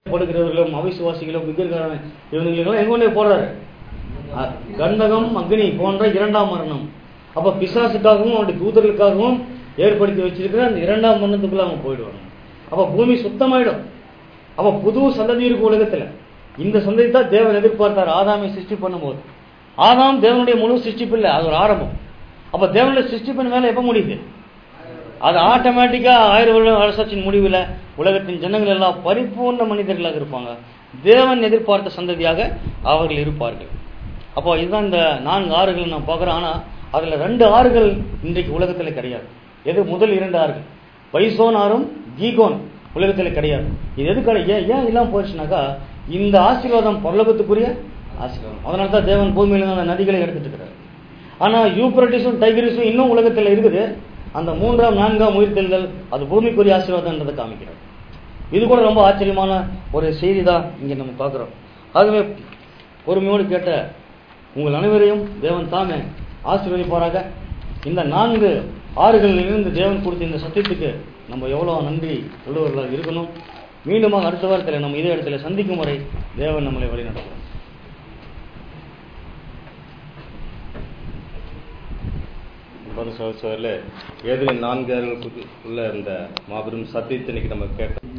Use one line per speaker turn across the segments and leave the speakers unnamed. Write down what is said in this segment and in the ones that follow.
படுகிறவர்களும் அவிசுவாசிகளும் விக்கிரகாரன் இவங்களுக்கெல்லாம் எங்க கொண்டு போறாரு அ- கந்தகம் அக்னி போன்ற இரண்டாம் மரணம் அப்ப பிசாசுக்காகவும் அவனுடைய தூதர்களுக்காகவும் ஏற்படுத்தி வச்சிருக்கிற அந்த இரண்டாம் மரணத்துக்குள்ள அவங்க போயிடுவாங்க அப்ப பூமி சுத்தமாயிடும் அப்ப புது சந்ததி இருக்கு உலகத்துல இந்த சந்ததி தான் தேவன் எதிர்பார்த்தார் ஆதாமை சிருஷ்டி பண்ணும்போது ஆதாம் தேவனுடைய முழு சிருஷ்டிப்பு இல்லை அது ஒரு ஆரம்பம் அப்ப தேவனுடைய சிருஷ்டிப்பின் மேல எப்ப முடியுது அது ஆட்டோமேட்டிக்கா ஆயிரம் வருடம் அரசாட்சியின் முடிவில் உலகத்தின் ஜனங்கள் எல்லாம் பரிபூர்ண மனிதர்களாக இருப்பாங்க தேவன் எதிர்பார்த்த சந்ததியாக அவர்கள் இருப்பார்கள் அப்போ இதுதான் இந்த நான்கு ஆறுகள் நான் பார்க்குறோம் ஆனா அதுல ரெண்டு ஆறுகள் இன்றைக்கு உலகத்துல கிடையாது எது முதல் இரண்டு ஆறுகள் பைசோன் ஆறும் கீகோன் உலகத்துல கிடையாது இது எதுக்காக ஏன் ஏன் இல்லாம போயிடுச்சுனாக்கா இந்த ஆசீர்வாதம் பரலோகத்துக்குரிய ஆசீர்வாதம் அதனால தான் தேவன் பூமியில இருந்து அந்த நதிகளை எடுத்துட்டு இருக்கிறார் ஆனா யூப்ரட்டிஸும் டைகிரிஸும் இன்னும் உலகத்துல இருக்குது அந்த மூன்றாம் நான்காம் உயிர்த்தெழுதல் அது பூமிக்குரிய ஆசீர்வாதம்ன்றதை காமிக்கிறார் இது கூட ரொம்ப ஆச்சரியமான ஒரு செய்தி தான் இங்க நம்ம பார்க்கிறோம் ஆகவே பொறுமையோடு கேட்ட உங்கள் அனைவரையும் தேவன் தாமே ஆசீர்வதிப்பாராக இந்த நான்கு ஆறுகளிலிருந்து தேவன் கொடுத்த இந்த சத்தியத்துக்கு நம்ம எவ்வளவு நன்றி உள்ளவர்களாக இருக்கணும் மீண்டுமாக அடுத்த வாரத்தில் நம்ம இதே இடத்துல சந்திக்கும் வரை தேவன் நம்மளை வழிநடத்தும்
அன்பான சகோதரர்களே வேதனை நான்கு அறிவுகளுக்கு உள்ள இந்த மாபெரும் சத்தியத்தை இன்னைக்கு நம்ம கேட்டோம்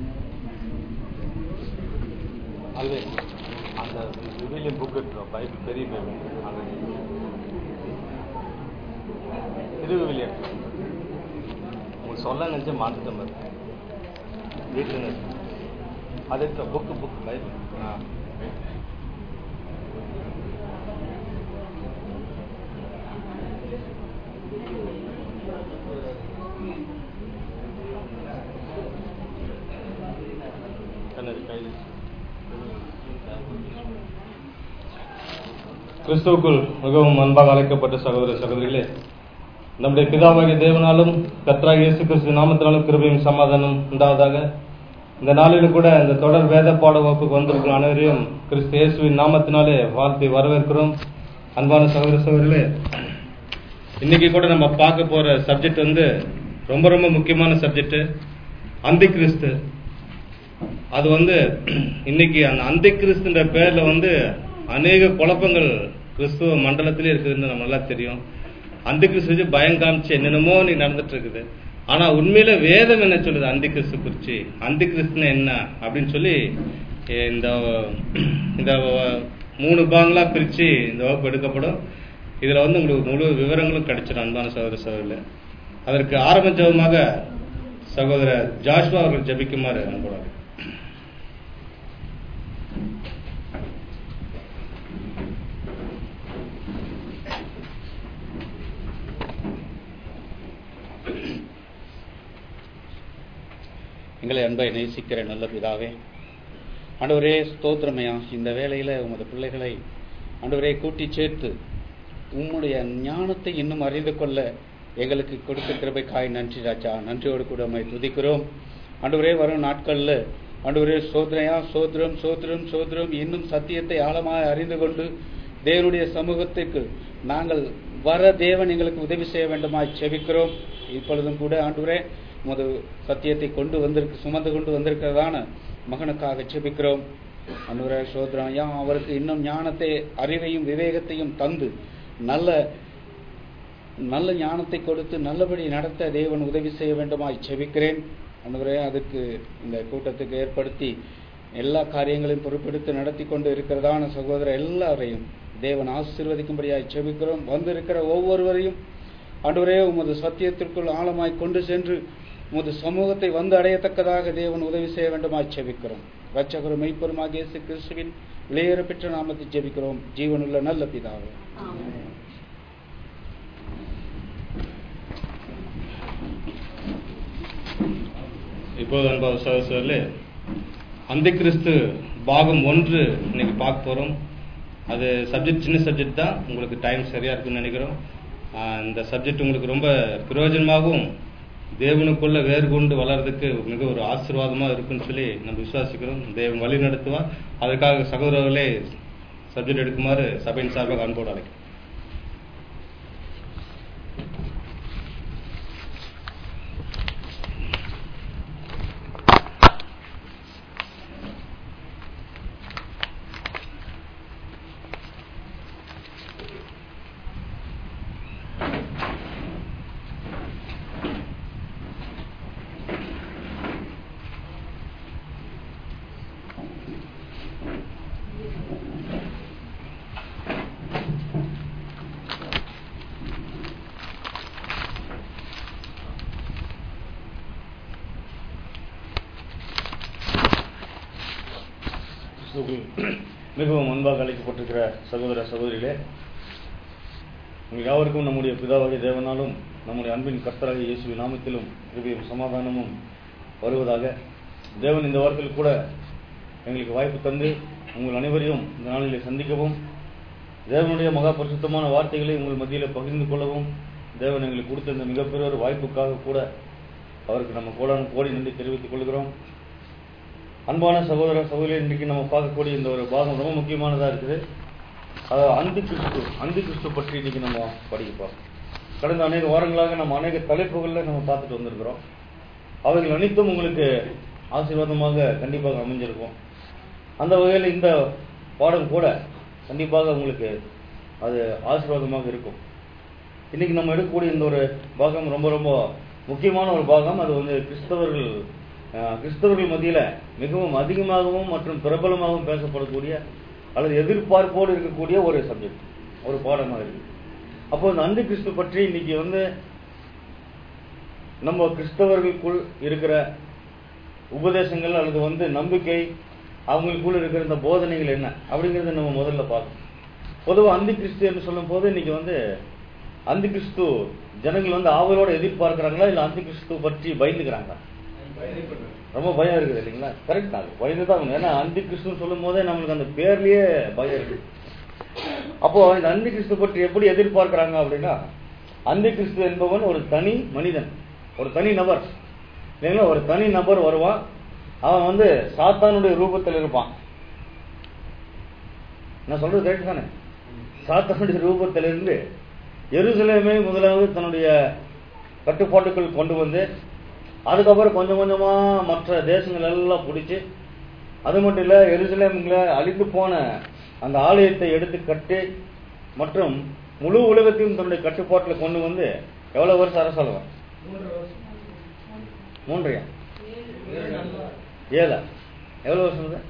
அது அந்த விவிலியம் புக் இருக்கிறோம் பைபிள் பெரிய பைபிள் அது இது விவிலியம் உங்களுக்கு சொல்ல நினச்சா மாற்றிட்ட மாதிரி வீட்டில் அது இருக்க புக்கு புக் பைபிள் ஆ கண்ணது கையில்
கிறிஸ்துவுக்குள் மிகவும் அன்பாக அழைக்கப்பட்ட சகோதர சகோதரிகளே நம்முடைய பிதாவாகிய தேவனாலும் கர்த்தராகிய இயேசு கிறிஸ்து நாமத்தினாலும் கிருபையும் சமாதானம் உண்டாவதாக இந்த நாளிலும் கூட இந்த தொடர் வேத பாட வகுப்புக்கு வந்திருக்கும் அனைவரையும் கிறிஸ்து இயேசுவின் நாமத்தினாலே வாழ்த்தி வரவேற்கிறோம் அன்பான சகோதர சகோதரிகளே இன்னைக்கு கூட நம்ம பார்க்க போற சப்ஜெக்ட் வந்து ரொம்ப ரொம்ப முக்கியமான சப்ஜெக்ட் அந்தி கிறிஸ்து அது வந்து இன்னைக்கு அந்த அந்தி கிறிஸ்துன்ற பேர்ல வந்து அநேக குழப்பங்கள் கிறிஸ்துவ மண்டலத்திலே இருக்குதுன்னு நம்ம நல்லா தெரியும் அந்தி கிறிஸ்து பயம் காமிச்சு என்னென்னமோ நீ நடந்துட்டு இருக்குது ஆனா உண்மையில வேதம் என்ன சொல்லுது அந்தி கிறிஸ்து குறிச்சு அந்தி கிறிஸ்துன்னு என்ன அப்படின்னு சொல்லி eh, இந்த இந்த மூணு பாங்களா பிரிச்சு இந்த வகுப்பு எடுக்கப்படும் இதுல வந்து உங்களுக்கு முழு விவரங்களும் கிடைச்சிடும் அன்பான சகோதர சகோதரில் அதற்கு ஆரம்ப ஜெபமாக சகோதரர் ஜாஷ்வா அவர்கள் ஜெபிக்குமாறு அன்புறாரு
எங்களை அன்பை நேசிக்கிற நல்ல பிதாவே ஆண்டவரே ஸ்தோத்திரமையா இந்த வேளையில உமது பிள்ளைகளை ஆண்டவரே கூட்டி சேர்த்து உம்முடைய ஞானத்தை இன்னும் அறிந்து கொள்ள எங்களுக்கு கொடுத்த கிருபைக்காய் நன்றி ராஜா நன்றியோடு கூட உம்மை துதிக்கிறோம் ஆண்டவரே வரும் நாட்கள்ல ஆண்டவரே சோதனையா சோத்திரம் சோத்திரம் சோத்திரம் இன்னும் சத்தியத்தை ஆழமாய் அறிந்து கொண்டு தேவனுடைய சமூகத்திற்கு நாங்கள் வர தேவன் எங்களுக்கு உதவி செய்ய வேண்டுமாய் செபிக்கிறோம் இப்பொழுதும் கூட ஆண்டவரே உமது சத்தியத்தை கொண்டு வந்திருக்கு சுமந்து கொண்டு வந்திருக்கிறதான மகனுக்காக செபிக்கிறோம் அன்றுவரே சோதரம் ஐயா அவருக்கு இன்னும் ஞானத்தை அறிவையும் விவேகத்தையும் தந்து நல்ல நல்ல ஞானத்தை கொடுத்து நல்லபடி நடத்த தேவன் உதவி செய்ய வேண்டுமாய் செபிக்கிறேன் அன்றுவரே அதுக்கு இந்த கூட்டத்துக்கு ஏற்படுத்தி எல்லா காரியங்களையும் பொறுப்பெடுத்து நடத்தி கொண்டு இருக்கிறதான சகோதரர் எல்லாரையும் தேவன் ஆசீர்வதிக்கும்படியாய் செபிக்கிறோம் வந்திருக்கிற ஒவ்வொருவரையும் ஆண்டவரே உமது சத்தியத்திற்குள் ஆழமாய் கொண்டு சென்று உமது சமூகத்தை வந்து அடையத்தக்கதாக தேவன் உதவி செய்ய வேண்டுமாய் செபிக்கிறோம் ரட்சகரும் மெய்ப்பெருமாகிய இயேசு கிறிஸ்துவின் விலையேற பெற்ற நாமத்தை ஜெபிக்கிறோம் ஜீவனுள்ள நல்ல பிதாவே
இப்போது அன்பான சகோதரர்களே அந்த கிறிஸ்து பாகம் ஒன்று இன்னைக்கு பார்க்க போறோம் அது சப்ஜெக்ட் சின்ன சப்ஜெக்ட் தான் உங்களுக்கு டைம் சரியா இருக்குன்னு நினைக்கிறோம் ஆஹ் இந்த சப்ஜெக்ட் உங்களுக்கு ரொம்ப பிரயோஜனமாகவும் தேவனுக்குள்ள வேறு கொண்டு வளர்றதுக்கு மிக ஒரு ஆசீர்வாதமா இருக்குன்னு சொல்லி நம்ம விசுவாசிக்கிறோம் தேவன் வழி நடத்துவா அதுக்காக சகோதரர்களே சப்ஜெக்ட் எடுக்குமாறு சபையின் சார்பாக அன்போடு அழைக்கிறேன்
கிறிஸ்துவுக்குள் மிகவும் அன்பாக அழைக்கப்பட்டிருக்கிற சகோதர சகோதரிகளே உங்கள் யாவருக்கும் நம்முடைய பிதாவாகிய தேவனாலும் நம்முடைய அன்பின் கர்த்தராகிய இயேசுவின் நாமத்திலும் கிருபையும் சமாதானமும் வருவதாக தேவன் இந்த வாரத்தில் கூட எங்களுக்கு வாய்ப்பு தந்து உங்கள் அனைவரையும் இந்த நாளிலே சந்திக்கவும் தேவனுடைய மகா பரிசுத்தமான வார்த்தைகளை உங்கள் மத்தியில் பகிர்ந்து கொள்ளவும் தேவன் எங்களுக்கு கொடுத்த இந்த மிகப்பெரிய ஒரு வாய்ப்புக்காக கூட அவருக்கு நம்ம கோடான கோடி நன்றி தெரிவித்துக் கொள்கிறோம் அன்பான சகோதர சகோதரி இன்றைக்கு நம்ம பார்க்கக்கூடிய இந்த ஒரு பாகம் ரொம்ப முக்கியமானதா இருக்குது அது அந்தி கிறிஸ்து அந்தி கிறிஸ்து பற்றி இன்னைக்கு நம்ம படிக்கப்போம் கடந்த அநேக வாரங்களாக நம்ம அநேக தலைப்புகளில் நம்ம பார்த்துட்டு வந்திருக்கிறோம் அவைகள் அனைத்தும் உங்களுக்கு ஆசீர்வாதமாக கண்டிப்பாக அமைஞ்சிருக்கும் அந்த வகையில் இந்த பாடம் கூட கண்டிப்பாக உங்களுக்கு அது ஆசீர்வாதமாக இருக்கும் இன்னைக்கு நம்ம எடுக்கக்கூடிய இந்த ஒரு பாகம் ரொம்ப ரொம்ப முக்கியமான ஒரு பாகம் அது வந்து கிறிஸ்தவர்கள் அஹ், கிறிஸ்தவர்கள் மத்தியில மிகவும் அதிகமாகவும் மற்றும் பிரபலமாகவும் பேசப்படக்கூடிய அல்லது எதிர்பார்ப்போடு இருக்கக்கூடிய ஒரு சப்ஜெக்ட் ஒரு பாடமாக இருக்கு அப்போ இந்த அந்து கிறிஸ்து பற்றி இன்னைக்கு வந்து நம்ம கிறிஸ்தவர்களுக்குள் இருக்கிற உபதேசங்கள் அல்லது வந்து நம்பிக்கை அவங்களுக்குள்ள இருக்கிற இந்த போதனைகள் என்ன அப்படிங்கறத நம்ம முதல்ல பார்க்கணும் பொதுவா அந்தி கிறிஸ்து என்று சொல்லும் போது இன்னைக்கு வந்து அந்தி கிறிஸ்து ஜனங்கள் வந்து ஆவலோட எதிர்பார்க்கறாங்களா இல்ல அந்தி கிறிஸ்து பற்றி பயந்துக்கிறாங்களா ரொம்ப பயம் இருக்குது இல்லைங்களா கரெக்ட் தான் பயந்து தான் ஆகணும். ஏன்னா அந்தி கிறிஸ்து சொல்லும் போதே நம்மளுக்கு அந்த பேர்லயே பயம் இருக்கு அப்போ இந்த அந்தி கிறிஸ்து பற்றி எப்படி எதிர்பார்க்கறாங்க அப்படின்னா அந்தி கிறிஸ்து என்பவன் ஒரு தனி மனிதன் ஒரு தனி நபர் இல்லைங்களா ஒரு தனி நபர் வருவான் அவன் வந்து சாத்தானுடைய ரூபத்தில் இருப்பான் நான் சொல்றது கரெக்ட் தானே சாத்தானுடைய ரூபத்திலிருந்து எருசலேமை முதலாவது தன்னுடைய கட்டுப்பாட்டுக்குள் கொண்டு வந்து அதுக்கப்புறம் கொஞ்சம் கொஞ்சமா மற்ற தேசங்கள் எல்லாம் பிடிச்சி அது மட்டும் இல்ல எருசலேம்ல அழிந்து போன அந்த ஆலயத்தை எடுத்து கட்டி மற்றும் முழு உலகத்தையும் தன்னுடைய கட்டுப்பாட்டில் கொண்டு வந்து எவ்வளவு வருஷம் அரசாளுவான் மூன்றையா ஏழா எவ்வளவு வருஷம் இது?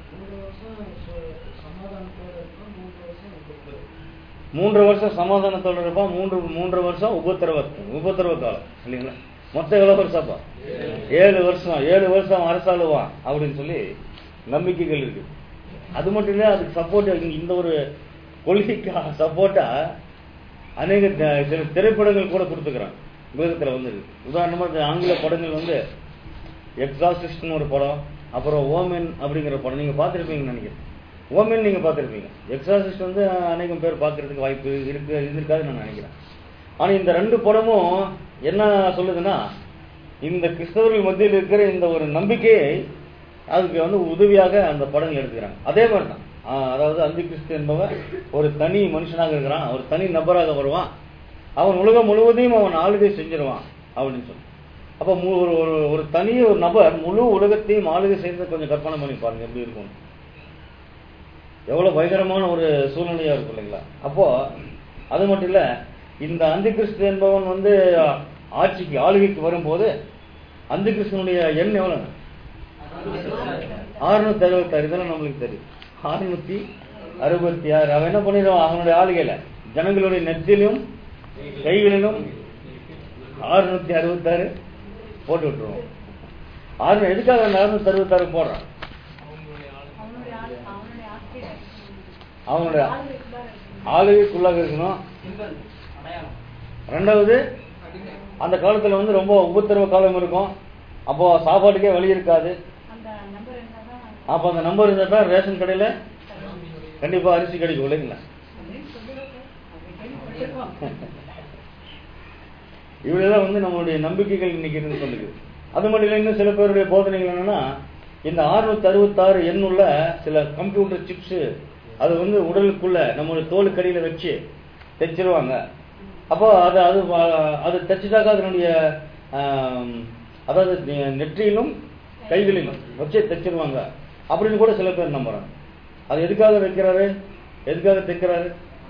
மூன்று வருஷம் சமாதானத்தோட இருப்பான் மூன்று மூன்று வருஷம் உபத்திரவ உபத்திரவ காலம் இல்லைங்களா மொத்தம் எவ்வளவு வருஷம்ப்பா ஏழு வருஷம் ஏழு வருஷம் அரசாளுவான் அப்படின்னு சொல்லி நம்பிக்கைகள் இருக்கு அது மட்டும் இல்ல அதுக்கு சப்போர்ட் இந்த ஒரு கொள்கைக்கு சப்போர்ட்டா அநேக த- சில திரைப்படங்கள் கூட கொடுத்துக்கிறாங்க உலகத்துல வந்து உதாரணமா இந்த ஆங்கில படங்கள் வந்து எக்ஸாசிஸ்ட்னு ஒரு படம் அப்புறம் ஓமென் அப்படிங்கிற படம் நீங்க பார்த்திருப்பீங்கன்னு நினைக்கிறேன் ஓமென் நீங்க பார்த்திருப்பீங்க எக்ஸாசிஸ்ட் வந்து அநேகம் பேர் பார்க்கறதுக்கு வாய்ப்பு இருக்கு இருந்திருக்காதுன்னு நான் நினைக்கிறேன் ஆனா இந்த ரெண்டு படமும் என்ன சொல்லுதுன்னா இந்த கிறிஸ்தவர்கள் மத்தியில் இருக்கிற இந்த ஒரு நம்பிக்கையை அதுக்கு வந்து உதவியாக அந்த படங்கள் எடுத்துக்கிறாங்க அதே மாதிரி தான் ஆஹ் அதாவது அந்தி கிறிஸ்து என்பவன் ஒரு தனி மனுஷனாக இருக்கிறான் ஒரு தனி நபராக வருவான் அவன் உலகம் முழுவதையும் அவன் ஆளுகை செஞ்சிருவான் அப்படின்னு சொல்லி அப்ப மு- ஒரு ஒரு ஒரு தனி ஒரு நபர் முழு உலகத்தையும் ஆளுகை செய்யறத கொஞ்சம் கற்பனை பண்ணி பாருங்க எப்படி இருக்கும் எவ்வளவு பயங்கரமான ஒரு சூழ்நிலையா இருக்கும் இல்லைங்களா அப்போ அது மட்டும் இல்ல இந்த அந்தி கிறிஸ்து என்பவன் வந்து ஆட்சிக்கு ஆளுகைக்கு வரும்போது அந்தி கிறிஸ்துவனுடைய எண் எவ்வளவு அறுநூத்தி அறுபத்தாறு இதெல்லாம் நம்மளுக்கு தெரியும் அறுநூத்தி அறுபத்தி ஆறு அவன் என்ன பண்ணிடுவான் அவனுடைய ஆளுகையில ஜனங்களுடைய நெத்திலும் கைகளிலும் அறுநூத்தி அறுபத்தாறு போட்டு விட்டுருவோம் ஆறு எதுக்காக அந்த அறுநூத்தி அறுபத்தாறு போடுறான்
அவனுடைய ஆள் அவனுடைய ஆசிரியர்
அவனுடைய ஆளுகைக்குள்ளாக இருக்கணும் ரெண்டாவது அந்த காலத்துல வந்து ரொம்ப உபத்திரவ காலம் இருக்கும் அப்போ சாப்பாட்டுக்கே வழி இருக்காது
அந்த நம்பர் என்னதான்
அப்போ அந்த நம்பர் இருந்தா தான் ரேஷன் கடையில கண்டிப்பா அரிசி கிடைக்கும் இல்லைங்களா
அப்படின்னு சொல்லிடுறது அதை கேள்விப்பட்டிருக்கோம்
இவ்வளவுதான் வந்து நம்மளுடைய நம்பிக்கைகள் இன்னைக்கு இருந்து சொல்லுது அது மட்டும் இல்லை இன்னும் சில பேருடைய போதனைகள் என்னன்னா இந்த 666 அறுபத்தாறு எண்ணுள்ள சில கம்ப்யூட்டர் சிப்ஸ் அது வந்து உடலுக்குள்ள நம்மளுடைய தோலுக்கடியில வச்சு தைச்சிருவாங்க அப்போ அது அது வ- அது தைச்சிட்டாக்கா அதனுடைய ஆம், அதாவது நெ- நெற்றியிலும் கைகளிலும் வச்சு தைச்சிருவாங்க அப்படின்னு கூட சில பேர் நம்புறாங்க அது எதுக்காக வைக்கிறாரு எதுக்காக தைக்கிறாரு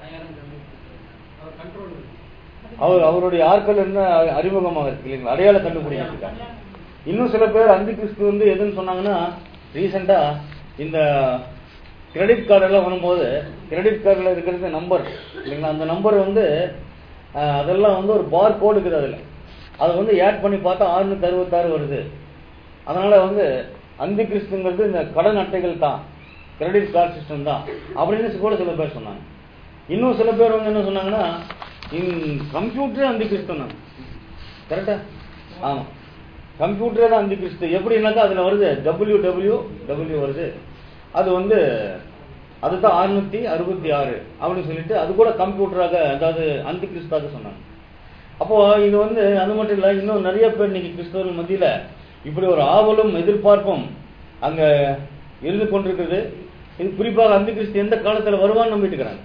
அவர் அவருடைய ஆட்கள் என்ன அறிமுகமாக இருக்கு இல்லைங்களா அடையாள கண்டுபிடிக்கிறாங்க இன்னும் சில பேர் அந்தி கிறிஸ்து வந்து எதுன்னு சொன்னாங்கன்னா ரீசெண்டா இந்த கிரெடிட் கார்டு எல்லாம் வரும்போது கிரெடிட் கார்டில் இருக்கிறது நம்பர் இல்லைங்களா அந்த நம்பர் வந்து அஹ், அதெல்லாம் வந்து ஒரு பார் கோடு இருக்குது அதில் அது வந்து ஆட் பண்ணி பார்த்தா ஆறுநூத்தி அறுபத்தாறு வருது அதனால வந்து அந்தி கிறிஸ்துங்கிறது இந்த கடன் அட்டைகள் தான் கிரெடிட் கார்டு சிஸ்டம் தான் அப்படின்னு கூட சில பேர் சொன்னாங்க இன்னும் சில பேர் வந்து என்ன சொன்னாங்கன்னா கம்ப்யூட்டரே அந்தி கிறிஸ்து தான் கரெக்டா ஆமா கம்ப்யூட்டரே தான் அந்தி கிறிஸ்து எப்படின்னாக்கா அதுல வருது டபிள்யூ டபிள்யூ டபிள்யூ வருது அது வந்து அதுதான் அறுநூத்தி அறுபத்தி ஆறு அப்படின்னு சொல்லிட்டு அது கூட கம்ப்யூட்டராக அதாவது அந்தி கிறிஸ்தாக சொன்னாங்க அப்போ இது வந்து அது மட்டும் இல்ல இன்னும் நிறைய பேர் இன்னைக்கு கிறிஸ்தவர்கள் மத்தியில இப்படி ஒரு ஆவலும் எதிர்பார்ப்பும் அங்க இருந்து கொண்டிருக்கிறது இது குறிப்பாக அந்தி கிறிஸ்து எந்த காலத்துல வருவான்னு நம்பிட்டு இருக்கிறாங்க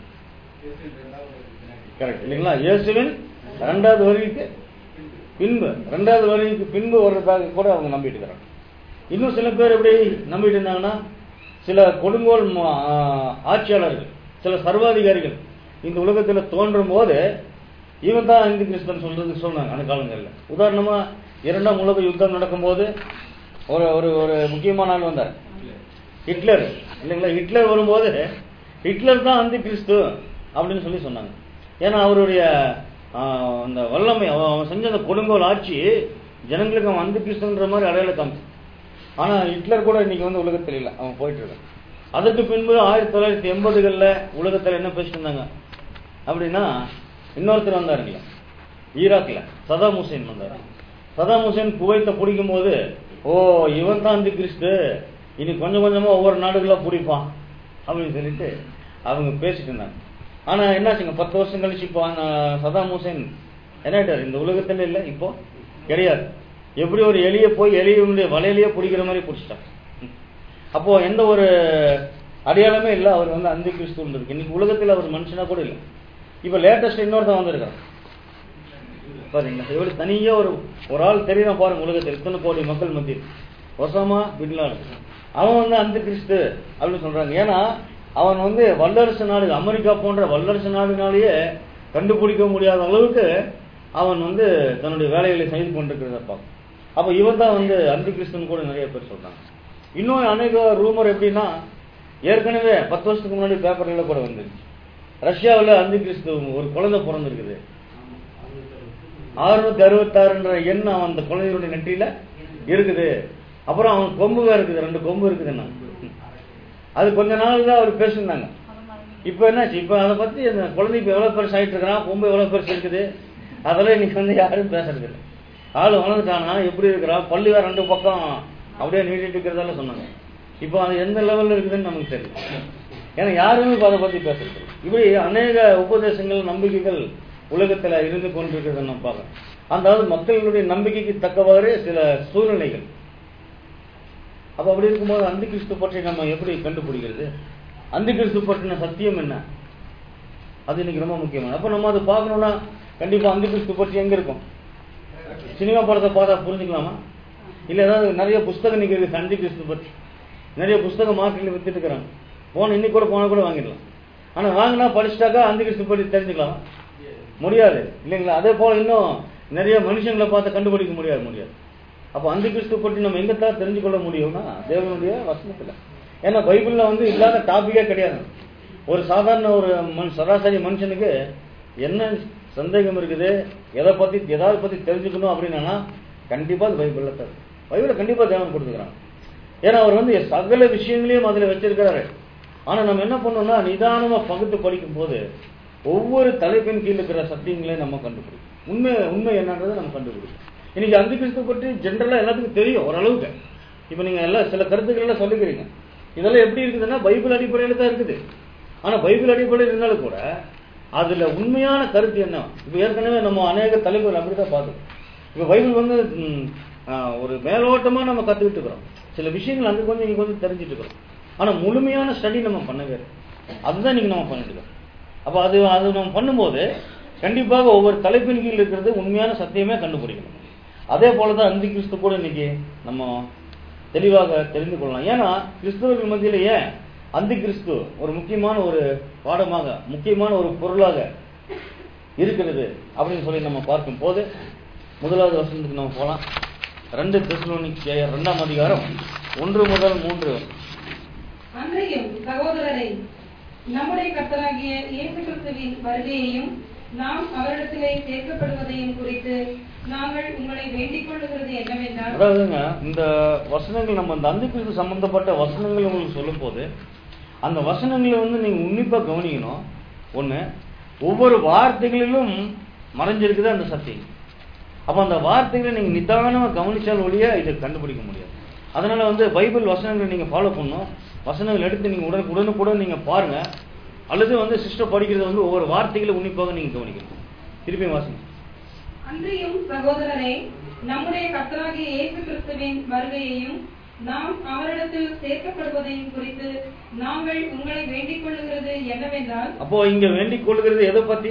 கரெக்ட் இல்லைங்களா இயேசுவின் இரண்டாவது வருகைக்கு பின்பு இரண்டாவது வருகைக்கு பின்பு வர்றதாக கூட அவங்க நம்பிட்டு இருக்கிறாங்க இன்னும் சில பேர் எப்படி நம்பிட்டு இருந்தாங்கன்னா சில கொடுங்கோல் ம- ஆ- ஆட்சியாளர்கள் சில சர்வாதிகாரிகள் இந்த உலகத்துல தோன்றும் போது இவன் தான் இந்து கிறிஸ்தன் சொல்றது சொன்னாங்க அந்த காலங்கள்ல உதாரணமா இரண்டாம் உலக யுத்தம் நடக்கும்போது ஒரு ஒரு ஒரு முக்கியமான ஆள் வந்தார் ஹிட்லர் இல்லைங்களா ஹிட்லர் வரும்போது ஹிட்லர் தான் அந்தி கிறிஸ்து அப்படின்னு சொல்லி சொன்னாங்க ஏன்னா அவருடைய ஆஹ், அந்த வல்லமை அவன் அவன் செஞ்ச அந்த கொடுங்கோல் ஆட்சி ஜனங்களுக்கு அவன் அந்தி கிறிஸ்துன்ற மாதிரி அடையாள காமிச்சு ஆனா ஹிட்லர் கூட இன்னைக்கு வந்து உலகத்தில் இல்லை அவன் போயிட்டு இருக்கான் அதற்கு பின்பு ஆயிரத்தி தொள்ளாயிரத்தி எண்பதுகளில் உலகத்தில் என்ன பேசிட்டு இருந்தாங்க அப்படின்னா இன்னொருத்தர் வந்தாருங்களா ஈராக்ல சதாம் ஹுசேன் வந்தார் சதாம் ஹுசேன் குவைத்தை பிடிக்கும் போது ஓ இவன் தான் அந்த கிறிஸ்து இனி கொஞ்சம் கொஞ்சமா ஒவ்வொரு நாடுகளா பிடிப்பான் அப்படின்னு சொல்லிட்டு அவங்க பேசிட்டு இருந்தாங்க ஆனா என்னாச்சுங்க பத்து வருஷம் கழிச்சு இப்போ அந்த சதாம் ஹுசேன் என்னாயிட்டார் இந்த உலகத்துல இல்ல இப்போ கிடையாது எப்படி ஒரு எலிய போய் எலியுடைய வலையிலேயே பிடிக்கிற மாதிரி பிடிச்சிட்டான் அப்போ எந்த ஒரு அடையாளமே இல்ல அவர் வந்து அந்த கிறிஸ்து இருக்கு இன்னைக்கு உலகத்துல அவர் மனுஷனா கூட இல்ல இப்ப லேட்டஸ்ட் இன்னொருத்தன் வந்திருக்கான் பாருங்களா எவ்வளவு தனியா ஒரு ஒரு ஆள் தெரியுதான் பாருங்க உலகத்தில் இத்தனை கோடி மக்கள் மத்தியில் ஒசாமா பின்லாடு அவன் வந்து அந்த கிறிஸ்து அப்படின்னு சொல்றாங்க ஏன்னா அவன் வந்து வல்லரசு நாடு அமெரிக்கா போன்ற வல்லரசு நாடுனாலேயே கண்டுபிடிக்க முடியாத அளவுக்கு அவன் வந்து தன்னுடைய வேலைகளை செய்து கொண்டிருக்கிறத பார்க்கும் அப்ப இவன் தான் வந்து அந்த கிறிஸ்துன்னு கூட நிறைய பேர் சொல்றாங்க இன்னும் அநேக ரூமர் எப்படின்னா ஏற்கனவே பத்து வருஷத்துக்கு முன்னாடி பேப்பர்ல கூட வந்துருச்சு ரஷ்யாவில் அந்த கிறிஸ்து ஒரு குழந்தை பிறந்திருக்குது அறுநூத்தி அறுபத்தாறுன்ற எண் அவன் அந்த குழந்தையுடைய நெற்றியில இருக்குது அப்புறம் அவன் கொம்பு வேற இருக்குது ரெண்டு கொம்பு இருக்குதுன்னா அது கொஞ்ச நாள் தான் அவர் பேசியிருந்தாங்க இப்ப என்னாச்சு இப்ப அதை பத்தி அந்த குழந்தை இப்ப எவ்வளவு பெருசு ஆயிட்டு இருக்கிறான் கொம்பு எவ்வளவு பெருசு இருக்குது அதெல்லாம் இன்னைக்கு வந்து யாரும் பேசுறது இல்லை ஆள் வளர்ந்துட்டானா எப்படி இருக்கிறான் பல்லு வேற ரெண்டு பக்கம் அப்படியே நீட்டிட்டு இருக்கிறதால சொன்னாங்க இப்போ அது எந்த லெவல்ல இருக்குதுன்னு நமக்கு தெரியல ஏன்னா யாருமே இப்ப அதை பத்தி பேசுறது இல்லை. இப்படி அநேக உபதேசங்கள் நம்பிக்கைகள் உலகத்துல இருந்து கொண்டிருக்கிறத நம்ம பார்க்கலாம் அதாவது மக்களுடைய நம்பிக்கைக்கு தக்கவாறு சில சூழ்நிலைகள் அப்ப அப்படி இருக்கும்போது அந்த கிறிஸ்து பற்றி நம்ம எப்படி கண்டுபிடிக்கிறது அந்த கிறிஸ்து பற்றின சத்தியம் என்ன அது இன்னைக்கு ரொம்ப முக்கியமான அப்ப நம்ம அதை பார்க்கணும்னா கண்டிப்பா அந்த கிறிஸ்து பற்றி எங்க இருக்கும் சினிமா படத்தை பார்த்தா புரிஞ்சுக்கலாமா இல்ல ஏதாவது நிறைய புஸ்தகம் இன்னைக்கு இருக்கு அந்தி கிறிஸ்து பற்றி நிறைய புஸ்தகம் மார்க்கெட்ல வித்துட்டு இருக்கிறாங்க போன இன்னைக்கு கூட போனா கூட வாங்கிடலாம் ஆனா வாங்கினா படிச்சுட்டாக்கா அந்த கிறிஸ்து பற்றி தெரிஞ்சுக்கலாமா முடியாது இல்லைங்களா அதே போல இன்னும் நிறைய மனுஷங்களை பார்த்து கண்டுபிடிக்க முடியாது முடியாது அப்போ அந்த கிறிஸ்து பற்றி நம்ம எங்கத்தான் தெரிஞ்சு கொள்ள முடியும்னா தேவனுடைய வசனத்துல ஏன்னா பைபிள்ல வந்து இல்லாத டாபிக்கே கிடையாது ஒரு சாதாரண ஒரு மனு சராசரி மனுஷனுக்கு என்ன சந்தேகம் இருக்குது எதை பத்தி எதாவது பத்தி தெரிஞ்சுக்கணும் அப்படின்னா கண்டிப்பா அது பைபிள்ல தான் இருக்கு. பைபிளை கண்டிப்பா தேவன் கொடுத்துக்கிறாங்க ஏன்னா அவர் வந்து சகல விஷயங்களையும் அதுல வச்சிருக்கிறாரு ஆனா நம்ம என்ன பண்ணோம்னா நிதானமா பகுத்து படிக்கும் போது ஒவ்வொரு தலைப்பின் கீழ் இருக்கிற சத்தியங்களையும் நம்ம கண்டுபிடிக்கும் உண்மை உண்மை என்னன்றதை நம்ம கண்டுபிடிக்கும் இன்னைக்கு அந்த கிறிஸ்து பற்றி ஜென்ரலா எல்லாத்துக்கும் தெரியும் ஓரளவுக்கு இப்ப நீங்க எல்லாம் சில கருத்துக்கள் எல்லாம் சொல்லிக்கிறீங்க இதெல்லாம் எப்படி இருக்குதுன்னா பைபிள் அடிப்படையில தான் இருக்குது ஆனா பைபிள் அடிப்படையில் இருந்தாலும் கூட அதுல உண்மையான கருத்து என்ன இப்ப ஏற்கனவே நம்ம அநேக தலைப்புகள் அப்படிதான் பார்த்தோம் இப்ப பைபிள் வந்து ம், ஆ, ஒரு மேலோட்டமா நம்ம கத்துக்கிட்டு இருக்கிறோம் சில விஷயங்கள் அங்க கொஞ்சம் இங்க கொஞ்சம் தெரிஞ்சுட்டு இருக்கிறோம் ஆனா முழுமையான ஸ்டடி நம்ம பண்ணவே இல்லை அதுதான் இன்னைக்கு நம்ம பண்ணிட்டு இருக்கோம் அப்ப அது அது நம்ம பண்ணும்போது கண்டிப்பாக ஒவ்வொரு தலைப்பின் கீழ் இருக்கிறது உண்மையான சத்தியமே கண்டுபிடிக்கணும் அதே போலதான் அந்தி கிறிஸ்து கூட இன்னைக்கு நம்ம தெளிவாக தெரிந்து கொள்ளலாம் ஏன்னா கிறிஸ்தவர்கள் மத்தியில ஏன் அந்தி கிறிஸ்து ஒரு முக்கியமான ஒரு பாடமாக முக்கியமான ஒரு பொருளாக இருக்கிறது அப்படின்னு சொல்லி நம்ம பார்க்கும் போது முதலாவது வசனத்துக்கு நம்ம போலாம் ரெண்டு தெசலோனிக்கேயர் ரெண்டாம் அதிகாரம் ஒன்று முதல் மூன்று
அன்றையும் சகோதரரை நம்முடைய கர்த்தராகிய இயேசு கிறிஸ்துவின் வருகையையும் நாம் அவரிடத்திலே சேர்க்கப்படுவதையும் குறித்து நாங்கள் உங்களை வேண்டிக் கொள்ளுகிறது என்னவென்றால்
அதாவதுங்க இந்த வசனங்கள் நம்ம இந்த அந்திகிறிஸ்து சம்பந்தப்பட்ட வசனங்கள் உங்களுக்கு சொல்லும் போது அந்த வசனங்களை வந்து நீங்க உன்னிப்பா கவனிக்கணும் ஒண்ணு ஒவ்வொரு வார்த்தைகளிலும் மறைஞ்சிருக்குது அந்த சத்தியம் அப்ப அந்த வார்த்தைகளை நீங்க நிதானமா கவனிச்சால் ஒழிய இதை கண்டுபிடிக்க முடியாது அதனால வந்து பைபிள் வசனங்களை நீங்க ஃபாலோ பண்ணணும் வசனங்கள் எடுத்து நீங்க உடனே உடனுக்குடன் நீங்க பாருங்க அல்லது வந்து சிஸ்டர் படிக்கிறது வந்து ஒவ்வொரு வார்த்தைகளை உன்னிப்பாக நீங்க கவனிக்கணும் திருப்பியும் வாசிங்க
அன்றையும் சகோதரரே நம்முடைய கர்த்தராகிய இயேசு கிறிஸ்துவின் வருகையையும் நாம் அவரிடத்தில் சேர்க்கப்படுவதையும் குறித்து நாங்கள் உங்களை வேண்டிக் கொள்ளுகிறது என்னவென்றால்
அப்போ இங்க வேண்டிக் கொள்கிறது எதை பத்தி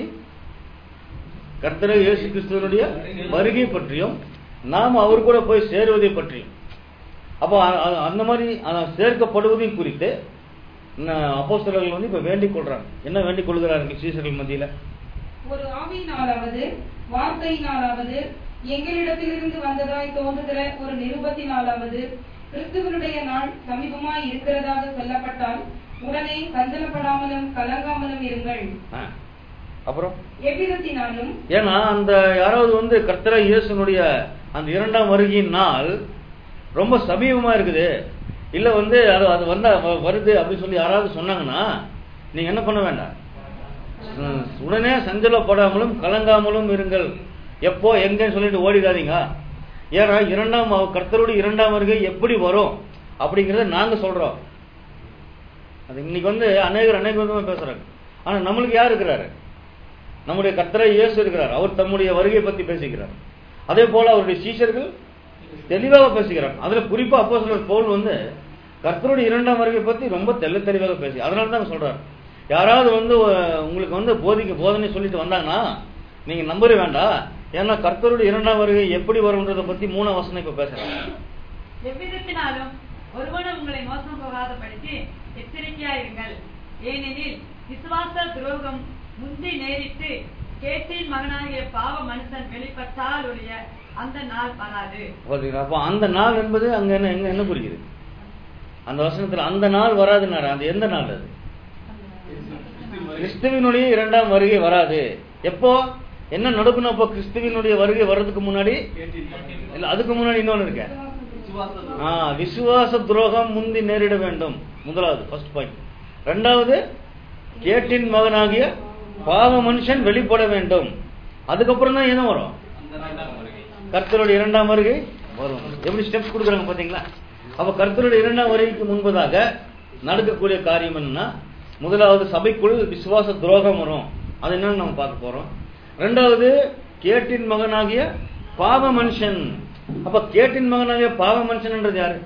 கர்த்தரை இயேசு கிறிஸ்துவனுடைய வருகை பற்றியும் நாம் அவர் கூட போய் சேருவதை பற்றியும் அப்போ அ- அ- அந்த மாதிரி அ- சேர்க்கப்படுவதையும் குறித்து அப்போஸ்தலர்கள் வந்து இப்ப வேண்டிக் கொள்றாங்க என்ன வேண்டிக் கொள்கிறார்கள் சீசர்கள் மத்தியில
ஒரு ஆவியினாலாவது வார்த்தையினாலாவது எங்களிடத்திலிருந்து வந்ததாய் தோன்றுகிற ஒரு நிருபத்தினாலாவது கிறிஸ்துவனுடைய நாள் சமீபமாய் இருக்கிறதாக சொல்லப்பட்டால் உடனே சஞ்சலப்படாமலும் கலங்காமலும் இருங்கள்
ஆ. அப்புறம்
எவ்விதத்தினாலும்
ஏன்னா அந்த யாராவது வந்து கர்த்தரை இயேசுனுடைய அந்த இரண்டாம் வருகையின் நாள் ரொம்ப சமீபமா இருக்குது இல்ல வந்து அது அது வந்தா வ- வருது அப்படின்னு சொல்லி யாராவது சொன்னாங்கன்னா நீங்க என்ன பண்ண வேண்டாம் ம், உடனே சஞ்சலப்படாமலும் கலங்காமலும் இருங்கள் எப்போ எங்கன்னு சொல்லிட்டு ஓடிடாதீங்க ஏன்னா இரண்டாம் அவ- கர்த்தருடைய இரண்டாம் வருகை எப்படி வரும் அப்படிங்கறத நாங்க சொல்றோம் அது இன்னைக்கு வந்து அநேகர் அநேக விதமா பேசுறாங்க ஆனா நம்மளுக்கு யார் இருக்கிறாரு நம்முடைய கர்த்தரை இயேசு இருக்கிறார் அவர் தம்முடைய வருகை பத்தி பேசுகிறார் அதே போல அவருடைய சீஷர்கள் தெளிவாக பேசுகிறார் அதுல குறிப்பா அப்போ பவுல் வந்து கர்த்தருடைய இரண்டாம் வருகை பத்தி ரொம்ப தெள்ள தெளிவாக பேசி அதனால தான் சொல்றாரு யாராவது வந்து அஹ், உங்களுக்கு வந்து போதிக்க போதனை சொல்லிட்டு வந்தாங்கன்னா நீங்க நம்பவே வேண்டாம் ஏன்னா கர்த்தருடைய இரண்டாம் வருகை எப்படி வரும்ன்றத பத்தி மூணாம் வசனம் இப்ப பேசுறாங்க
எவ்விதத்தினாலும் ஒருவனும் உங்களை மோசம் போகாதபடிக்கு எச்சரிக்கையாயிருங்கள் ஏனெனில் விசுவாச துரோகம் முந்தி நேரிட்டு கேட்டின் மகனாகிய பாவ மனுஷன் வெளிப்பட்டால் ஒழிய அந்த நாள் வராது
பாத்தீங்களா அப்போ அந்த நாள் என்பது அங்க என்ன எங்க என்ன குறிக்குது அந்த வசனத்துல அந்த நாள் வராதுன்னாரு அந்த எந்த நாள் அது கிறிஸ்துவினுடைய இரண்டாம் வருகை வராது எப்போ என்ன நடக்கணும் அப்போ கிறிஸ்துவினுடைய வருகை வர்றதுக்கு முன்னாடி இல்ல அதுக்கு முன்னாடி இன்னொன்னு இருக்க ஆ, விசுவாச துரோகம் முந்தி நேரிட வேண்டும் முதலாவது ஃபர்ஸ்ட் பாயிண்ட் ரெண்டாவது கேட்டின் மகனாகிய பாவ மனுஷன் வெளிப்பட வேண்டும் அதுக்கப்புறம் தான் என்ன வரும் கர்த்தருடைய இரண்டாம் வருகை வரும் எப்படி ஸ்டெப்ஸ் கொடுக்குறாங்க பாத்தீங்களா அப்ப கர்த்தருடைய இரண்டாம் வருகைக்கு முன்பதாக நடக்கக்கூடிய காரியம் என்னன்னா முதலாவது சபைக்குள் விசுவாச துரோகம் வரும் அது என்னன்னு நம்ம பார்க்க போறோம் ரெண்டாவது கேட்டின் மகனாகிய பாவ மனுஷன் அப்ப கேட்டின் மகனாகிய பாவ மனுஷன்ன்றது யாரு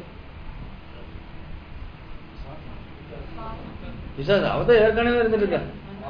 பிசாசு அவதான் ஏற்கனவே இருந்துட்டு இருக்கா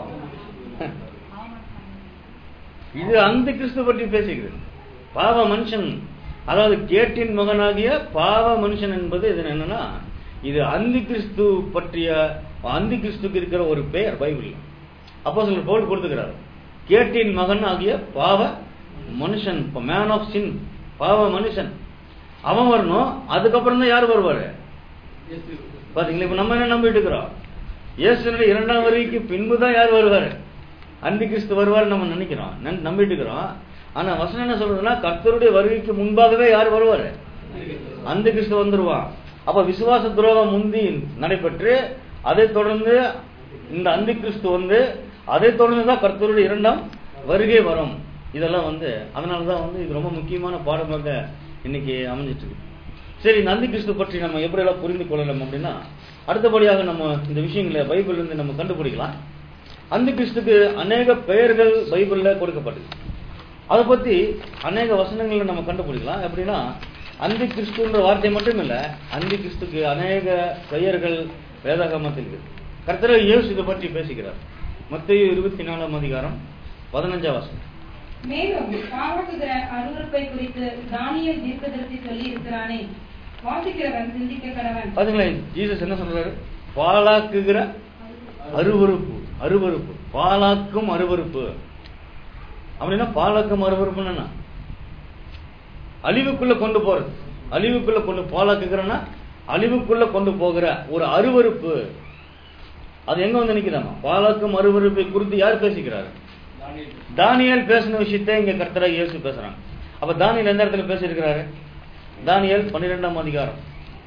இது அந்த கிறிஸ்து பற்றி பேசுகிறது பாவ மனுஷன் அதாவது கேட்டின் மகனாகிய பாவ மனுஷன் என்பது இது என்னன்னா இது அந்தி கிறிஸ்து பற்றிய அந்தி கிறிஸ்துக்கு இருக்கிற ஒரு பெயர் பைபிள் அப்போ சிலர் போல் கொடுத்துக்கிறார் கேட்டின் மகன் ஆகிய பாவ மனுஷன் மேன் ஆஃப் சின் பாவ மனுஷன் அவன் வரணும் அதுக்கப்புறம் தான் யார் வருவாரு பாத்தீங்களா இப்ப நம்ம என்ன நம்பிட்டு இருக்கிறோம் இயேசுனுடைய இரண்டாம் வருகைக்கு பின்பு தான் யார் வருவாரு அந்தி கிறிஸ்து வருவார் நம்ம நினைக்கிறோம் நன்- நம்பிட்டு இருக்கிறோம் ஆனா வசனம் என்ன சொல்றதுன்னா கர்த்தருடைய வருகைக்கு முன்பாகவே யார் வருவாரு அந்த கிறிஸ்து வந்துருவான் அப்ப விசுவாச துரோகம் முந்தி நடைபெற்று அதை தொடர்ந்து இந்த அந்தி கிறிஸ்து வந்து அதை தொடர்ந்து தான் கர்த்தருடைய இரண்டாம் வருகை வரும் இதெல்லாம் வந்து அதனால தான் வந்து இது ரொம்ப முக்கியமான பாடமாக இன்னைக்கு அமைஞ்சிட்டு இருக்கு சரி இந்த அந்தி கிறிஸ்து பற்றி நம்ம எப்படி எல்லாம் புரிந்து கொள்ளலாம் அப்படின்னா அடுத்தபடியாக நம்ம இந்த விஷயங்களை பைபிள்ல இருந்து நம்ம கண்டுபிடிக்கலாம் அந்தி கிறிஸ்துக்கு அநேக பெயர்கள் பைபிள்ல கொடுக்கப்பட்டது அதை பத்தி அநேக வசனங்களை நம்ம கண்டுபிடிக்கலாம் எப்படின்னா அந்தி கிறிஸ்துன்ற வார்த்தை மட்டும் இல்ல அந்தி கிறிஸ்துக்கு அநேக பெயர்கள் வேதாகமத்தில் இருக்கு கர்த்தர் இயேசு இதை பற்றி பேசுகிறார் மத்திய இருபத்தி நாலாம் அதிகாரம் பதினஞ்சாம் வசனம்
மேலும் பாவக்குகிற அருவருப்பை குறித்து தானியல் தீர்க்கதரிசி சொல்லி இருக்கிறானே வாசிக்கிறவன் சிந்திக்க கடவன்
பாத்தீங்களா ஜீசஸ் என்ன சொல்றாரு பாலாக்குகிற அருவருப்பு அருவருப்பு பாலாக்கும் அருவருப்பு அப்படின்னா பாலாக்கும் அருவருப்புன்னு என்ன? அழிவுக்குள்ள கொண்டு போறது அழிவுக்குள்ள கொண்டு பாலாக்குகிறன்னா அழிவுக்குள்ள கொண்டு போகிற ஒரு அருவருப்பு அது எங்க வந்து நிக்குதாமா பாலாக்கும் அருவருப்பை குறித்து யார் பேசிக்கிறாரு தானியேல் பேசின விஷயத்தை இங்க கர்த்தரா இயேசு பேசுறாங்க அப்ப தானியேல் எந்த இடத்துல பேசியிருக்கிறாரு தானியேல் பன்னிரெண்டாம் அதிகாரம்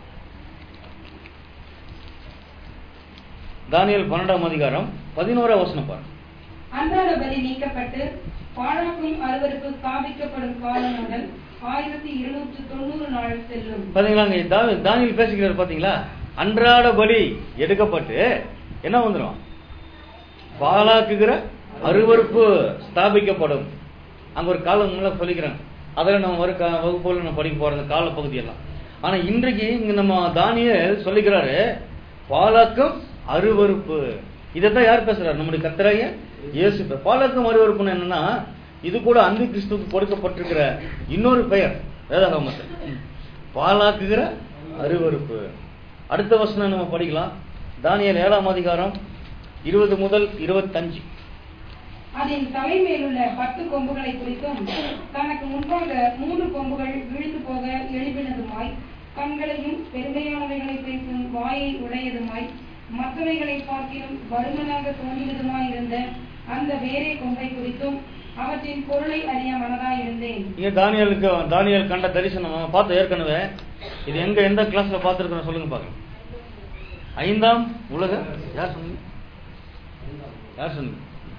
தானியேல் பன்னெண்டாம் அதிகாரம் பதினோரா வசனம் பாருங்க
அன்றாட பலி நீக்கப்பட்டு பாழாக்கும் அருவருப்பு ஸ்தாபிக்கப்படும் காலம் முதல் ஆயிரத்தி இருநூற்று தொண்ணூறு நாள் செல்லும்
பாத்தீங்களா இங்க தா- தானியேல் பேசிக்கிறாரு பாத்தீங்களா அன்றாட பலி எடுக்கப்பட்டு என்ன வந்துடும் பாலாக்குகிற அருவருப்பு ஸ்தாபிக்கப்படும் அங்க ஒரு காலம் முன்னால சொல்லிக்கிறாங்க அதில் நம்ம ஒரு கா- வகுப்புல நம்ம படிக்க போற அந்த கால பகுதியெல்லாம் ஆனா இன்றைக்கு இங்க நம்ம தானியேல் சொல்லிக்கிறாரு பாலாக்கும் அருவருப்பு இதைத்தான் யார் பேசுறாரு நம்முடைய கத்தராய இயேசு பே- பாலாக்கும் அருவருப்புன்னு என்னன்னா இது கூட அந்தி கிறிஸ்துவுக்கு கொடுக்கப்பட்டிருக்கிற இன்னொரு பெயர் வேதாகமத்தில் பாலாக்குகிற அருவருப்பு அடுத்த வசனம் நம்ம படிக்கலாம் தானியேல் ஏழாம் அதிகாரம் இருபது முதல் இருபத்தஞ்சு
அதன் தலைமேலுள்ள பத்து கொம்புகளை குறித்தும் தனக்கு முன்பாக மூன்று கொம்புகள் விழுந்து போக எழுப்பினதுமாய் கண்களையும் பெருமையானவைகளை பேசும் வாயை உடையதுமாய் மற்றவைகளை பார்க்கிலும் வருமனாக தோன்றினதுமாய் இருந்த அந்த வேறே கொம்பை குறித்தும் அவற்றின் பொருளை அறிய மனதாயிருந்தேன்
இங்க தானியலுக்கு தானியல் கண்ட தரிசனம் நம்ம பார்த்தோம் ஏற்கனவே இது எங்க எந்த கிளாஸ்ல பார்த்துருக்கோம் சொல்லுங்க பாக்கலாம் ஐந்தாம் உலக யார் சொன்னீங்க யார் சொன்னீங்க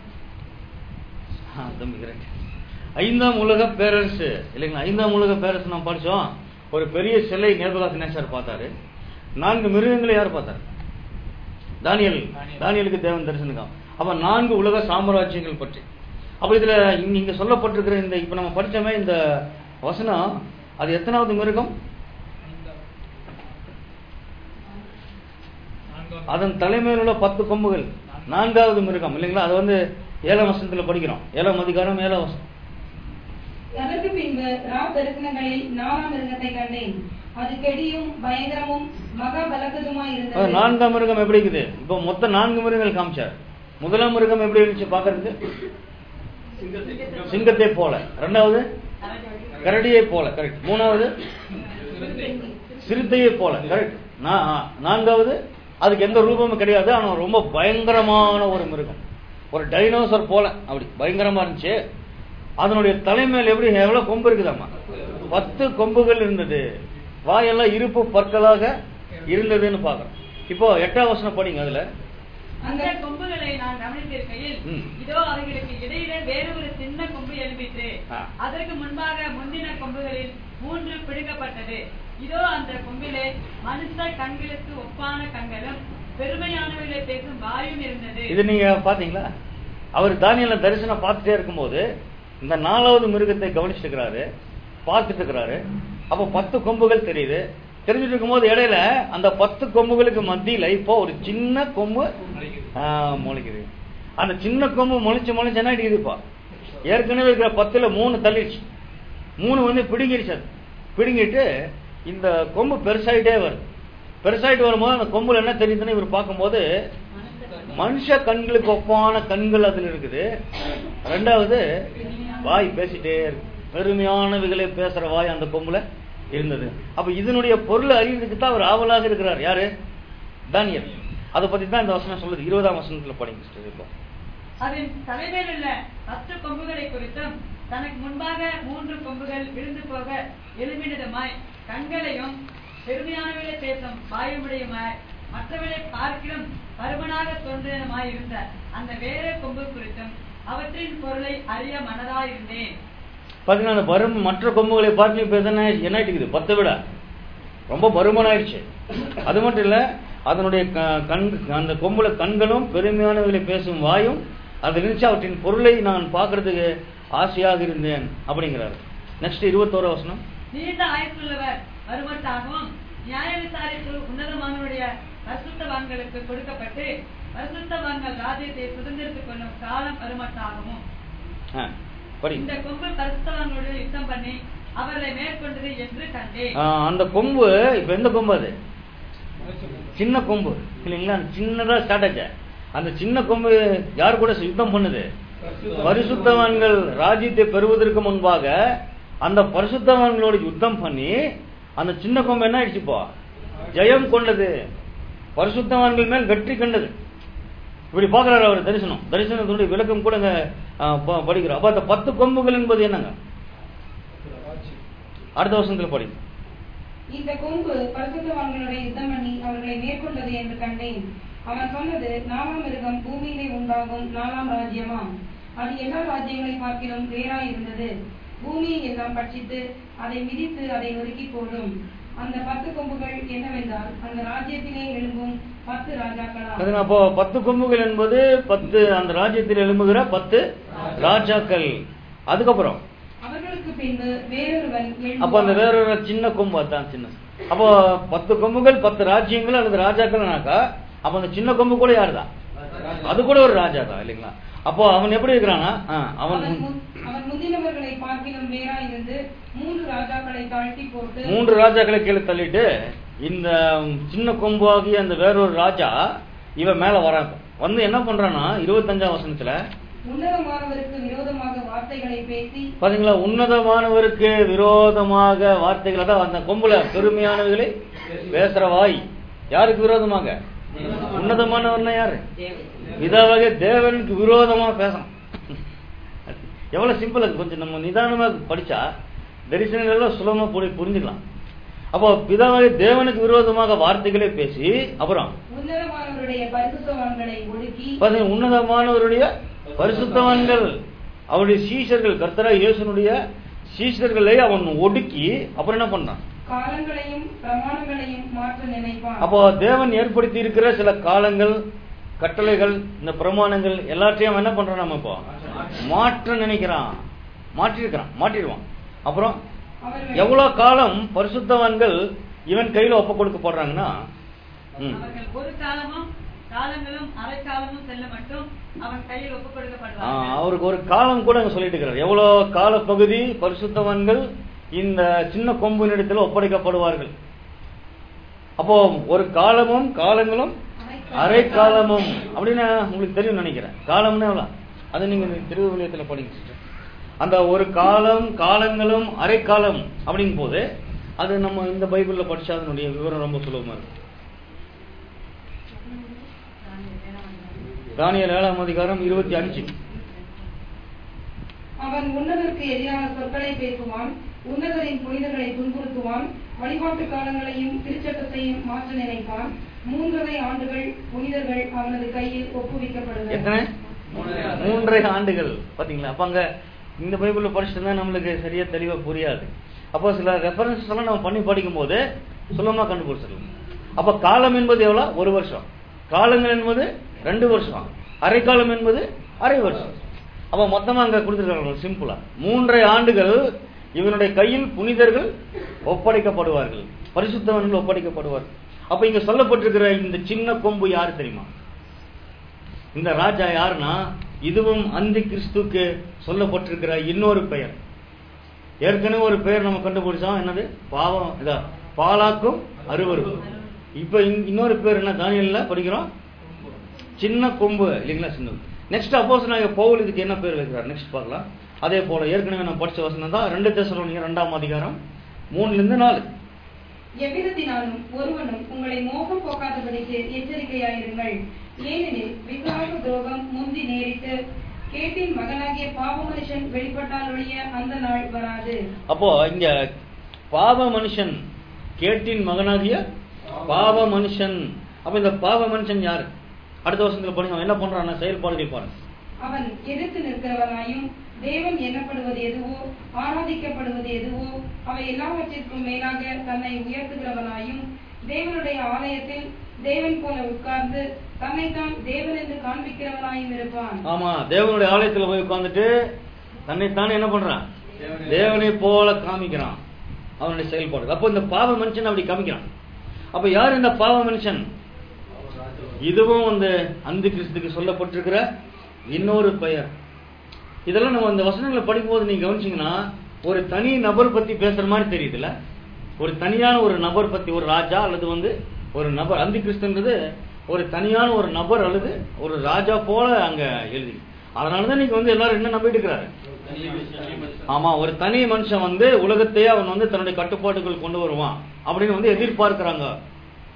ஆ, தம்பி correct. ஐந்தாம் உலக பேரரசு இல்லைங்களா ஐந்தாம் உலக பேரரசு நம்ம படிச்சோம் ஒரு பெரிய சிலை நேபகாத் நேசர் பார்த்தாரு நான்கு மிருகங்களை யார் பார்த்தாரு தானியல் தானியலுக்கு தேவன் தரிசனம் அப்ப நான்கு உலக சாம்ராஜ்யங்கள் பற்றி அப்ப இதுல இங்க இங்க சொல்லப்பட்டிருக்கிற இந்த இப்ப நம்ம படிச்சோமே இந்த வசனம் அது எத்தனாவது மிருகம் அதன் தலைமையில் உள்ள பத்து கொம்புகள் நான்காவது மிருகம் இல்லைங்களா அது வந்து ஏழாம் வசனத்துல படிக்கிறோம் ஏழாம் அதிகாரம் ஏழாம் வசனம்
அதற்கு பின்பு ரா தரிசனங்களில் நாலாம் மிருகத்தை கண்டேன் அது கெடியும் பயங்கரமும் மகா பலகதுமாய்
அது
இருந்தது
நான்காம் மிருகம் எப்படி இருக்குது இப்போ மொத்தம் நான்கு மிருகங்கள் காமிச்சார் முதலாம் மிருகம் எப்படி இருந்துச்சு பாக்குறதுக்கு சிங்கத்தை போல ரெண்டாவது கரடியை போல கரெக்ட் மூணாவது சிறுத்தையை போல கரெக்ட் நான்காவது அதுக்கு எந்த ரூபமும் கிடையாது ஆனா ரொம்ப பயங்கரமான ஒரு மிருகம் ஒரு டைனோசர் போல அப்படி பயங்கரமா இருந்துச்சு அதனுடைய தலைமையில் எப்படி எவ்வளவு கொம்பு இருக்குதாமா பத்து கொம்புகள் இருந்தது வாயெல்லாம் இருப்பு பற்களாக இருந்ததுன்னு பாக்குறோம் இப்போ எட்டாம் வசனம் படிங்க அதுல
அந்த கொம்புகளை நான் கவனித்திருக்கையில்
ம்.
இதோ அவைகளுக்கு இடையிலே வேறு ஒரு சின்ன கொம்பு எழும்பிற்று
ஆ.
அதற்கு முன்பாக முந்தின கொம்புகளில் மூன்று பிடுங்கப்பட்டது இதோ அந்த கொம்பிலே மனுஷ கண்களுக்கு ஒப்பான கண்களும் பெருமையானவர்களை பேசும் வாயும் இருந்தது
இது நீங்க பாத்தீங்களா அவர் தானியல தரிசனம் பார்த்துட்டே இருக்கும்போது இந்த நாலாவது மிருகத்தை கவனிச்சுட்டு இருக்கிறாரு பார்த்துட்டு இருக்கிறாரு அப்போ பத்து கொம்புகள் தெரியுது தெரிஞ்சுட்டு இருக்கும்போது இடையில அந்த பத்து கொம்புகளுக்கு மத்தியில இப்போ ஒரு சின்ன கொம்பு ஆ, முளைக்குது அந்த சின்ன கொம்பு முளைச்சு முளைச்சு என்ன அடிக்குதுப்பா ஏற்கனவே இருக்கிற பத்துல மூணு தள்ளிடுச்சு மூணு வந்து பிடுங்கிடுச்சு அது பிடுங்கிட்டு இந்த கொம்பு பெருசாயிட்டே வருது பெருசாயிட்டு வரும்போது அந்த கொம்புல என்ன தெரியுதுன்னு இவர் பார்க்கும்போது மனுஷ கண்களுக்கு ஒப்பான கண்கள் அதுல இருக்குது ரெண்டாவது வாய் பேசிட்டே இருக்கு பெருமையானவைகளை பேசுற வாய் அந்த கொம்புல இருந்தது அப்ப இதனுடைய பொருளை அறிவதற்கு தான் அவர் ஆவலாக இருக்கிறார் யாரு தானியல் அதை பத்தி தான் இந்த வசனம் சொல்லுது இருபதாம் வசனத்துல படிங்க sister இப்போ
அதன் தலைமையில் உள்ள பத்து கொம்புகளை குறித்தும் தனக்கு முன்பாக மூன்று கொம்புகள் விழுந்து போக எழுப்பினதுமாய் கண்களையும் பெருமையானவர்களை பேசும் வாயுமுடையுமாய் மற்றவர்களை பார்க்கிலும் பருமனாக தோன்றியதுமாய் இருந்த அந்த வேற கொம்பு குறித்தும் அவற்றின் பொருளை அறிய மனதாயிருந்தேன்
பாத்தீங்கன்னா அந்த பரும மற்ற கொம்புகளை பார்த்து இப்ப என்ன என்ன ஆயிட்டுக்குது பத்தை விட ரொம்ப பருமனாயிடுச்சு அது மட்டும் இல்ல அதனுடைய க- கண் அந்த கொம்புல கண்களும் பெருமையானவர்களை பேசும் வாயும் அது இருந்துச்சு அவற்றின் பொருளை நான் பார்க்கிறதுக்கு ஆசையாக இருந்தேன் அப்படிங்கிறாரு நெக்ஸ்ட் இருபத்தோரு வசனம்
நீண்ட ஆயுசுள்ளவர் வருமட்டாகவும் நியாய விசாரிப்பு உன்னதமானவருடைய பரிசுத்தவான்களுக்கு கொடுக்கப்பட்டு பரிசுத்தவான்கள் ராஜ்யத்தை சுதந்திரத்துக் கொள்ளும் காலம் வருமட்டாகவும்
ஆ, படி
இந்த கொம்பு பரிசுத்தவான்களோடு யுத்தம் பண்ணி அவர்களை மேற்கொண்டது என்று கண்டேன்
ஆ, அந்த கொம்பு இப்ப எந்த கொம்பு அது சின்ன கொம்பு இல்லைங்களா சின்னதா ஸ்டார்ட் ஆச்சு அந்த சின்ன கொம்பு யார் கூட யுத்தம் பண்ணுது பரிசுத்தவான்கள் ராஜ்யத்தை பெறுவதற்கு முன்பாக அந்த பரிசுத்தவான்களோட யுத்தம் பண்ணி அந்த சின்ன கொம்பு என்ன ஆயிடுச்சுப்போ ஜெயம் கொண்டது பரிசுத்தவான்கள் மேல் வெற்றி கண்டது இப்படி பார்க்கிறாரு அவர் தரிசனம் தரிசனத்தினுடைய விளக்கம் கூட இங்க, ஆ, ப- படிக்கிறோம் அப்ப அந்த பத்து கொம்புகள் என்பது என்னங்க அடுத்த வருஷத்துல படிங்க
இந்த கொம்பு பரிசுத்தவான்களுடைய யுத்தம் பண்ணி அவர்களை மேற்கொண்டது என்று கண்டேன் அவன் சொன்னது நாலாம் மிருகம் பூமியிலே உண்டாகும் நாலாம் ராஜ்யமாம் அது எல்லா ராஜ்யங்களை பார்க்கிலும் வேறாய் இருந்தது பூமியை எல்லாம் பட்சித்து அதை மிதித்து அதை நொறுக்கி போடும் அந்த பத்து கொம்புகள் என்னவென்றால் அந்த ராஜ்யத்திலே எழும்பும் பத்து ராஜாக்களா
அதுங்க அப்போ பத்து கொம்புகள் என்பது பத்து அந்த ராஜ்யத்தில் எழும்புகிற பத்து ராஜாக்கள் அதுக்கப்புறம்
அவர்களுக்கு பின்பு வேறொருவன்
அப்ப அந்த வேற ஒரு சின்ன கொம்பு அதான் சின்ன அப்போ பத்து கொம்புகள் பத்து ராஜ்யங்கள் அல்லது ராஜாக்கள்னாக்கா அப்ப அந்த சின்ன கொம்பு கூட யாருதான் அது கூட ஒரு ராஜா தான் இல்லைங்களா அப்போ அவன் எப்படி இருக்கிறானா ஆ, அவன்
அவன் முன்- அவன் முந்தினவர்களை பார்க்கிலும் வேறாய் இருந்து மூன்று ராஜாக்களை தாழ்த்தி போட்டு
மூன்று ராஜாக்களை கீழே தள்ளிட்டு இந்த சின்ன கொம்பு ஆகிய அந்த வேறொரு ராஜா இவன் மேல வரான் வந்து என்ன பண்றான்னா இருபத்தஞ்சாம் வசனத்துல
உன்னதமானவருக்கு விரோதமாக வார்த்தைகளை பேசி
பாத்தீங்களா உன்னதமானவருக்கு விரோதமாக வார்த்தைகள் அதான் அந்த கொம்புல பெருமையானவைகளை பேசுற வாய் யாருக்கு விரோதமாக உன்னதமானவர்னா யாரு இதாவக தேவனுக்கு விரோதமா பேசணும் எவ்வளவு சிம்பிள் அது கொஞ்சம் நம்ம நிதானமா படிச்சா தரிசனங்கள் எல்லாம் சுலபமா புரி- புரிஞ்சுக்கலாம் அப்போ பிதாவாக தேவனுக்கு விரோதமாக வார்த்தைகளே பேசி அப்புறம்
உன்னதமானவருடைய பரிசுத்தவான்களை ஒடுக்கி
பாத்தீங்க உன்னதமானவருடைய பரிசுத்தவான்கள் அவருடைய சீஷர்கள் கர்த்தரா இயேசுனுடைய சீஷர்களை அவன் ஒடுக்கி அப்புறம் என்ன பண்ணான்
காலங்களையும் பிரமாணங்களையும் மாற்ற நினைப்பான்
அப்போ தேவன் ஏற்படுத்தி இருக்கிற சில காலங்கள் கட்டளைகள் இந்த பிரமாணங்கள் எல்லாத்தையும் அவன் என்ன பண்றான் நம்ம இப்போ மாற்ற நினைக்கிறான் மாற்றிருக்கிறான் மாற்றிடுவான் அப்புறம்
அவர்கள்
எவ்வளவு காலம் பரிசுத்தவான்கள் இவன் கையில ஒப்ப கொடுக்கப்படுறாங்கன்னா ம்.
அவர்கள் ஒரு காலமும் காலங்களும் அரை காலமும் செல்ல மட்டும் அவன் கையில் ஒப்புக்
ஆ,
கொடுக்கப்படுவார்கள்
அவருக்கு ஒரு காலம் கூட அங்க சொல்லிட்டு இருக்கிறார் எவ்வளவு கால பகுதி பரிசுத்தவான்கள் இந்த சின்ன கொம்பினிடத்தில் ஒப்படைக்கப்படுவார்கள் அப்போ ஒரு காலமும் காலங்களும் அரை காலமும் அப்படின்னு உங்களுக்கு தெரியும் நினைக்கிறேன் காலம்னா எவ்வளவு அது நீங்க திருவிழியத்துல படிங்க sister. அந்த ஒரு காலம் காலங்களும் அரை காலம் அப்படிங்கும் போது அது நம்ம இந்த பைபிள்ல படிச்சா அதனுடைய விவரம் ரொம்ப சுலபமா இருக்கும் தானியல் ஏழாம் அதிகாரம் இருபத்தி அஞ்சு
அவன் உன்னதருக்கு எதிரான சொற்களை பேசுவான் உன்னதரின் புனிதர்களை துன்புறுத்துவான் வழிபாட்டு காலங்களையும் திருச்சட்டத்தையும் மாற்ற நினைப்பான் மூன்றரை ஆண்டுகள் புனிதர்கள் அவனது கையில் ஒப்புவிக்கப்படுவர்
எத்தனை மூன்றரை ஆண்டுகள் பாத்தீங்களா அப்ப அங்க இந்த பைபிள்ல படிச்சுட்டு தான் நம்மளுக்கு சரியா தெளிவா புரியாது அப்போ சில ரெஃபரன்ஸ் எல்லாம் நம்ம பண்ணி படிக்கும் போது சுலமா கண்டுபிடிச்சிடலாம் அப்ப காலம் என்பது எவ்வளவு ஒரு வருஷம் காலங்கள் என்பது ரெண்டு வருஷம் அரை காலம் என்பது அரை வருஷம் அப்ப மொத்தமா அங்க கொடுத்துருக்காங்க சிம்பிளா மூன்றரை ஆண்டுகள் இவனுடைய கையில் புனிதர்கள் ஒப்படைக்கப்படுவார்கள் பரிசுத்தவன்கள் ஒப்படைக்கப்படுவார்கள் அப்ப இங்க சொல்லப்பட்டிருக்கிற இந்த சின்ன கொம்பு யாரு தெரியுமா இந்த ராஜா யாருன்னா இதுவும் அந்தி கிறிஸ்துக்கு சொல்லப்பட்டிருக்கிற இன்னொரு பெயர் ஏற்கனவே ஒரு பெயர் நம்ம கண்டுபிடிச்சோம் என்னது பாவம் இதா பாலாக்கும் அருவருப்பு இப்ப இங்க- இன்னொரு பேர் என்ன தானியல்ல படிக்கிறோம் சின்ன கொம்பு இல்லைங்களா சின்ன நெக்ஸ்ட் அப்போஸ் நாங்க பவுல் இதுக்கு என்ன பேர் வைக்கிறார் நெக்ஸ்ட் பார்க்கலாம் அதே போல ஏற்கனவே நான் படிச்ச வசனம் தான் ரெண்டு தேசம் ரெண்டாம் அதிகாரம் மூணுல இருந்து நாலு
எவ்விதத்தினாலும் ஒருவனும் உங்களை மோகம் போக்காதபடிக்கு எச்சரிக்கையாயிருங்கள் ஏனெனில் விசுவாச துரோகம் முந்தி நேரிட்டு கேட்டின் மகனாகிய பாவ மனுஷன் வெளிப்பட்டால் ஒழிய அந்த நாள் வராது
அப்போ இங்க பாவ மனுஷன் கேட்டின் மகனாகிய பாவ மனுஷன் அப்ப இந்த பாவ மனுஷன் யாரு அடுத்த வருஷத்துல படிங்க அவன் என்ன பண்றான் செயல்பாடுகள் பாருங்க
அவன் எதிர்த்து நிற்கிறவனாயும் தேவன் எண்ணப்படுவது எதுவோ ஆராதிக்கப்படுவது எதுவோ அவை எல்லாவற்றிற்கும் மேலாக தன்னை உயர்த்துகிறவனாயும் தேவனுடைய ஆலயத்தில் தேவன் போல உட்கார்ந்து தன்னைத்தான் தேவன் என்று காண்பிக்கிறவனாயும் இருப்பான்
ஆமா தேவனுடைய ஆலயத்துல போய் உட்கார்ந்துட்டு தன்னைத்தானே என்ன பண்றான் தேவனை போல காமிக்கிறான் அவனுடைய செயல்பாடு அப்போ இந்த பாவ மனுஷன் அப்படி காமிக்கிறான் அப்ப யார் இந்த பாவ மனுஷன் இதுவும் அந்த அந்த கிறிஸ்துக்கு சொல்லப்பட்டிருக்கிற இன்னொரு பெயர் இதெல்லாம் நம்ம அந்த வசனங்களை படிக்கும்போது நீங்க கவனிச்சீங்கன்னா ஒரு தனி நபர் பத்தி பேசுற மாதிரி தெரியுதுல்ல ஒரு தனியான ஒரு நபர் பத்தி ஒரு ராஜா அல்லது வந்து ஒரு நபர் அந்த கிறிஸ்துன்றது ஒரு தனியான ஒரு நபர் அல்லது ஒரு ராஜா போல அங்க எழுதி அதனாலதான் நீங்க வந்து எல்லாரும் என்ன நம்பிட்டு இருக்கிறாரு ஆமா ஒரு தனி மனுஷன் வந்து உலகத்தையே அவன் வந்து தன்னுடைய கட்டுப்பாட்டுக்குள் கொண்டு வருவான் அப்படின்னு வந்து எதிர்பார்க்கிறாங்க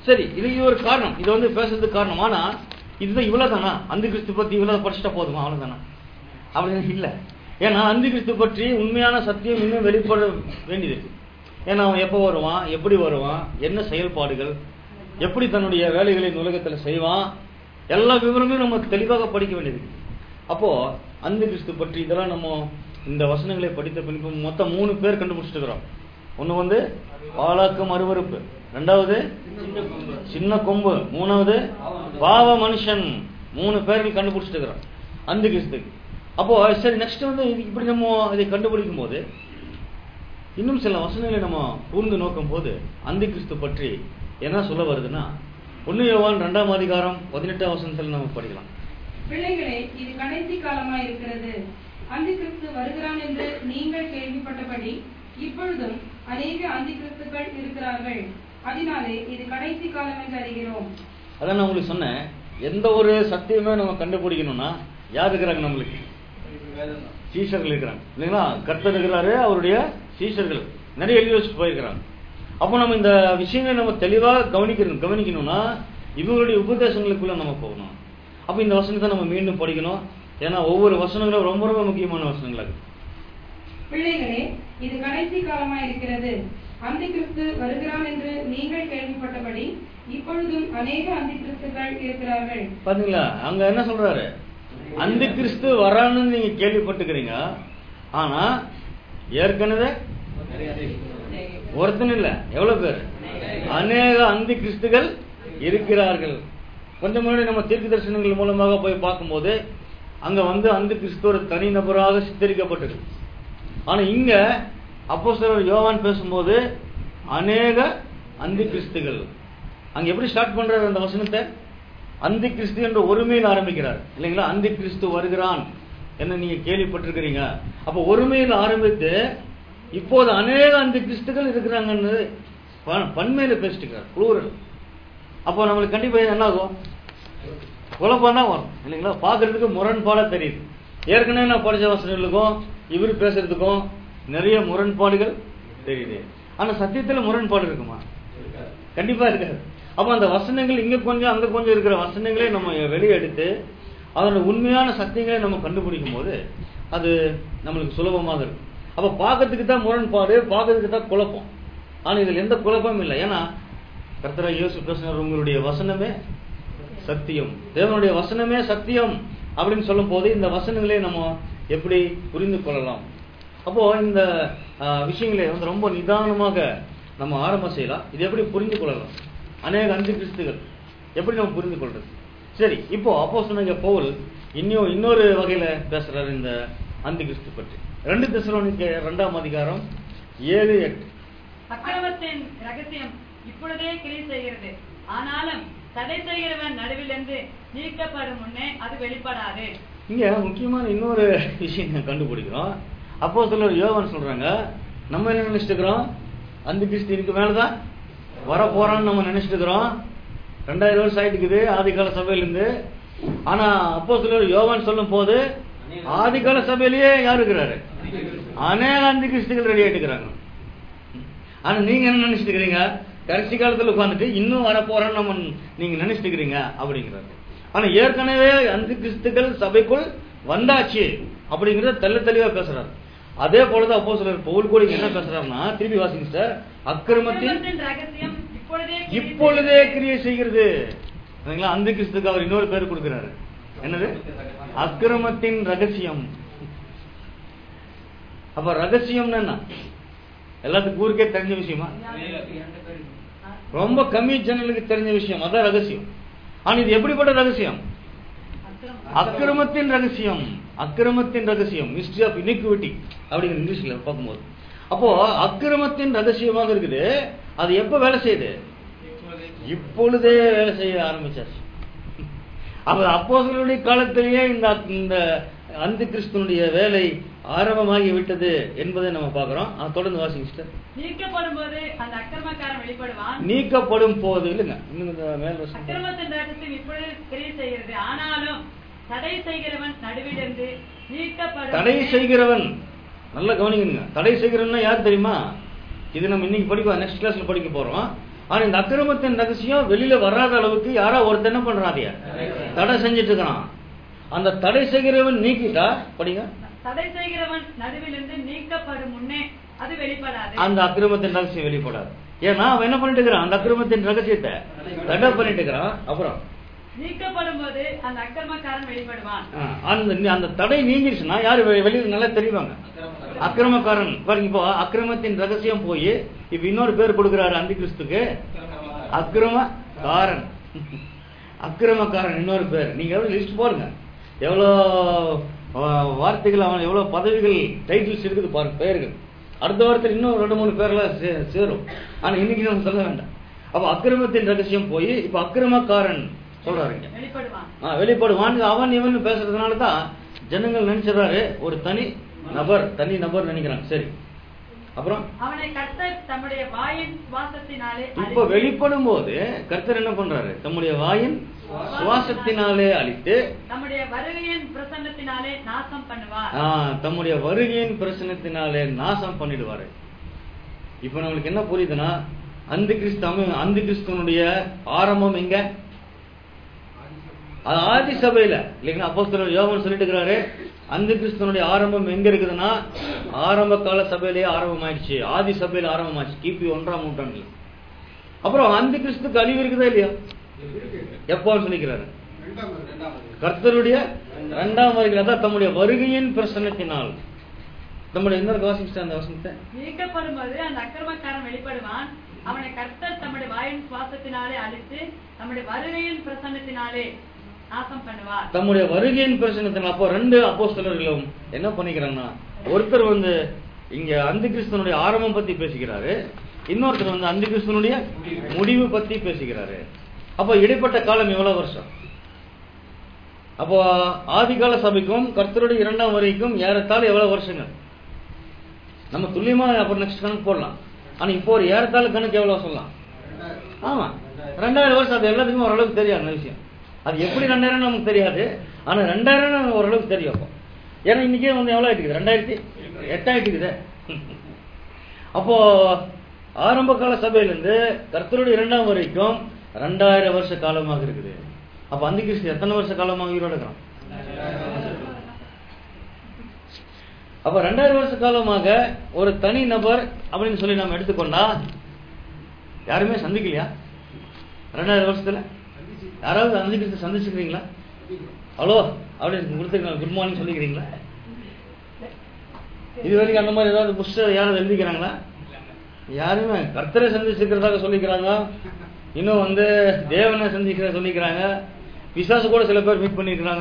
சரி இது இது ஒரு காரணம் இது வந்து பேசுறதுக்கு காரணம் ஆனா இதுதான் இவ்வளவுதானா அந்த கிறிஸ்து பத்தி இவ்வளவு படிச்சுட்டா போதுமா அவ்வளவுதானா அப்படின்னு இல்ல ஏன்னா அந்த கிறிஸ்து பற்றி உண்மையான சத்தியம் இன்னும் வெளிப்பட வேண்டியது இருக்கு ஏன்னா அவன் எப்போ வருவான் எப்படி வருவான் என்ன செயல்பாடுகள் எப்படி தன்னுடைய வேலைகளை இந்த உலகத்துல செய்வான் எல்லா விவரங்களும் நம்ம தெளிவாக படிக்க வேண்டியது இருக்கு. அப்போ அந்த கிறிஸ்து பற்றி இதெல்லாம் நம்ம இந்த வசனங்களை படித்த பின்பு மொத்தம் மூணு பேர் கண்டுபிடிச்சிட்டு இருக்கிறோம் ஒண்ணு வந்து பாலாக்கும் அருவருப்பு ரெண்டாவது சின்ன கொம்பு மூணாவது பாவ மனுஷன் மூணு பேர்கள் கண்டுபிடிச்சிட்டு இருக்கிறோம் அந்த கிறிஸ்துக்கு அப்போ சரி நெக்ஸ்ட் வந்து இது இப்படி நம்ம இதை கண்டுபிடிக்கும் போது இன்னும் சில வசனங்களை நம்ம கூர்ந்து நோக்கும் போது அந்த கிறிஸ்து பற்றி என்ன சொல்ல வருதுன்னா ஒன்னு யோவான் ரெண்டாம் அதிகாரம் பதினெட்டாம் வசனத்தில் நம்ம படிக்கலாம்
பிள்ளைகளே இது கடைசி காலமாய் இருக்கிறது அந்தி கிறிஸ்து வருகிறான் என்று நீங்கள் கேள்விப்பட்டபடி இப்பொழுதும் அநேக அந்தி கிறிஸ்துக்கள் இருக்கிறார்கள் அதனாலே இது கடைசி காலம் என்று அறிகிறோம்
அதான் நான் உங்களுக்கு சொன்னேன் எந்த ஒரு சத்தியமே நம்ம கண்டுபிடிக்கணும்னா யார் இருக்கிறாங்க நம்மளுக்கு சீஷர்கள் இருக்கிறாங்க இல்லைங்களா கர்த்தர் இருக்கிறாரு அவருடைய சீஷர்கள் நிறைய எழுதி வச்சுட்டு போயிருக்கிறாங்க அப்போ நம்ம இந்த விஷயங்களை நம்ம தெளிவாக கவனிக்கணும் கவனிக்கணும்னா இவங்களுடைய உபதேசங்களுக்குள்ள நம்ம போகணும் அப்போ இந்த வசனத்தை நம்ம மீண்டும் படிக்கணும் ஏன்னா ஒவ்வொரு வசனங்களும் ரொம்ப ரொம்ப முக்கியமான வசனங்களா இருக்கு
பிள்ளைகளே இது கடைசி காலமாய் இருக்கிறது அந்தி கிறிஸ்து வருகிறான் என்று நீங்கள் கேள்விப்பட்டபடி இப்பொழுதும் அநேக அந்தி கிறிஸ்துக்கள் இருக்கிறார்கள்
பாத்தீங்களா அங்க என்ன சொல்றாரு அந்த கிறிஸ்து வரான்னு நீங்க கேள்விப்பட்டுக்கிறீங்க ஆனா ஏற்கனவே ஒருத்தன் இல்ல எவ்வளவு பேர் அநேக அந்தி கிறிஸ்துகள் இருக்கிறார்கள் கொஞ்சம் முன்னாடி நம்ம தீர்க்க தரிசனங்கள் மூலமாக போய் பார்க்கும்போது அங்க வந்து அந்த கிறிஸ்து ஒரு தனி நபராக சித்தரிக்கப்பட்டது ஆனா இங்க அப்போஸ்தலர் யோவான் பேசும்போது அநேக அந்தி கிறிஸ்துகள் அங்க எப்படி ஸ்டார்ட் பண்றாரு அந்த வசனத்தை அந்தி கிறிஸ்து என்ற ஒருமையில் ஆரம்பிக்கிறார் இல்லைங்களா அந்தி கிறிஸ்து வருகிறான் என்ன நீங்க கேள்விப்பட்டிருக்கிறீங்க அப்ப ஒருமையில் ஆரம்பித்து இப்போது அநேக அந்தி கிறிஸ்துகள் இருக்கிறாங்கன்னு ப- பன்மையில பேசிட்டு இருக்கிறார் plural. அப்போ நம்மளுக்கு கண்டிப்பா என்ன ஆகும் குழப்பம் தான் வரும் இல்லைங்களா பார்க்கறதுக்கு முரண்பாடா தெரியுது ஏற்கனவே நான் படிச்ச வசனங்களுக்கும் இவர் பேசுறதுக்கும் நிறைய முரண்பாடுகள் தெரியுது ஆனா சத்தியத்துல முரண்பாடு இருக்குமா கண்டிப்பா இருக்காது அப்ப அந்த வசனங்கள் இங்க கொஞ்சம் அங்க கொஞ்சம் இருக்கிற வசனங்களே நம்ம வெளியே எடுத்து அதோட உண்மையான சத்தியங்களை நம்ம கண்டுபிடிக்கும் போது அது நம்மளுக்கு சுலபமாக இருக்கும் அப்ப பார்க்கறதுக்கு தான் முரண்பாடு பார்க்கறதுக்கு தான் குழப்பம் ஆனா இதுல எந்த குழப்பமும் இல்லை ஏன்னா கர்த்தரா இயேசு பேசுனர் உங்களுடைய வசனமே சத்தியம் தேவனுடைய வசனமே சத்தியம் அப்படின்னு சொல்லும் போது இந்த வசனங்களை நம்ம எப்படி புரிந்து கொள்ளலாம் அப்போ இந்த ஆஹ், விஷயங்களை வந்து ரொம்ப நிதானமாக நம்ம ஆரம்பம் செய்யலாம் இது எப்படி புரிந்து கொள்ளலாம் அநேக அஞ்சு கிறிஸ்துகள் எப்படி நம்ம புரிந்து கொள்றது சரி இப்போ அப்போ சொன்ன பவுல் இன்னும் இன்னொரு வகையில பேசுறாரு இந்த அந்தி கிறிஸ்து பற்றி ரெண்டு தெசலோனிக்க ரெண்டாம் அதிகாரம் ஏழு எட்டு
அக்கிரமத்தின் ரகசியம் இப்பொழுதே கிரி செய்கிறது ஆனாலும் தடை செய்கிறவன் நடுவிலிருந்து நீக்கப்படும் முன்னே அது வெளிப்படாது
இங்க முக்கியமான இன்னொரு விஷயம் நான் கண்டுபிடிக்கிறோம் அப்போ சிலர் யோகன் சொல்றாங்க நம்ம என்ன நினைச்சிட்டு இருக்கிறோம் அந்த கிறிஸ்து இதுக்கு மேலதான் வர போறான்னு நம்ம நினைச்சிட்டு இருக்கிறோம் ரெண்டாயிரம் வருஷம் ஆயிட்டுக்குது ஆதிகால சபையிலிருந்து ஆனா அப்போ சிலர் யோவான் சொல்லும் போது ஆதிகால சபையிலேயே யார் இருக்கிறாரு அநேக அந்த கிறிஸ்துகள் ரெடி ஆயிட்டு இருக்கிறாங்க ஆனா நீங்க என்ன நினைச்சிட்டு இருக்கிறீங்க கடைசி காலத்துல உட்காந்துட்டு இன்னும் வர போறோம்னு நம்ம நீங்க நினைச்சிட்டு இருக்கிறீங்க அப்படிங்கிறாரு ஆனா ஏற்கனவே அந்த கிறிஸ்துக்கள் சபைக்குள் வந்தாச்சு அப்படிங்கறத தெள்ள தெளிவா பேசுறாரு அதே போலதான் அப்போ சிலர் பவுல் கூட இங்க என்ன பேசுறாருன்னா திருப்பி வாசிங்க சார் அக்கிரமத்தின்
அக்கிரமத்தின் ரகசியம் இப்பொழுதே கிரி
இப்பொழுதே
செய்கிறது.
கிரியை செய்கிறது சரிங்களா அந்த கிறிஸ்துக்கு அவர் இன்னொரு பேர் கொடுக்கிறாரு என்னது அக்கிரமத்தின் ரகசியம் அப்ப ரகசியம்னா என்ன எல்லாத்துக்கும் ஊருக்கே தெரிஞ்ச விஷயமா ரொம்ப கம்மி ஜனங்களுக்கு தெரிஞ்ச விஷயம் அதான் ரகசியம் ஆனா இது எப்படிப்பட்ட ரகசியம் அக்கிரமத்தின் ரகசியம் அக்கிரமத்தின் ரகசியம் மிஸ்ட்ரி ஆஃப் இனிக்விட்டி அப்படிங்கிற இங்கிலீஷ்ல பார்க்கும்போது அப்போ அக்கிரமத்தின் ரகசியமாக இருக்குது அது எப்ப வேலை செய்யுது இப்பொழுதே வேலை செய்ய ஆரம்பிச்சாச்சு அப்ப அப்போஸ்தலருடைய காலத்திலேயே இந்த இந்த அந்த கிறிஸ்துனுடைய வேலை ஆரம்பமாகி விட்டது என்பதை நம்ம பார்க்கிறோம் அது தொடர்ந்து வாசிங்க sister.
நீக்கப்படும் போது அந்த அக்கிரமக்காரன் வெளிப்படுவான்
நீக்கப்படும் போது இல்லைங்க இன்னும் இந்த மேல் வசனம் பாருங்க.
அக்கிரமத்தின் ரகசியம் இப்பொழுது கிரியை செய்கிறது ஆனாலும் தடை செய்கிறவன் நடுவிலிருந்து நீக்கப்படும்
தடை செய்கிறவன் நல்லா கவனிக்கணுங்க தடை செய்கிறவன்னா யார் தெரியுமா இது நம்ம இன்னைக்கு படிக்க நெக்ஸ்ட் கிளாஸ்ல படிக்க போறோம் ஆனா இந்த அக்கிரமத்தின் ரகசியம் வெளியில வராத அளவுக்கு யாரோ ஒருத்தர் என்ன பண்றான் அதைய தடை செஞ்சுட்டு இருக்கிறான் அந்த தடை செய்கிறவன் நீக்கிட்டா படிங்க
தடை செய்கிறவன் நடுவிலிருந்து நீக்கப்படும் முன்னே அது வெளிப்படாது
அந்த அக்கிரமத்தின் ரகசியம் வெளிப்படாது ஏன்னா அவன் என்ன பண்ணிட்டு இருக்கிறான் அந்த அக்கிரமத்தின் ரகசியத்தை தடை பண்ணிட்டு இருக்கிறான் அப்புறம்
நீக்கப்படும் போது அந்த அக்கிரமக்காரன் வெளிப்படுவான்
ஆ, அந்த அந்த தடை நீங்கிருச்சுன்னா யாரு வெ- வெளியில நல்லா தெரிவாங்க அக்கிரமக்காரன் பாருங்க இப்போ அக்கிரமத்தின் ரகசியம் போய் இப்ப இன்னொரு பேர் கொடுக்கிறாரு அந்த கிறிஸ்துக்கு அக்கிரமக்காரன் அக்கிரமக்காரன் இன்னொரு பேர் நீங்க எவ்வளவு லிஸ்ட் போடுங்க எவ்வளோ ஆ, வார்த்தைகள் அவன் எவ்வளவு பதவிகள் டைட்டில்ஸ் இருக்குது பாருங்க பெயர்கள் அடுத்த வாரத்தில் இன்னும் ரெண்டு மூணு பேர்லாம் சே- சேரும் ஆனா இன்னைக்கு நம்ம சொல்ல வேண்டாம் அப்ப அக்கிரமத்தின் ரகசியம் போய் இப்ப அக்கிரமக்காரன் சொல்றாருங்க
வெளிப்படுவான்
ஆ, வெளிப்படுவான் அவன் இவன் பேசுறதுனால தான் ஜனங்கள் நினைச்சிடறாரு ஒரு தனி நபர் தனி நபர் நினைக்கிறாங்க சரி அப்புறம்
அவனை கர்த்தர் தம்முடைய வாயின் சுவாசத்தினாலே
இப்ப
அழித்து,
வெளிப்படும் போது கர்த்தர் என்ன பண்றாரு தம்முடைய வாயின் சுவாசத்தினாலே அழித்து
தம்முடைய வருகையின் பிரசன்னத்தினாலே நாசம் பண்ணுவார்
ஆ, தம்முடைய வருகையின் பிரசனத்தினாலே நாசம் பண்ணிடுவாரு இப்ப நம்மளுக்கு என்ன புரியுதுன்னா அந்த கிறிஸ்து அந்த கிறிஸ்துவனுடைய ஆரம்பம் எங்க அது ஆதி சபையில இல்லைங்களா அப்போஸ்தலர் யோவான் சொல்லிட்டு இருக்கிறாரு அந்த கிறிஸ்துவனுடைய ஆரம்பம் எங்க இருக்குதுன்னா ஆரம்ப கால சபையிலேயே ஆரம்பமாயிடுச்சு ஆதி சபையில ஆரம்பமாச்சு கிபி ஒன்றாம் நூற்றாண்டுல அப்புறம் அந்த கிறிஸ்துக்கு அழிவு இருக்குதா இல்லையா எப்போன்னு சொல்லிக்கிறாரு கர்த்தருடைய இரண்டாம் வருகை அதான் தம்முடைய வருகையின் பிரசன்னத்தினால் நம்முடைய என்ன வாசிச்சு அந்த வசனத்தை
நீக்கப்படும் போது அந்த அக்கிரமக்காரன் வெளிப்படுவான் அவனை கர்த்தர் தம்முடைய வாயின் சுவாசத்தினாலே அழித்து தம்முடைய வருகையின் பிரசன்னத்தினாலே நாசம் பண்ணுவார்
தம்முடைய வருகையின் பிரசனத்தினால் அப்போ ரெண்டு அப்போஸ்தலர்களும் என்ன பண்ணிக்கிறாங்கன்னா ஒருத்தர் வந்து இங்க அந்த கிறிஸ்தனுடைய ஆரம்பம் பத்தி பேசுகிறாரு இன்னொருத்தர் வந்து அந்த கிறிஸ்தனுடைய முடிவு பத்தி பேசுகிறாரு அப்போ இடைப்பட்ட காலம் எவ்வளவு வருஷம் அப்போ ஆதிகால சபைக்கும் கர்த்தருடைய இரண்டாம் வரைக்கும் ஏறத்தாழ எவ்வளவு வருஷங்கள் நம்ம துல்லியமா அப்புறம் நெக்ஸ்ட் கணக்கு போடலாம் ஆனா இப்போ ஒரு ஏறத்தாழ கணக்கு எவ்வளவு சொல்லலாம் ஆமா ரெண்டாயிரம் வருஷம் அது எல்லாத்துக்கும் ஓரளவுக்கு தெரியும் அந்த விஷயம் அது எப்படி ரெண்டாயிரம் நமக்கு தெரியாது ஆனா ரெண்டாயிரம் ஓரளவுக்கு தெரியும் அப்போ ஏன்னா இன்னைக்கே வந்து எவ்வளவு ஆயிட்டுக்குது ரெண்டாயிரத்தி எட்டாயிட்டுக்குது அப்போ ஆரம்ப கால சபையிலிருந்து கர்த்தருடைய இரண்டாம் வரைக்கும் ரெண்டாயிரம் வருஷ காலமாக இருக்குது அப்ப அந்த கிறிஸ்து எத்தனை வருஷ காலமாக உயிரோட இருக்கிறான் அப்ப ரெண்டாயிரம் வருஷ காலமாக ஒரு தனி நபர் அப்படின்னு சொல்லி நம்ம எடுத்துக்கொண்டா யாருமே சந்திக்கலையா ரெண்டாயிரம் வருஷத்துல யாராவது அந்த கிறிஸ்து சந்திச்சுக்கிறீங்களா ஹலோ அப்படின்னு கொடுத்துருக்காங்க குட் மார்னிங் சொல்லிக்கிறீங்களா இது வரைக்கும் அந்த மாதிரி ஏதாவது புஸ்தகம் யாராவது எழுதிக்கிறாங்களா யாருமே கர்த்தரை சந்திச்சிருக்கிறதாக சொல்லிக்கிறாங்க இன்னும் வந்து தேவனை சந்திக்கிற சொல்லிக்கிறாங்க பிசாசு கூட சில பேர் மீட் பண்ணியிருக்கிறாங்க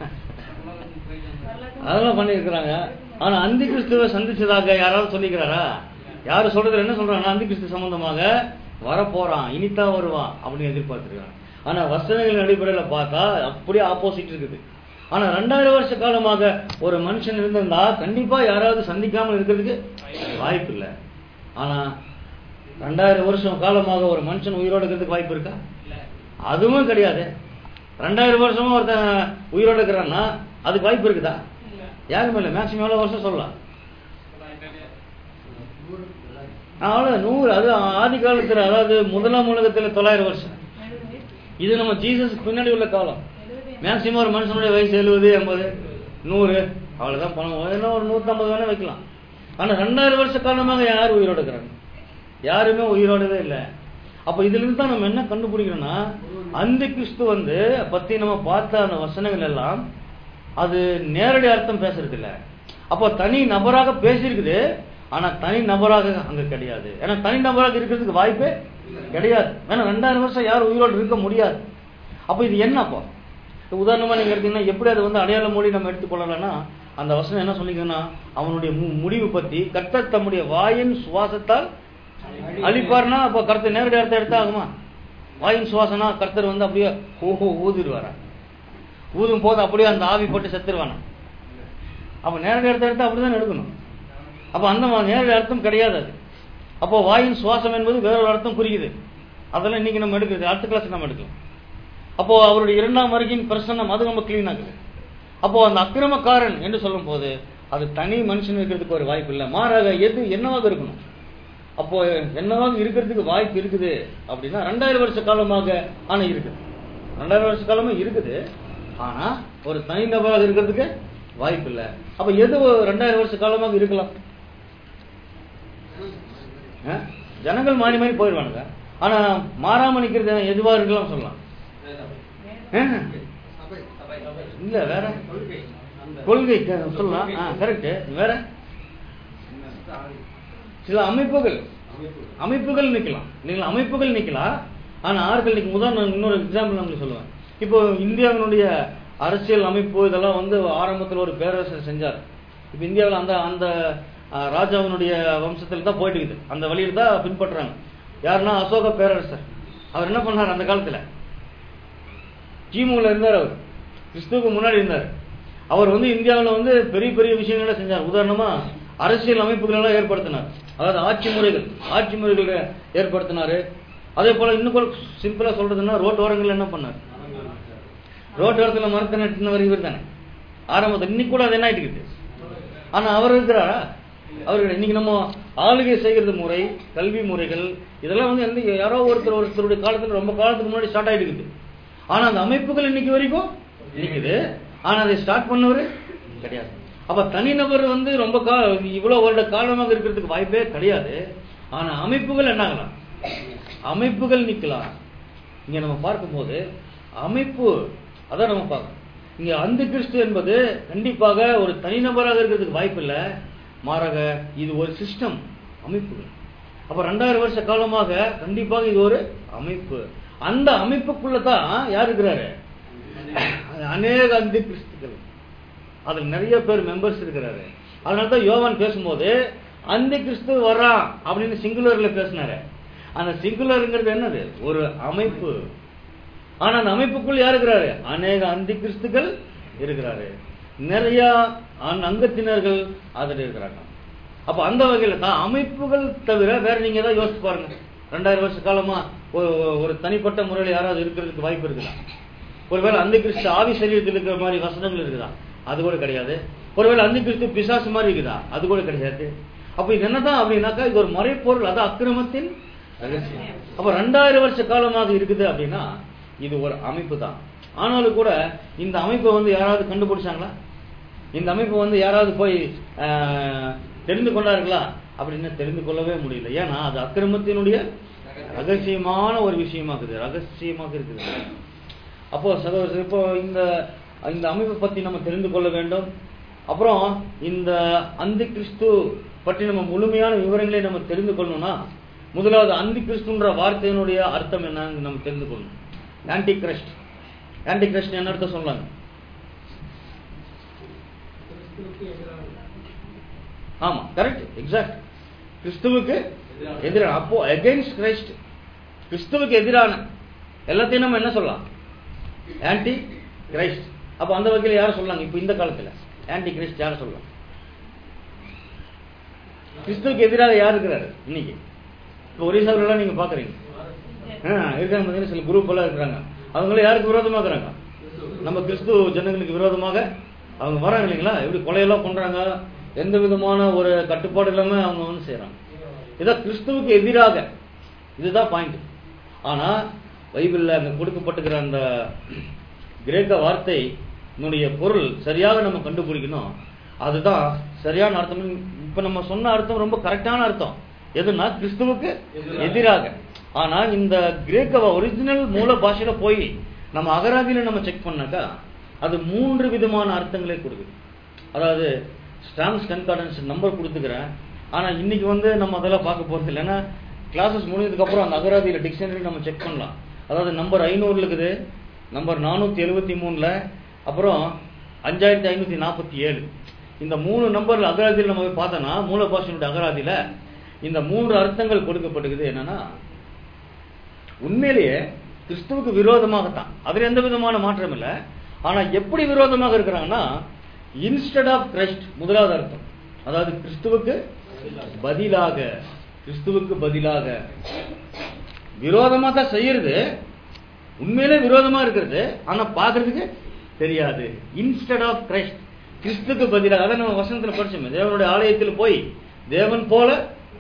அதெல்லாம் பண்ணியிருக்கிறாங்க ஆனா அந்தி கிறிஸ்துவை சந்திச்சதாக யாராவது சொல்லிக்கிறாரா யாரு சொல்றதுல என்ன சொல்றாங்கன்னா அந்தி கிறிஸ்து சம்பந்தமாக வரப்போறான் இனித்தான் வருவான் அப்படின்னு எதிர்பார்த்திருக்காங்க ஆனா வசனங்களின் அடிப்படையில பார்த்தா அப்படியே ஆப்போசிட் இருக்குது ஆனா ரெண்டாயிரம் வருஷ காலமாக ஒரு மனுஷன் இருந்திருந்தா கண்டிப்பா யாராவது சந்திக்காம இருக்கிறதுக்கு வாய்ப்பு இல்லை ஆனா ரெண்டாயிரம் வருஷம் காலமாக ஒரு மனுஷன் உயிரோடு இருக்கிறதுக்கு வாய்ப்பு இருக்கா அதுவும் கிடையாது ரெண்டாயிரம் வருஷமா ஒருத்தன் உயிரோடு இருக்கிறான்னா அதுக்கு வாய்ப்பு இருக்குதா யாருமே இல்லை மேக்சிமம் எவ்வளவு வருஷம் சொல்லலாம் அவ்வளவு நூறு அது ஆதி காலத்துல அதாவது முதலாம் உலகத்துல தொள்ளாயிரம் வருஷம் இது நம்ம ஜீசஸ்க்கு பின்னாடி உள்ள காலம் மேக்சிமம் ஒரு மனுஷனுடைய வயசு எழுபது எண்பது நூறு அவ்வளவுதான் பணம் என்ன ஒரு நூத்தம்பது வேணா வைக்கலாம் ஆனா ரெண்டாயிரம் வருஷ காலமாக யார் உயிரோடு இருக்கிறாங்க யாருமே உயிரோடவே இல்லை அப்ப இதுல இருந்து தான் நம்ம என்ன கண்டுபிடிக்கிறோம்னா அந்த கிறிஸ்து வந்து பத்தி நம்ம பார்த்த அந்த வசனங்கள் எல்லாம் அது நேரடி அர்த்தம் பேசுறது இல்ல அப்போ தனி நபராக பேசியிருக்குது ஆனா தனி நபராக அங்க கிடையாது ஏன்னா தனி நபராக இருக்கிறதுக்கு வாய்ப்பே கிடையாது ஏன்னா ரெண்டாயிரம் வருஷம் யாரும் உயிரோடு இருக்க முடியாது அப்ப இது என்ன அப்போ உதாரணமா நீங்க எடுத்தீங்கன்னா எப்படி அது வந்து அடையாள மொழி நம்ம எடுத்துக்கொள்ளலாம்னா அந்த வசனம் என்ன சொல்லிங்கன்னா அவனுடைய மு- முடிவு பத்தி கர்த்தர் தம்முடைய வாயின் சுவாசத்தால் அழிப்பார்னா அப்ப கர்த்தர் நேரடி அர்த்தம் எடுத்தா ஆகுமா வாயின் சுவாசனா கர்த்தர் வந்து அப்படியே ஓஹோ ஊதிடுவாரா ஊதும் போது அப்படியே அந்த ஆவி போட்டு செத்துருவானா அப்ப நேரடி அர்த்தம் எடுத்தா அப்படிதான் எடுக்கணும் அப்ப அந்த மா- நேரடி அர்த்தம் கிடையாது அது அப்போ வாயின் சுவாசம் என்பது வேறொரு அர்த்தம் குறிக்குது அதெல்லாம் இன்னைக்கு நம்ம எடுக்கிறது அடுத்த கிளாஸ் நம்ம எடுக்கலாம் அப்போ அவருடைய இரண்டாம் வருகையின் பிரசன்னம் அது நம்ம கிளீன் ஆகுது அப்போ அந்த அக்கிரமக்காரன் என்று சொல்லும் போது அது தனி மனுஷன் இருக்கிறதுக்கு ஒரு வாய்ப்பு இல்லை மாறாக எது என்னவாக இருக்கணும் அப்போ என்னவாக இருக்கிறதுக்கு வாய்ப்பு இருக்குது அப்படின்னா ரெண்டாயிரம் வருஷ காலமாக ஆனா இருக்குது ரெண்டாயிரம் வருஷ காலமா இருக்குது ஆனா ஒரு தனிநபராக இருக்கிறதுக்கு வாய்ப்பு இல்லை அப்ப எது ஒரு ரெண்டாயிரம் வருஷ காலமாக இருக்கலாம் ஆ? ஜனங்கள் மாறி மாறி போயிடுவானுங்க ஆனா மாறாம நிக்கிறது எதுவா இருக்கலாம் சொல்லலாம் ஆ? இல்ல வேற கொள்கை க- சொல்லலாம் கரெக்ட் வேற சில அமைப்புகள் அமைப்புகள் நிக்கலாம் இல்லைங்களா அமைப்புகள் நிக்கலாம் ஆனா ஆட்கள் நிற்கும் உதாரணம் இன்னொரு எக்ஸாம்பிள் நான் உங்களுக்கு சொல்லுவேன் இப்போ இந்தியாவினுடைய அரசியல் அமைப்பு இதெல்லாம் வந்து ஆரம்பத்தில் ஒரு பேரரசர் செஞ்சார் இப்போ இந்தியாவில் அந்த அந்த அஹ், ராஜாவினுடைய வம்சத்தில் தான் போயிட்டு இருக்குது அந்த வழியில் தான் பின்பற்றுறாங்க யாருன்னா அசோக பேரரசர் அவர் என்ன பண்ணார் அந்த காலத்துல கிமுல இருந்தார் அவர் கிறிஸ்துவுக்கு முன்னாடி இருந்தார் அவர் வந்து இந்தியாவில் வந்து பெரிய பெரிய விஷயங்களை செஞ்சார் உதாரணமா அரசியல் அமைப்புகள் எல்லாம் ஏற்படுத்தினார் அதாவது ஆட்சி முறைகள் ஆட்சி முறைகளை ஏற்படுத்தினாரு அதே போல இன்னும் கூட சிம்பிளா சொல்றதுன்னா ரோட்டோரங்கள் என்ன பண்ணார் ரோட்டோரத்துல மரத்தை நட்டினவர் இவர் தானே ஆரம்பத்தில் இன்னைக்கு கூட அது என்ன ஆயிட்டு இருக்குது ஆனா அவர் இருக்கிறாரா அவர் இன்னைக்கு நம்ம ஆளுகை செய்கிறது முறை கல்வி முறைகள் இதெல்லாம் வந்து எந்த யாரோ ஒருத்தர் ஒருத்தருடைய காலத்துல ரொம்ப காலத்துக்கு முன்னாடி ஸ்டார்ட் ஆயிட்டு இருக்குது ஆனா அந்த அமைப்புகள் இன்னைக்கு வரைக்கும் இருக்குது ஆனா அதை ஸ்டார்ட் பண்ணவர் கிடையாது அப்ப தனிநபர் வந்து ரொம்ப கா இவ்வளவு வருட காலமாக இருக்கிறதுக்கு வாய்ப்பே கிடையாது ஆனா அமைப்புகள் என்ன ஆகலாம் அமைப்புகள் நிக்கலாம் இங்க நம்ம பார்க்கும்போது அமைப்பு அதான் நம்ம பார்க்கணும் இங்க அந்த கிறிஸ்து என்பது கண்டிப்பாக ஒரு தனிநபராக இருக்கிறதுக்கு வாய்ப்பு இல்லை மாறாக இது ஒரு சிஸ்டம் அமைப்புகள் அப்ப ரெண்டாயிரம் வருஷ காலமாக கண்டிப்பாக இது ஒரு அமைப்பு அந்த அமைப்புக்குள்ள தான் யார் இருக்கிறாரு அநேக அந்த கிறிஸ்துக்கள் அதுல நிறைய பேர் மெம்பர்ஸ் இருக்கிறாரு அதனால தான் யோவான் பேசும்போது அந்த கிறிஸ்து வர்றான் அப்படின்னு சிங்குலர்ல பேசினாரு அந்த சிங்குலருங்கிறது என்னது ஒரு அமைப்பு ஆனா அந்த அமைப்புக்குள் யார் இருக்கிறாரு அநேக அந்தி கிறிஸ்துக்கள் இருக்கிறாரு நிறைய அந் அங்கத்தினர்கள் அதில் இருக்கிறாங்க அப்ப அந்த வகையில தான் அமைப்புகள் தவிர வேற நீங்க ஏதாவது யோசிச்சு பாருங்க ரெண்டாயிரம் வருஷ காலமா ஒரு ஒரு தனிப்பட்ட முறையில் யாராவது இருக்கிறதுக்கு வாய்ப்பு இருக்குதா ஒருவேளை அந்த கிறிஸ்து ஆவி சரீரத்தில் இருக்கிற மாதிரி வசனங்கள் இருக்குதா அது கூட கிடையாது ஒருவேளை அந்த கிறிஸ்து பிசாசு மாதிரி இருக்குதா அது கூட கிடையாது அப்ப இது என்னதான் அப்படின்னாக்கா இது ஒரு மறைப்பொருள் அது அக்கிரமத்தின் ரகசியம் அப்ப ரெண்டாயிரம் வருஷ காலமாக இருக்குது அப்படின்னா இது ஒரு அமைப்பு தான் ஆனாலும் கூட இந்த அமைப்பை வந்து யாராவது கண்டுபிடிச்சாங்களா இந்த அமைப்பு வந்து யாராவது போய் ஆஹ், தெரிந்து கொண்டார்களா அப்படின்னு தெரிந்து கொள்ளவே முடியல ஏன்னா அது அக்கிரமத்தினுடைய ரகசியமான ஒரு விஷயமாக்குது ரகசியமாக இருக்குது அப்போ சகோதரர் இப்போ இந்த இந்த அமைப்பை பத்தி நம்ம தெரிந்து கொள்ள வேண்டும் அப்புறம் இந்த அந்தி கிறிஸ்து பற்றி நம்ம முழுமையான விவரங்களை நம்ம தெரிந்து கொள்ளணும்னா முதலாவது அந்தி கிறிஸ்துன்ற வார்த்தையினுடைய அர்த்தம் என்னன்னு நம்ம தெரிந்து கொள்ளணும் ஆன்டி கிறிஸ்ட் ஆன்டி கிறிஸ்ட் என்ன அர்த்தம் சொல்லலாங்க ஆமா கரெக்ட் எக்ஸாக்ட் கிறிஸ்துவுக்கு எதிரான அப்போ அகைன்ஸ்ட் கிரைஸ்ட் கிறிஸ்துவுக்கு எதிரான எல்லாத்தையும் நம்ம என்ன சொல்லலாம் ஆன்டி கிரைஸ்ட் அப்ப அந்த வகையில் யாரை சொல்லலாங்க இப்போ இந்த காலத்துல ஆன்டி கிரைஸ்ட் யாரை சொல்லலாம் கிறிஸ்துவுக்கு எதிராக யார் இருக்கிறாரு இன்னைக்கு இப்போ ஒரிசாவிலாம் நீங்க பாக்குறீங்க ஆ, இருக்காங்க பார்த்தீங்கன்னா சில குரூப் எல்லாம் இருக்கிறாங்க அவங்கள யாருக்கு விரோதமா இருக்கிறாங்க நம்ம கிறிஸ்து ஜனங்களுக்கு விரோதமாக அவங்க வராங்க இல்லைங்களா எப்படி கொலையெல்லாம் பண்றாங்க எந்த விதமான ஒரு கட்டுப்பாடு இல்லாம அவங்க வந்து செய்றாங்க இதான் கிறிஸ்துவுக்கு எதிராக இதுதான் பாயிண்ட் ஆனா பைபிள்ல அங்க கொடுக்கப்பட்டிருக்கிற அந்த கிரேக்க வார்த்தை இதனுடைய பொருள் சரியாக நம்ம கண்டுபிடிக்கணும் அதுதான் சரியான அர்த்தம் இப்ப நம்ம சொன்ன அர்த்தம் ரொம்ப கரெக்டான அர்த்தம் எதுனா கிறிஸ்துவுக்கு எதிராக ஆனா இந்த கிரேக்க ஒரிஜினல் மூல பாஷையில போய் நம்ம அகராதியில நம்ம செக் பண்ணாக்கா அது மூன்று விதமான அர்த்தங்களை கொடுக்குது அதாவது ஸ்டாம்ஸ் கன்கார்டன்ஸ் நம்பர் கொடுத்துக்கிறேன் ஆனா இன்னைக்கு வந்து நம்ம அதெல்லாம் பார்க்க போறது இல்லை ஏன்னா கிளாஸஸ் முடிஞ்சதுக்கு அப்புறம் அந்த அகராதியில டிக்ஷனரி நம்ம செக் பண்ணலாம் அதாவது நம்பர் ஐநூறுல இருக்குது நம்பர் நானூத்தி எழுபத்தி மூணுல அப்புறம் அஞ்சாயிரத்தி ஐநூத்தி நாற்பத்தி ஏழு இந்த மூணு நம்பர்ல அகராதியில் நம்ம போய் பார்த்தோம்னா மூல பாஷையினுடைய அகராதியில இந்த மூன்று அர்த்தங்கள் கொடுக்கப்பட்டிருக்குது என்னன்னா உண்மையிலேயே கிறிஸ்துவுக்கு விரோதமாகத்தான் அதுல எந்த விதமான மாற்றம் இல்லை ஆனா எப்படி விரோதமாக இருக்கிறாங்கன்னா இன்ஸ்டெட் ஆஃப் கிரைஸ்ட் முதலாவது அர்த்தம் அதாவது கிறிஸ்துவுக்கு பதிலாக கிறிஸ்துவுக்கு பதிலாக விரோதமா தான் செய்யறது உண்மையிலே விரோதமா இருக்கிறது ஆனா பாக்குறதுக்கு தெரியாது இன்ஸ்டெட் ஆஃப் கிரைஸ்ட் கிறிஸ்துக்கு பதிலாக அதான் நம்ம வசனத்துல படிச்சோமே தேவனுடைய ஆலயத்தில் போய் தேவன் போல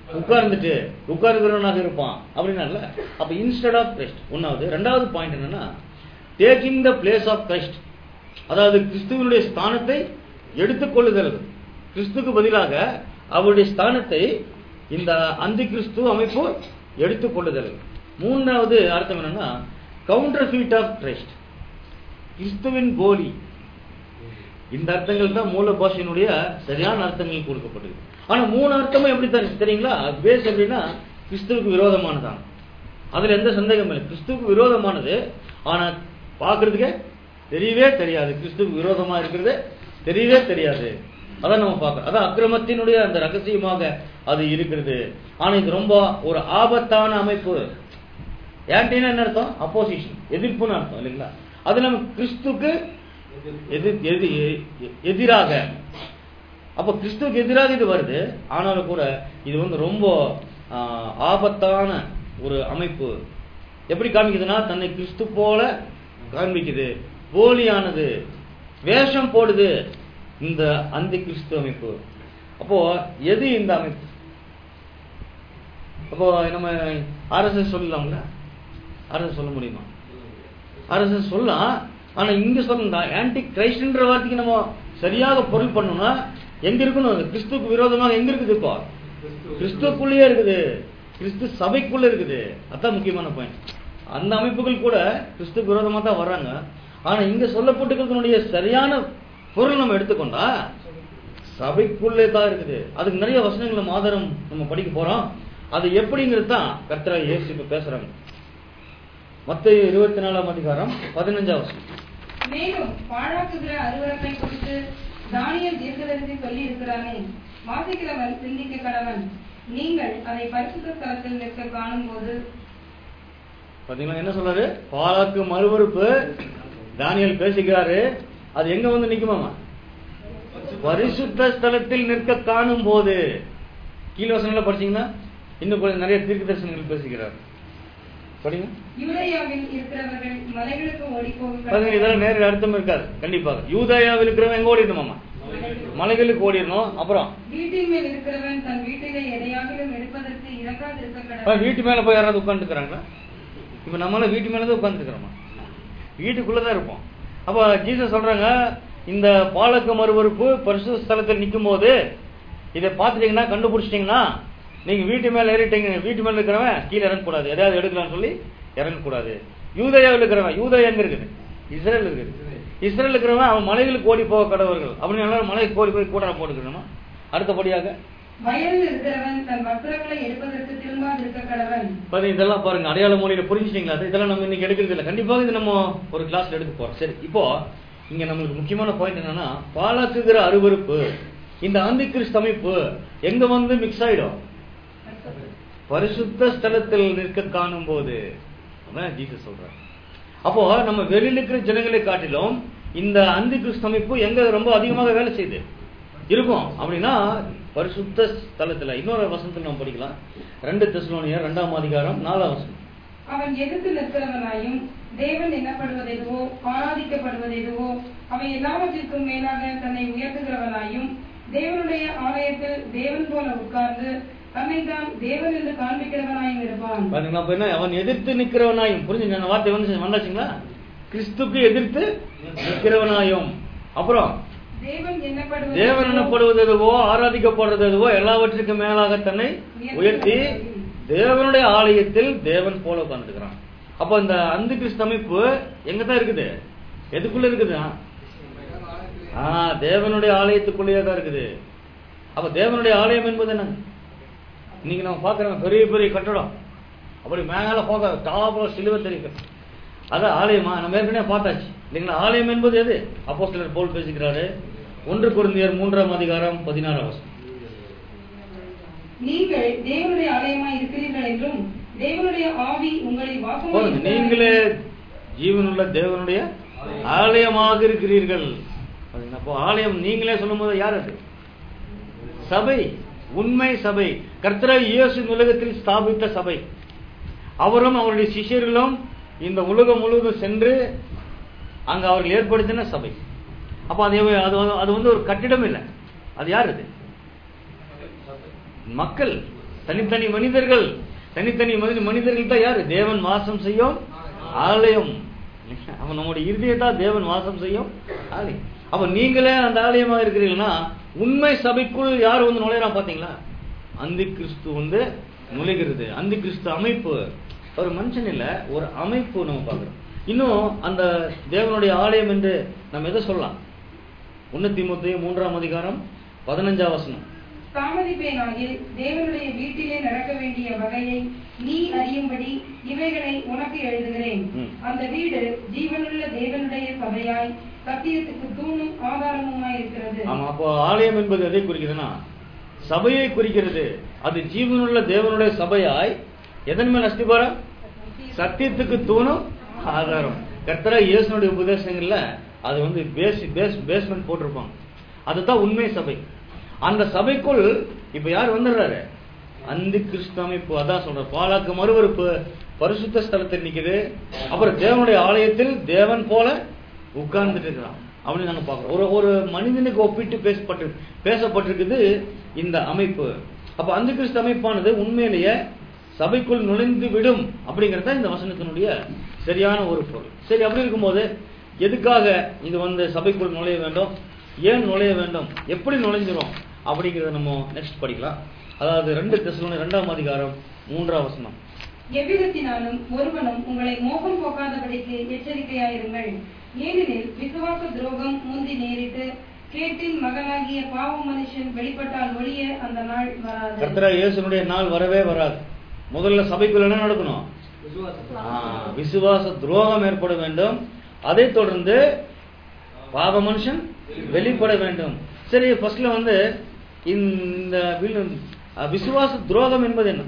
உட்கார்ந்துட்டு உட்கார்கிறவனாக இருப்பான் அப்படின்னால அப்ப இன்ஸ்டெட் ஆஃப் கிரைஸ்ட் ஒன்னாவது ரெண்டாவது பாயிண்ட் என்னன்னா taking the place of Christ அதாவது கிறிஸ்துவனுடைய ஸ்தானத்தை எடுத்துக்கொள்ளுதல் கிறிஸ்துக்கு பதிலாக அவருடைய ஸ்தானத்தை இந்த அந்தி கிறிஸ்து அமைப்பு எடுத்துக்கொள்ளுதல் மூன்றாவது அர்த்தம் என்னன்னா கவுண்டர் ஃபீட் ஆஃப் கிரைஸ்ட் கிறிஸ்துவின் போலி இந்த அர்த்தங்கள் தான் மூல பாஷையினுடைய சரியான அர்த்தங்கள் கொடுக்கப்பட்டது ஆனா மூணு அர்த்தமும் எப்படி தரு- தெரியுங்களா பேஸ் எப்படின்னா கிறிஸ்துவுக்கு விரோதமானதான் அதுல எந்த சந்தேகமும் இல்லை கிறிஸ்துவுக்கு விரோதமானது ஆனா பார்க்கிறதுக்கே தெரியவே தெரியாது கிறிஸ்துவுக்கு விரோதமா இருக்கிறது தெரியவே தெரியாது அதான் நம்ம பார்க்கறோம் அதான் அக்கிரமத்தினுடைய அந்த ரகசியமாக அது இருக்கிறது ஆனா இது ரொம்ப ஒரு ஆபத்தான அமைப்பு ஏன்டினா என்ன அர்த்தம் அப்போசிஷன் எதிர்ப்புன்னு அர்த்தம் இல்லைங்களா அது நம்ம கிறிஸ்துக்கு எதிர் எதி- எ- எதிராக அப்ப கிறிஸ்துவுக்கு எதிராக இது வருது ஆனாலும் கூட இது வந்து ரொம்ப ஆ, ஆபத்தான ஒரு அமைப்பு எப்படி காமிக்குதுன்னா தன்னை கிறிஸ்து போல காண்பிக்குது போலியானது வேஷம் போடுது இந்த அந்த கிறிஸ்து அமைப்பு அப்போ எது இந்த அமைப்பு அப்போ நம்ம ஆர்எஸ்எஸ் சொல்லலாம்ல ஆர்எஸ்எஸ் சொல்ல முடியுமா ஆர்எஸ்எஸ் சொல்லலாம் ஆனா இங்க சொல்லணும் ஆன்டி கிரைஸ்ட்ன்ற வார்த்தைக்கு நம்ம சரியாக பொருள் பண்ணோம்னா எங்க இருக்கணும் அது கிறிஸ்துவுக்கு விரோதமாக எங்க இருக்குது இப்போ கிறிஸ்துக்குள்ளேயே இருக்குது கிறிஸ்து சபைக்குள்ள இருக்குது அதான் முக்கியமான பாயிண்ட் அந்த அமைப்புகள் கூட கிறிஸ்துக்கு விரோதமா தான் வர்றாங்க ஆனா இங்க சொல்லப்பட்டிருக்கிறதுனுடைய சரியான பொருள் நம்ம எடுத்துக்கொண்டா சபைக்குள்ளே தான் இருக்குது அதுக்கு நிறைய வசனங்கள் நம்ம ஆதாரம் நம்ம படிக்க போறோம் அது எப்படிங்கிறது தான் கர்த்தரா இயேசு இப்ப பேசுறாங்க மத்திய இருபத்தி நாலாம் அதிகாரம் பதினஞ்சாம் வசனம்
மேலும் பாழாக்குகிற அருவருப்பை குறித்து தானியல் தீர்க்கதரிசி சொல்லி இருக்கிறானே வாசிக்கிறவன் சிந்திக்க கடவன் நீங்கள் அதை பரிசுத்த ஸ்தலத்தில் நிற்க காணும்போது
பாத்தீங்களா என்ன சொல்றாரு பாலாக்கு மறுவறுப்பு தானியல் பேசுகிறாரு அது எங்க வந்து நிக்குமாமா பரிசுத்த ஸ்தலத்தில் நிற்க காணும் போது கீழ வசனங்கள படிச்சீங்கன்னா இன்னும் கொஞ்சம் நிறைய தீர்க்க தரிசனங்கள் பேசுகிறார் படிங்க
யூதேயாவில் இருக்கிறவர்கள் மலைகளுக்கு ஓடி
பாருங்க இதெல்லாம் நேரில் அர்த்தம் இருக்காது கண்டிப்பாக யூதயாவில் இருக்கிறவன் எங்க ஓடிடணுமாமா மலைகளுக்கு ஓடிடணும் அப்புறம்
வீட்டின் மேல் இருக்கிறவன் தன் வீட்டிலே எதையாகிலும் எடுப்பதற்கு இறங்காதிருக்க
ஆ,
கடவன்
வீட்டு மேல போய் யாராவது உட்காந்துக்கிறாங்களா இப்ப நம்மளாம் வீட்டு மேல தான் உட்காந்துக்கிறோமா வீட்டுக்குள்ளதான் இருப்போம் அப்ப ஜீசஸ் சொல்றாங்க இந்த பாலக்கு மறுவறுப்பு பரிசு ஸ்தலத்தில் நிற்கும் போது இதை பார்த்துட்டீங்கன்னா கண்டுபிடிச்சிட்டீங்கன்னா நீங்க வீட்டு மேல ஏறிட்டீங்க வீட்டு மேல இருக்கிறவன் கீழே இறங்கக்கூடாது எதையாவது எடுக்கலாம்னு சொல்லி இறங்கக்கூடாது யூதயாவில் இருக்கிறவன் யூதயா எங்க இருக்குது இஸ்ரேல் இருக்குது இஸ்ரேல் இருக்கிறவன் அவன் மலைகளுக்கு ஓடி போக கடவர்கள் அப்படின்னு எல்லாரும் மலைக்கு ஓடி போய் கூட்டணம் போட்டுக்கணுமா அடுத்தபடியாக
வயலில் இருக்கிறவன் தன் வஸ்திரங்களை எடுப்பதற்கு திரும்பாதிருக்க கடவன்
பாருங்க இதெல்லாம் பாருங்க அடையாள மொழியில புரிஞ்சுட்டீங்களா அது இதெல்லாம் நம்ம இன்னைக்கு எடுக்கிறது இல்லை கண்டிப்பாக இது நம்ம ஒரு கிளாஸ்ல எடுக்க போறோம் சரி இப்போ இங்க நம்மளுக்கு முக்கியமான பாயிண்ட் என்னன்னா பாலாக்குகிற அருவருப்பு இந்த ஆந்தி கிறிஸ்து அமைப்பு எங்க வந்து மிக்ஸ் ஆயிடும் பரிசுத்த ஸ்தலத்தில் நிற்க காணும் போது அதான் ஜீசஸ் சொல்றாரு அப்போ நம்ம வெளியில இருக்கிற ஜனங்களை காட்டிலும் இந்த அந்தி கிறிஸ்து அமைப்பு எங்க ரொம்ப அதிகமாக வேலை செய்யுது இருக்கும் அப்படின்னா பரிசுத்த ஸ்தலத்துல இன்னொரு வசனத்தில் நம்ம படிக்கலாம் ரெண்டு தெசலோனியர் ரெண்டாம் அதிகாரம் நாலாம் வசனம்
அவன் எதிர்த்து நிற்கிறவனாயும் தேவன் எண்ணப்படுவது எதுவோ ஆராதிக்கப்படுவது எதுவோ அவை எல்லாவற்றிற்கும் மேலாக தன்னை உயர்த்துகிறவனாயும் தேவனுடைய ஆலயத்தில் தேவன் போல உட்கார்ந்து தன்னைத்தான் தேவன் என்று காண்பிக்கிறவனாயும் இருப்பான்
பாருங்களா அப்ப என்ன அவன் எதிர்த்து நிக்கிறவனாயும் புரிஞ்சுங்க அந்த வார்த்தை வந்து வந்தாச்சுங்களா கிறிஸ்துக்கு எதிர்த்து நிக்கிறவனாயும் அப்புறம்
தேவன் எண்ணப்படுவது
தேவன் எனப்படுவது எதுவோ ஆராதிக்கப்படுறது எதுவோ எல்லாவற்றுக்கும் மேலாக தன்னை உயர்த்தி தேவனுடைய ஆலயத்தில் தேவன் போல உட்கார்ந்துக்கிறான் அப்போ இந்த அந்து கிறிஸ்து அமைப்பு எங்க தான் இருக்குது எதுக்குள்ள இருக்குது ஆ தேவனுடைய ஆலயத்துக்குள்ளேயே தான் இருக்குது அப்ப தேவனுடைய ஆலயம் என்பது என்ன இன்னைக்கு நம்ம பார்க்குறோம் பெரிய பெரிய கட்டடம் அப்படி மேல பார்க்க டாப்ல சிலுவை தெரியும் அதான் ஆலயமா நம்ம ஏற்கனவே பார்த்தாச்சு இல்லைங்களா ஆலயம் என்பது எது அப்போ சிலர் போல் பேசுகிறாரு ஒன்று குருந்தியர் மூன்றாம் அதிகாரம் பதினாறாம் வசனம்
நீங்கள் தேவனுடைய ஆலயமாய் இருக்கிறீர்கள் என்றும் தேவனுடைய ஆவி உங்களில் வாசமாய்
போதுங்க,
இருக்கிறார்
நீங்களே ஜீவனுள்ள தேவனுடைய ஆலயமாக இருக்கிறீர்கள் பாத்தீங்களா? அப்போ ஆலயம் நீங்களே சொல்லும்போது யார் அது சபை உண்மை சபை கர்த்தராய் இயேசு இந்த உலகத்தில் ஸ்தாபித்த சபை அவரும் அவருடைய சிஷ்யர்களும் இந்த உலகம் முழுவதும் சென்று அங்க அவர்கள் ஏற்படுத்தின சபை அப்ப அது எவ்வ- அது வந்து- அது வந்து ஒரு கட்டிடம் இல்லை அது யார் அது மக்கள் தனித்தனி மனிதர்கள் தனித்தனி மனித மனிதர்கள் தான் யாரு தேவன் வாசம் செய்யும் ஆலயம் அவன் நம்முடைய இருதயத்தா தேவன் வாசம் செய்யும் ஆலயம் அப்ப நீங்களே அந்த ஆலயமா இருக்கிறீங்கன்னா உண்மை சபைக்குள் யார் வந்து நுழையறான் பாத்தீங்களா அந்தி கிறிஸ்து வந்து நுழைகிறது அந்தி கிறிஸ்து அமைப்பு ஒரு மனுஷன் இல்ல ஒரு அமைப்பு நம்ம பார்க்கிறோம் இன்னும் அந்த தேவனுடைய ஆலயம் என்று நம்ம எதை சொல்லலாம் ஒன்னு தீமுத்தி மூன்றாம் அதிகாரம் பதினஞ்சாம் வசனம்
தாமதிப்பேனாகில் தேவனுடைய வீட்டிலே நடக்க வேண்டிய வகையை நீ அறியும்படி இவைகளை உனக்கு எழுதுகிறேன்
ம்.
அந்த வீடு ஜீவனுள்ள தேவனுடைய சபையாய் சத்தியத்துக்கு தூணும் ஆதாரமுமாய் இருக்கிறது
ஆமா அப்போ ஆலயம் என்பது எதை குறிக்குதுன்னா சபையை குறிக்கிறது அது ஜீவனுள்ள தேவனுடைய சபையாய் எதன் மேல் அஸ்திபாரம் சத்தியத்துக்கு தூணும் ஆதாரம் கர்த்தரா இயேசுனுடைய உபதேசங்கள்ல அது வந்து பேஸ் பேஸ் பேஸ்மெண்ட் போட்டிருப்பாங்க அதுதான் உண்மை சபை அந்த சபைக்குள் இப்ப யார் வந்துடுறாரு அந்த கிறிஸ்து அமைப்பு அதான் சொல்ற பாலாக்கு மறுவறுப்பு பரிசுத்த ஸ்தலத்தில் நிக்குது அப்புறம் தேவனுடைய ஆலயத்தில் தேவன் போல உட்கார்ந்துட்டு இருக்கிறான் அப்படின்னு நாங்க பார்க்கிறோம் ஒரு ஒரு மனிதனுக்கு ஒப்பிட்டு பேசப்பட்டு பேசப்பட்டிருக்குது இந்த அமைப்பு அப்ப அந்த கிறிஸ்து அமைப்பானது உண்மையிலேயே சபைக்குள் நுழைந்து விடும் அப்படிங்கறது தான் இந்த வசனத்தினுடைய சரியான ஒரு பொருள் சரி அப்படி இருக்கும்போது எதுக்காக இது வந்து சபைக்குள் நுழைய வேண்டும் ஏன் நுழைய வேண்டும் எப்படி நுழைஞ்சிரும் அப்படிங்கறத நம்ம நெக்ஸ்ட் படிக்கலாம் அதாவது ரெண்டு தெசலோனி ரெண்டாம் அதிகாரம் மூன்றாம் வசனம்
எவ்விதத்தினாலும் ஒருவனும் உங்களை மோகம் போக்காதபடிக்கு எச்சரிக்கையாயிருங்கள் ஏனெனில் விசுவாச துரோகம் முந்தி நேரிட்டு கேட்டின் மகனாகிய பாவ மனுஷன் வெளிப்பட்டால் ஒழிய அந்த நாள் வராது
கர்த்தரா இயேசுனுடைய நாள் வரவே வராது முதல்ல சபைக்குள்ள என்ன நடக்கணும் ஆ, விசுவாச துரோகம் ஏற்பட வேண்டும் அதைத் தொடர்ந்து பாவ மனுஷன் வெளிப்பட வேண்டும் சரி ஃபர்ஸ்ட்ல வந்து இந்த வில்- அஹ், விசுவாச துரோகம் என்பது என்ன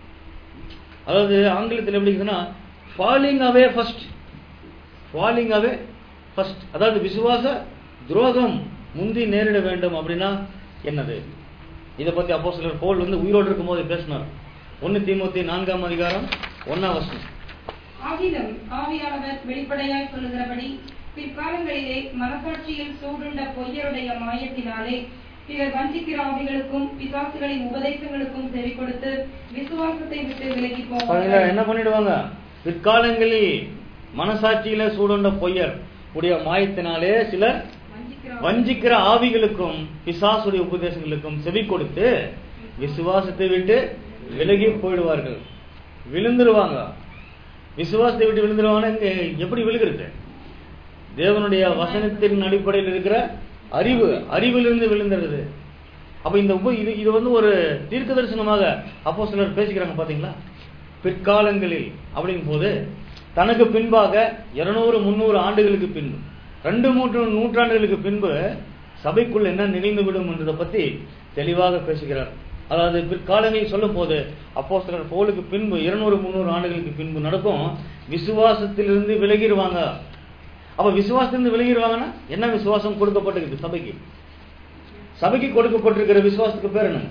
அதாவது ஆங்கிலத்தில் எப்படி இருக்குதுன்னா falling away first falling away first அதாவது விசுவாச துரோகம் முந்தி நேரிட வேண்டும் அப்படின்னா என்னது இதை பத்தி அப்போ சிலர் போல் வந்து உயிரோடு இருக்கும்போது பேசினார் ஒன்னு தீமூத்தி நான்காம் அதிகாரம் ஒன்னாம் வசனம்
ஆகிலும் ஆவியானவர் வெளிப்படையாய் சொல்லுகிறபடி பிற்காலங்களிலே மனசாட்சியில் சூடுண்ட பொய்யருடைய மாயத்தினாலே பிறர் வஞ்சிக்கிற ஆவிகளுக்கும் பிசாசுகளின் உபதேசங்களுக்கும் செவி கொடுத்து விசுவாசத்தை விட்டு விலகி
பாருங்க,
போவார்கள்
என்ன பண்ணிடுவாங்க பிற்காலங்களில் மனசாட்சியில சூடுண்ட பொய்யர் உடைய மாயத்தினாலே சிலர்
வஞ்சிக்கிற
வஞ்சிக்கிற ஆவிகளுக்கும் பிசாசுடைய உபதேசங்களுக்கும் செவி கொடுத்து விசுவாசத்தை விட்டு விலகி போயிடுவார்கள் விழுந்துருவாங்க விசுவாசத்தை விட்டு விழுந்துருவாங்க எப்படி விழுகிறது தேவனுடைய வசனத்தின் அடிப்படையில் இருக்கிற அறிவு அறிவிலிருந்து விழுந்துருது அப்ப இந்த உப இது இது வந்து ஒரு தீர்க்க தரிசனமாக அப்போ சிலர் பேசிக்கிறாங்க பாத்தீங்களா பிற்காலங்களில் அப்படிங்கும் போது தனக்கு பின்பாக இருநூறு முந்நூறு ஆண்டுகளுக்கு பின்பு ரெண்டு மூன்று நூற்றாண்டுகளுக்கு பின்பு சபைக்குள் என்ன நிகழ்ந்து விடும் என்றதை பத்தி தெளிவாக பேசுகிறார் அதாவது பிற்காலங்களில் சொல்லும் போது அப்போ சிலர் போலுக்கு பின்பு இருநூறு முந்நூறு ஆண்டுகளுக்கு பின்பு நடக்கும் விசுவாசத்திலிருந்து விலகிடுவாங்க அப்ப விசுவாசத்திலிருந்து விலகிடுவாங்கன்னா என்ன விசுவாசம் கொடுக்கப்பட்டிருக்கு சபைக்கு சபைக்கு கொடுக்கப்பட்டிருக்கிற விசுவாசத்துக்கு பேர் என்ன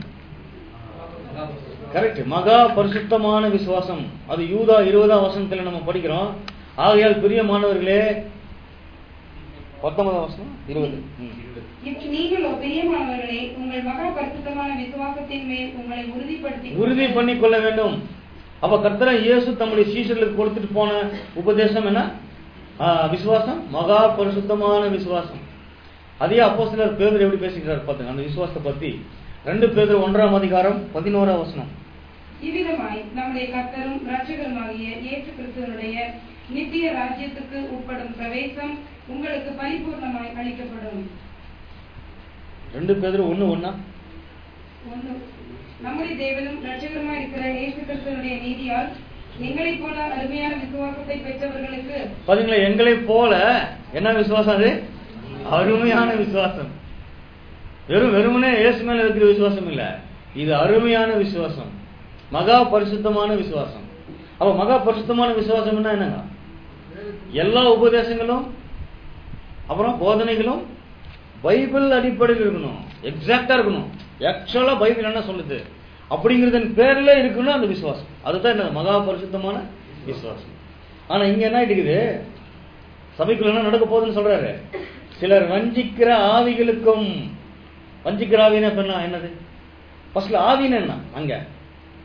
கரெக்ட் மகா பரிசுத்தமான விசுவாசம் அது யூதா இருபதாம் வசனத்துல நம்ம படிக்கிறோம் ஆகையால் பிரியமானவர்களே பத்தொன்பதாம் வசனம் இருபது ம்.
இப் நீங்களோ பிரியமானவர்களே உங்கள் மகா பரிசுத்தமான விசுவாசத்தின் மேல் உங்களை உறுதிப்படுத்தி
உறுதி பண்ணி கொள்ள வேண்டும் அப்ப கர்த்தர இயேசு தம்முடைய சீஷர்களுக்கு கொடுத்துட்டு போன உபதேசம் என்ன ஆ, விசுவாசம் மகா பரிசுத்தமான விசுவாசம் அதே அப்போ சிலர் பேதர் எப்படி பேசிக்கிறார் பாத்துங்க அந்த விசுவாசத்தை பத்தி ரெண்டு பேதர் ஒன்றாம் அதிகாரம் பதினோராம் வசனம்
இவ்விதமாய் நம்முடைய கர்த்தரும் இரட்சகருமாகிய இயேசு கிறிஸ்துவனுடைய நித்திய ராஜ்யத்துக்கு உட்படும் பிரவேசம் உங்களுக்கு பரிபூர்ணமாய் அளிக்கப்படும்
ரெண்டு பேதர் ஒண்ணு ஒண்ணா
ஒன்று நம்முடைய தேவனும் இரட்சகருமாய் இருக்கிற இயேசு கிறிஸ்துவனுடைய நீதியால் எங்களைப் போல அருமையான விசுவாசத்தை பெற்றவர்களுக்கு
பாத்தீங்களா எங்களை போல என்ன விசுவாசம் அது அருமையான விசுவாசம் வெறும் வெறுமனே இயேசு மேல இருக்கிற விசுவாசம் இல்ல இது அருமையான விசுவாசம் மகா பரிசுத்தமான விசுவாசம் அப்ப மகா பரிசுத்தமான விசுவாசம்னா என்னங்க எல்லா உபதேசங்களும் அப்புறம் போதனைகளும் பைபிள் அடிப்படையில் இருக்கணும் எக்ஸாக்டா இருக்கணும் ஆக்சுவலா பைபிள் என்ன சொல்லுது அப்படிங்கறதன் பேர்ல இருக்கணும் அந்த விசுவாசம் அதுதான் என்ன மகா பரிசுத்தமான விசுவாசம் ஆனா இங்க என்ன இருக்குது சபைக்குள்ள என்ன நடக்க போகுதுன்னு சொல்றாரு சிலர் வஞ்சிக்கிற ஆவிகளுக்கும் வஞ்சிக்கிற ஆவினா இப்ப என்ன என்னது ஃபர்ஸ்ட்ல ஆவின்னு என்ன அங்க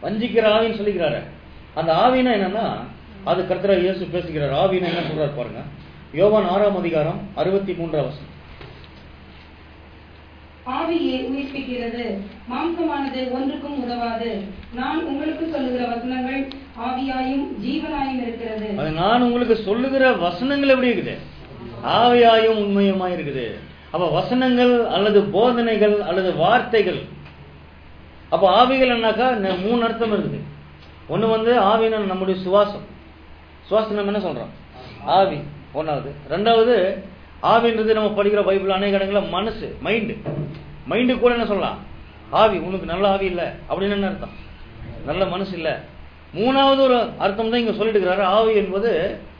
வஞ்சிக்கிற ஆவின்னு சொல்லிக்கிறாரு அந்த ஆவினா என்னன்னா அது கர்த்தரா இயேசு பேசுகிறார் ஆவினா என்ன சொல்றாரு பாருங்க யோவான் ஆறாம் அதிகாரம் அறுபத்தி மூன்றாம் வசனம்
ஆவியே உயிர்ப்பிக்கிறது மாம்சமானது ஒன்றுக்கும் உதவாது நான் உங்களுக்கு சொல்லுகிற வசனங்கள் ஆவியாயும் ஜீவனாயும் இருக்கிறது
அது நான் உங்களுக்கு சொல்லுகிற வசனங்கள் எப்படி இருக்குது ஆவியாயும் உண்மையுமா இருக்குது அப்ப வசனங்கள் அல்லது போதனைகள் அல்லது வார்த்தைகள் அப்ப ஆவிகள் என்னாக்கா ந- மூணு அர்த்தம் இருக்குது ஒண்ணு வந்து ஆவினா நம்முடைய சுவாசம் சுவாசம் நம்ம என்ன சொல்றோம் ஆவி ஒன்னாவது ரெண்டாவது ஆவின்றது நம்ம படிக்கிற பைபிள் அநேக இடங்களில் மனசு மைண்டு மைண்டு கூட என்ன சொல்லலாம் ஆவி உனக்கு நல்ல ஆவி இல்லை அப்படின்னு என்ன அர்த்தம் நல்ல மனசு இல்லை மூணாவது ஒரு அர்த்தம் தான் இங்க சொல்லிட்டு இருக்கிறாரு ஆவி என்பது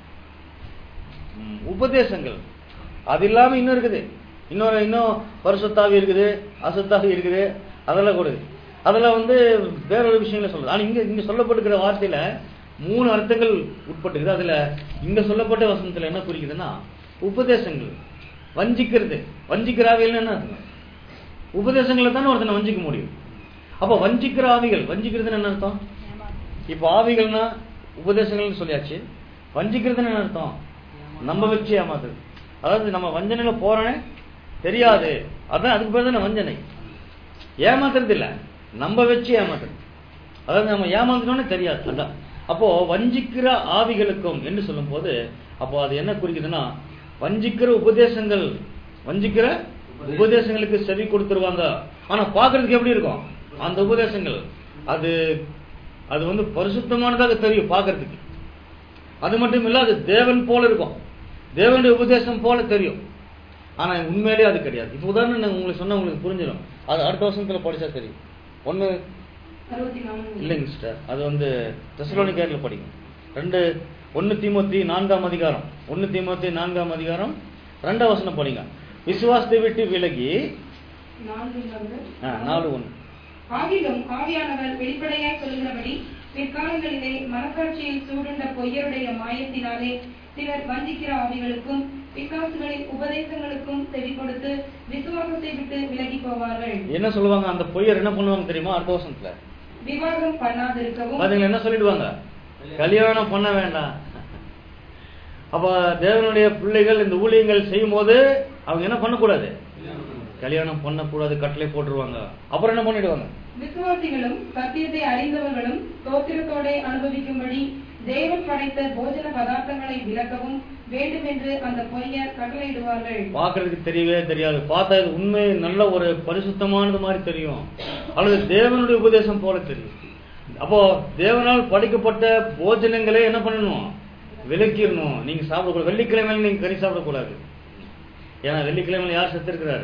ம், உபதேசங்கள் அது இல்லாம இன்னும் இருக்குது இன்னொரு இன்னும் பரிசுத்தாவி இருக்குது அசுத்தாவி இருக்குது அதெல்லாம் கூட இருக்கு. அதெல்லாம் வந்து வேறொரு விஷயங்கள சொல்லுது ஆனா இங்க இங்க சொல்லப்பட்டிருக்கிற வார்த்தையில மூணு அர்த்தங்கள் உட்பட்டுக்குது அதுல இங்க சொல்லப்பட்ட வசனத்துல என்ன குறிக்குதுன்னா உபதேசங்கள் வஞ்சிக்கிறது வஞ்சிக்கிற ஆவிகள் என்ன அர்த்தம் உபதேசங்களை தானே ஒருத்தனை வஞ்சிக்க முடியும் அப்ப வஞ்சிக்கிற ஆவிகள் வஞ்சிக்கிறதுன்னு என்ன அர்த்தம் இப்போ ஆவிகள்னா உபதேசங்கள்னு சொல்லியாச்சு வஞ்சிக்கிறதுன்னு என்ன அர்த்தம் நம்ப வச்சு ஏமாத்துறது அதாவது நம்ம வஞ்சனையில போறோன்னே தெரியாது அதான் அதுக்கு பேர் தானே வஞ்சனை ஏமாத்துறது இல்ல நம்ப வச்சு ஏமாத்துறது அதாவது நம்ம ஏமாந்துட்டோன்னே தெரியாது அதான் அப்போ வஞ்சிக்கிற ஆவிகளுக்கும் என்று சொல்லும்போது அப்போ அது என்ன குறிக்குதுன்னா வஞ்சிக்கிற உபதேசங்கள் வஞ்சிக்கிற உபதேசங்களுக்கு செவி கொடுத்துருவாங்க ஆனா பார்க்கிறதுக்கு எப்படி இருக்கும் அந்த உபதேசங்கள் அது அது வந்து பரிசுத்தமானதாக தெரியும் பார்க்கிறதுக்கு அது மட்டும் இல்ல அது தேவன் போல இருக்கும் தேவனுடைய உபதேசம் போல தெரியும் ஆனா உண்மையிலேயே அது கிடையாது இப்போ உதாரணம் நான் உங்களுக்கு சொன்னா உங்களுக்கு புரிஞ்சிடும் அது அடுத்த வருஷத்துல படிச்சா தெரியும் ஒண்ணு
அறுபத்தி நான்கு
இல்லைங்க சிஸ்டர் அது வந்து தெசலோனிக்கேர்ல படிக்கும் ரெண்டு ஒன்னு தீமோத்தி நான்காம் அதிகாரம் ஒன்னு தீமோத்தி நான்காம் அதிகாரம் ரெண்டாம் வசனம் படிங்க விசுவாசத்தை விட்டு விலகி
நான்கு நான்கு.
ஆ, நாலு ஒண்ணு
ஆகிலும் ஆவியானவர் வெளிப்படையாய் சொல்கிறபடி பிற்காலங்களிலே மனசாட்சியில் சூடுண்ட பொய்யருடைய மாயத்தினாலே சிலர் வஞ்சிக்கிற ஆவிகளுக்கும் பிசாசுகளின் உபதேசங்களுக்கும் செவி கொடுத்து விசுவாசத்தை விட்டு விலகி போவார்கள்
என்ன சொல்லுவாங்க அந்த பொய்யர் என்ன பண்ணுவாங்க தெரியுமா அடுத்த வருஷத்துல
விவாகம் பண்ணாதிருக்கவும்
பாத்தீங்களா என்ன சொல்லிடுவாங்க கல்யாணம் பண்ண வேண்டாம் அப்ப தேவனுடைய பிள்ளைகள் இந்த ஊழியங்கள் செய்யும் போது அவங்க என்ன பண்ணக்கூடாது கல்யாணம் பண்ணக்கூடாது கட்டளை போட்டுருவாங்க அப்புறம் என்ன பண்ணிடுவாங்க
விசுவாசிகளும் சத்தியத்தை அறிந்தவர்களும் தோத்திரத்தோட அனுபவிக்கும்படி தேவன் படைத்த போஜன பதார்த்தங்களை விலக்கவும் வேண்டும் என்று அந்த பொய்யர் கட்டளையிடுவார்கள்
பார்க்கறதுக்கு தெரியவே தெரியாது பார்த்தா இது உண்மை நல்ல ஒரு பரிசுத்தமானது மாதிரி தெரியும் அல்லது தேவனுடைய உபதேசம் போல தெரியும் அப்போ தேவனால் படைக்கப்பட்ட போஜனங்களே என்ன பண்ணணும் விலக்கிடணும் நீங்க சாப்பிடக்கூடாது வெள்ளிக்கிழமையில நீங்க கறி சாப்பிடக்கூடாது ஏன்னா வெள்ளிக்கிழமையில யார் செத்துருக்கிறாரு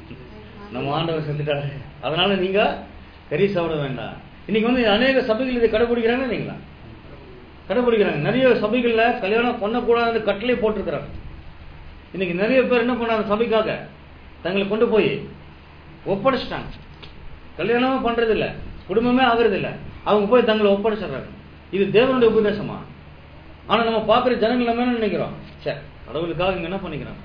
நம்ம ஆண்டவர் செத்துட்டாரு அதனால நீங்க கறி சாப்பிட வேண்டாம் இன்னைக்கு வந்து அநேக சபைகள் இதை கடைபிடிக்கிறாங்க இல்லைங்களா கடைபிடிக்கிறாங்க நிறைய சபைகள்ல கல்யாணம் பண்ணக்கூடாதுன்னு கட்டளை போட்டிருக்கிறாங்க இன்னைக்கு நிறைய பேர் என்ன பண்ணாங்க சபைக்காக தங்களை கொண்டு போய் ஒப்படைச்சிட்டாங்க கல்யாணமே பண்றது இல்ல குடும்பமே ஆகுறது இல்ல அவங்க போய் தங்களை ஒப்படைச்சிடுறாங்க இது தேவனுடைய உபதேசமா ஆனா நம்ம பாக்குற ஜனங்கள் நம்ம என்ன நினைக்கிறோம் சே கடவுளுக்காக இங்க என்ன பண்ணிக்கிறாங்க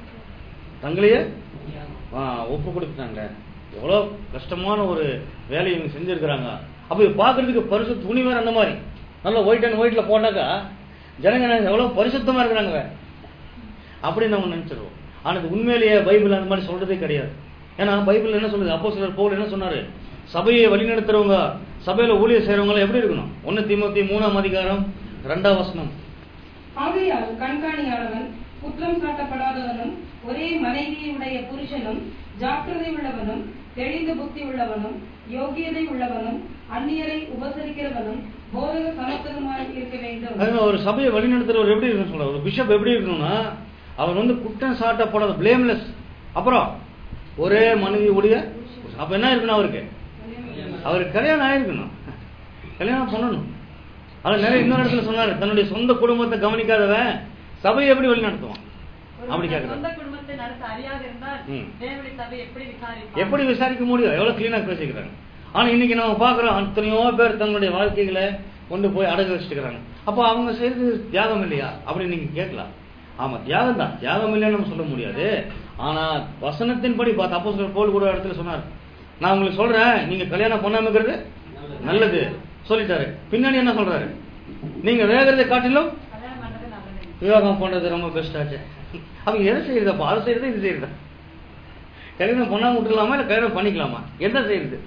தங்களையே ஆ, ஒப்பு கொடுத்துட்டாங்க எவ்வளவு கஷ்டமான ஒரு வேலையை இவங்க செஞ்சிருக்கிறாங்க அப்ப இது பாக்குறதுக்கு பரிசு துணி வேற அந்த மாதிரி நல்லா ஒயிட் அண்ட் ஒயிட்ல போட்டாக்கா ஜனங்க என்ன எவ்வளவு பரிசுத்தமா இருக்கிறாங்க வேற. அப்படின்னு நம்ம நினைச்சிருவோம் ஆனா இது உண்மையிலேயே பைபிள் அந்த மாதிரி சொல்றதே கிடையாது ஏன்னா பைபிள் என்ன சொல்லுது அப்போ சிலர் பவுல் என்ன சொன்னாரு சபையை வழிநடத்துறவங்க சபையில ஊழியர் செய்றவங்க எப்படி இருக்கணும் ஒன்னு தீமோத்தி மூணாம் அதிகாரம் ரெண்டாம் வசனம்
ஆகையால் கண்காணியாளவன் குற்றம் சாட்டப்படாதவனும் ஒரே மனைவியுடைய புருஷனும் ஜாக்கிரதை உள்ளவனும் தெளிந்த புத்தி உள்ளவனும் யோகியதை உள்ளவனும் அந்நியரை உபசரிக்கிறவனும் போதக சமத்துவமாய் இருக்க வேண்டும்
அதுங்க ஒரு சபையை வழிநடத்துறவர் எப்படி இருக்கணும் சொல்ற ஒரு பிஷப் எப்படி இருக்கணும்னா அவன் வந்து குற்றம் சாட்டப்படாத பிளேம்லெஸ் அப்புறம் ஒரே மனைவியுடைய அப்ப என்ன இருக்கணும் அவருக்கு அவருக்கு கல்யாணம் ஆயிருக்கணும் கல்யாணம் பண்ணணும் அது நிறைய இன்னொரு இடத்துல சொன்னாரு தன்னுடைய சொந்த குடும்பத்தை கவனிக்காதவன் சபையை எப்படி வழி நடத்துவான் அப்படி
ஒருவன்
கேக்குறாரு
சொந்த குடும்பத்தை நடத்த அறியாது இருந்தால்
ம்.
தேவனுடைய சபை எப்படி விசாரிப்பான்
எப்படி விசாரிக்க முடியும் எவ்வளவு கிளீனா பேசிக்கிறாங்க ஆனா இன்னைக்கு நம்ம பாக்குறோம் எத்தனையோ பேர் தங்களுடைய வாழ்க்கைகளை கொண்டு போய் அடகு வச்சுக்கிறாங்க அப்போ அவங்க செய்யறது தியாகம் இல்லையா அப்படின்னு நீங்க கேட்கலாம் ஆமா தியாகம் தான் தியாகம் இல்லைன்னு நம்ம சொல்ல முடியாது ஆனா வசனத்தின்படி பார்த்து அப்போ போல் கூட இடத்துல சொன்னார் நான் உங்களுக்கு சொல்றேன் நீங்க கல்யாணம் பண்ணாம இருக்கிறது நல்லது சொல்லிட்டாரு பின்னாடி என்ன சொல்றாரு நீங்க வேகிறதை காட்டிலும்
கல்யாணம் பண்றது நல்லது
விவாகம் பண்றது ரொம்ப பெஸ்ட் ஆச்சு அவங்க எதை செய்யறதப்பா அதை செய்யறதா இது செய்யறதா கல்யாணம் பண்ணாம விட்டுக்கலாமா இல்ல கல்யாணம் பண்ணிக்கலாமா என்ன செய்யறது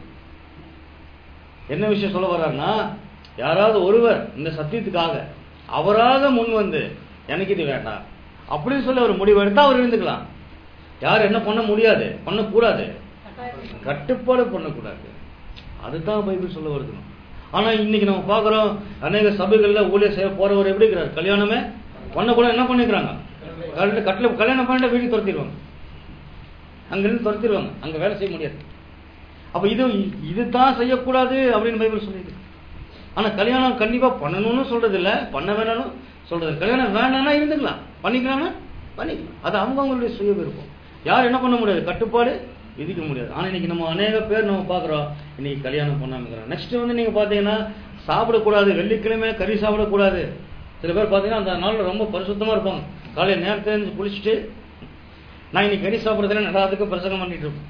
என்ன விஷயம் சொல்ல வர்றாருன்னா யாராவது ஒருவர் இந்த சத்தியத்துக்காக அவராக முன் வந்து எனக்கு இது வேண்டாம் அப்படின்னு சொல்லி அவர் முடிவு எடுத்தா அவர் இருந்துக்கலாம் யார் என்ன பண்ண முடியாது பண்ணக்கூடாது கட்டுப்பாடு பண்ணக்கூடாது அதுதான் பைபிள் சொல்ல வருது ஆனா இன்னைக்கு நம்ம பாக்குறோம் அநேக சபைகள்ல ஊழியர் செய்ய போறவர் எப்படி இருக்கிறார் கல்யாணமே பண்ண கூட என்ன பண்ணிக்கிறாங்க கல்ல- கட்டில கல்யாணம் பண்ணிட்டு வீட்டுக்கு துரத்திடுவாங்க அங்கிருந்து துரத்திடுவாங்க அங்க வேலை செய்ய முடியாது அப்ப இது இதுதான் செய்யக்கூடாது அப்படின்னு பைபிள் சொல்லிருக்கு ஆனா கல்யாணம் கண்டிப்பா பண்ணணும்னு சொல்றது இல்ல பண்ண வேணாம்னு சொல்றது இல்ல. கல்யாணம் வேணாம்னா இருந்துக்கலாம் பண்ணிக்கலாம்னா பண்ணிக்கலாம் அது அவங்கவங்களுடைய சுய விருப்பம் யார் என்ன பண்ண முடியாது கட்டுப்பாடு விதிக்க முடியாது ஆனா இன்னைக்கு நம்ம அநேக பேர் நம்ம பாக்குறோம் இன்னைக்கு கல்யாணம் பண்ணாம இருக்கிறோம் நெக்ஸ்ட் வந்து நீங்க பாத்தீங்கன்னா சாப்பிடக்கூடாது வெள்ளிக்கிழமை கறி சாப்பிடக்கூடாது சில பேர் பாத்தீங்கன்னா அந்த நாள்ல ரொம்ப பரிசுத்தமா இருப்பாங்க காலையில நேரத்துல இருந்து குளிச்சுட்டு நான் இன்னைக்கு கறி சாப்பிட்றதுல எல்லாத்துக்கும் பிரசங்கம் பண்ணிட்டு இருப்பேன்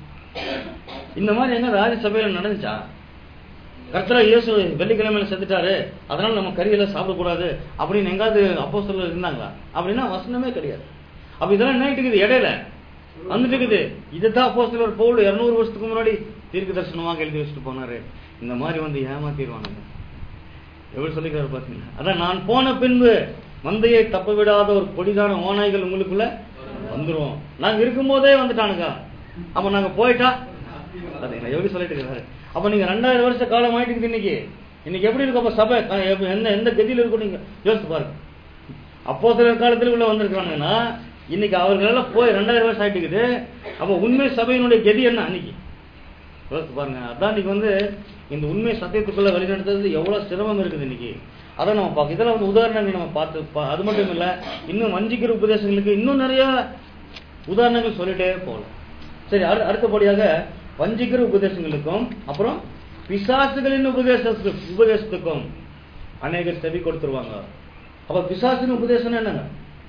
இந்த மாதிரி எங்க ராஜ்யசபையில நடந்துச்சா கர்த்தரா இயேசு வெள்ளிக்கிழமையில செத்துட்டாரு அதனால நம்ம கறியெல்லாம் சாப்பிடக்கூடாது அப்படின்னு எங்காவது அப்போ இருந்தாங்களா அப்படின்னா வசனமே கிடையாது அப்ப இதெல்லாம் என்ன ஆயிட்டு இருக்குது இடையில வந்துட்டு இருக்குது இதுதான் அப்போ சிலர் பவுல் இருநூறு வருஷத்துக்கு முன்னாடி தீர்க்க தரிசனமாக எழுதி வச்சுட்டு போனாரு இந்த மாதிரி வந்து ஏமாத்திடுவானுங்க எப்படி சொல்லிக்கிறாரு பாத்தீங்களா அதான் நான் போன பின்பு மந்தையை தப்ப விடாத ஒரு கொடிதான ஓநாய்கள் உங்களுக்குள்ள வந்துரும் நாங்க இருக்கும்போதே வந்துட்டானுங்க அப்ப நாங்க போயிட்டா பாத்தீங்களா எப்படி சொல்லிட்டு இருக்காரு அப்ப நீங்க ரெண்டாயிரம் வருஷ காலம் ஆயிட்டு இன்னைக்கு இன்னைக்கு எப்படி இருக்கும் அப்ப சபை அஹ் எப்ப- எந்த எந்த கதியில இருக்கும் நீங்க யோசிச்சு பாருங்க அப்போ சில காலத்துல உள்ள வந்திருக்காங்கன்னா இன்னைக்கு அவர்கள் எல்லாம் போய் ரெண்டாயிரம் வருஷம் ஆயிட்டுக்குது அப்ப உண்மை சபையினுடைய கதி என்ன அன்னைக்கு யோசிச்சு பாருங்க அதான் இன்னைக்கு வந்து இந்த உண்மை சத்தியத்துக்குள்ள வழிநடத்துறது எவ்வளவு சிரமம் இருக்குது இன்னைக்கு அதை நம்ம பார்க்க இதெல்லாம் வந்து உதாரணங்கள் நம்ம பார்த்து பா- அது மட்டும் இல்ல இன்னும் வஞ்சிக்கிற உபதேசங்களுக்கு இன்னும் நிறைய உதாரணங்கள் சொல்லிட்டே போகலாம் சரி அடு- அடுத்தபடியாக வஞ்சிக்கிற உபதேசங்களுக்கும் அப்புறம் பிசாசுகளின் உபதேச உபதேசத்துக்கும் அநேகர் செவி கொடுத்துருவாங்க அப்ப பிசாசின் உபதேசம் என்னங்க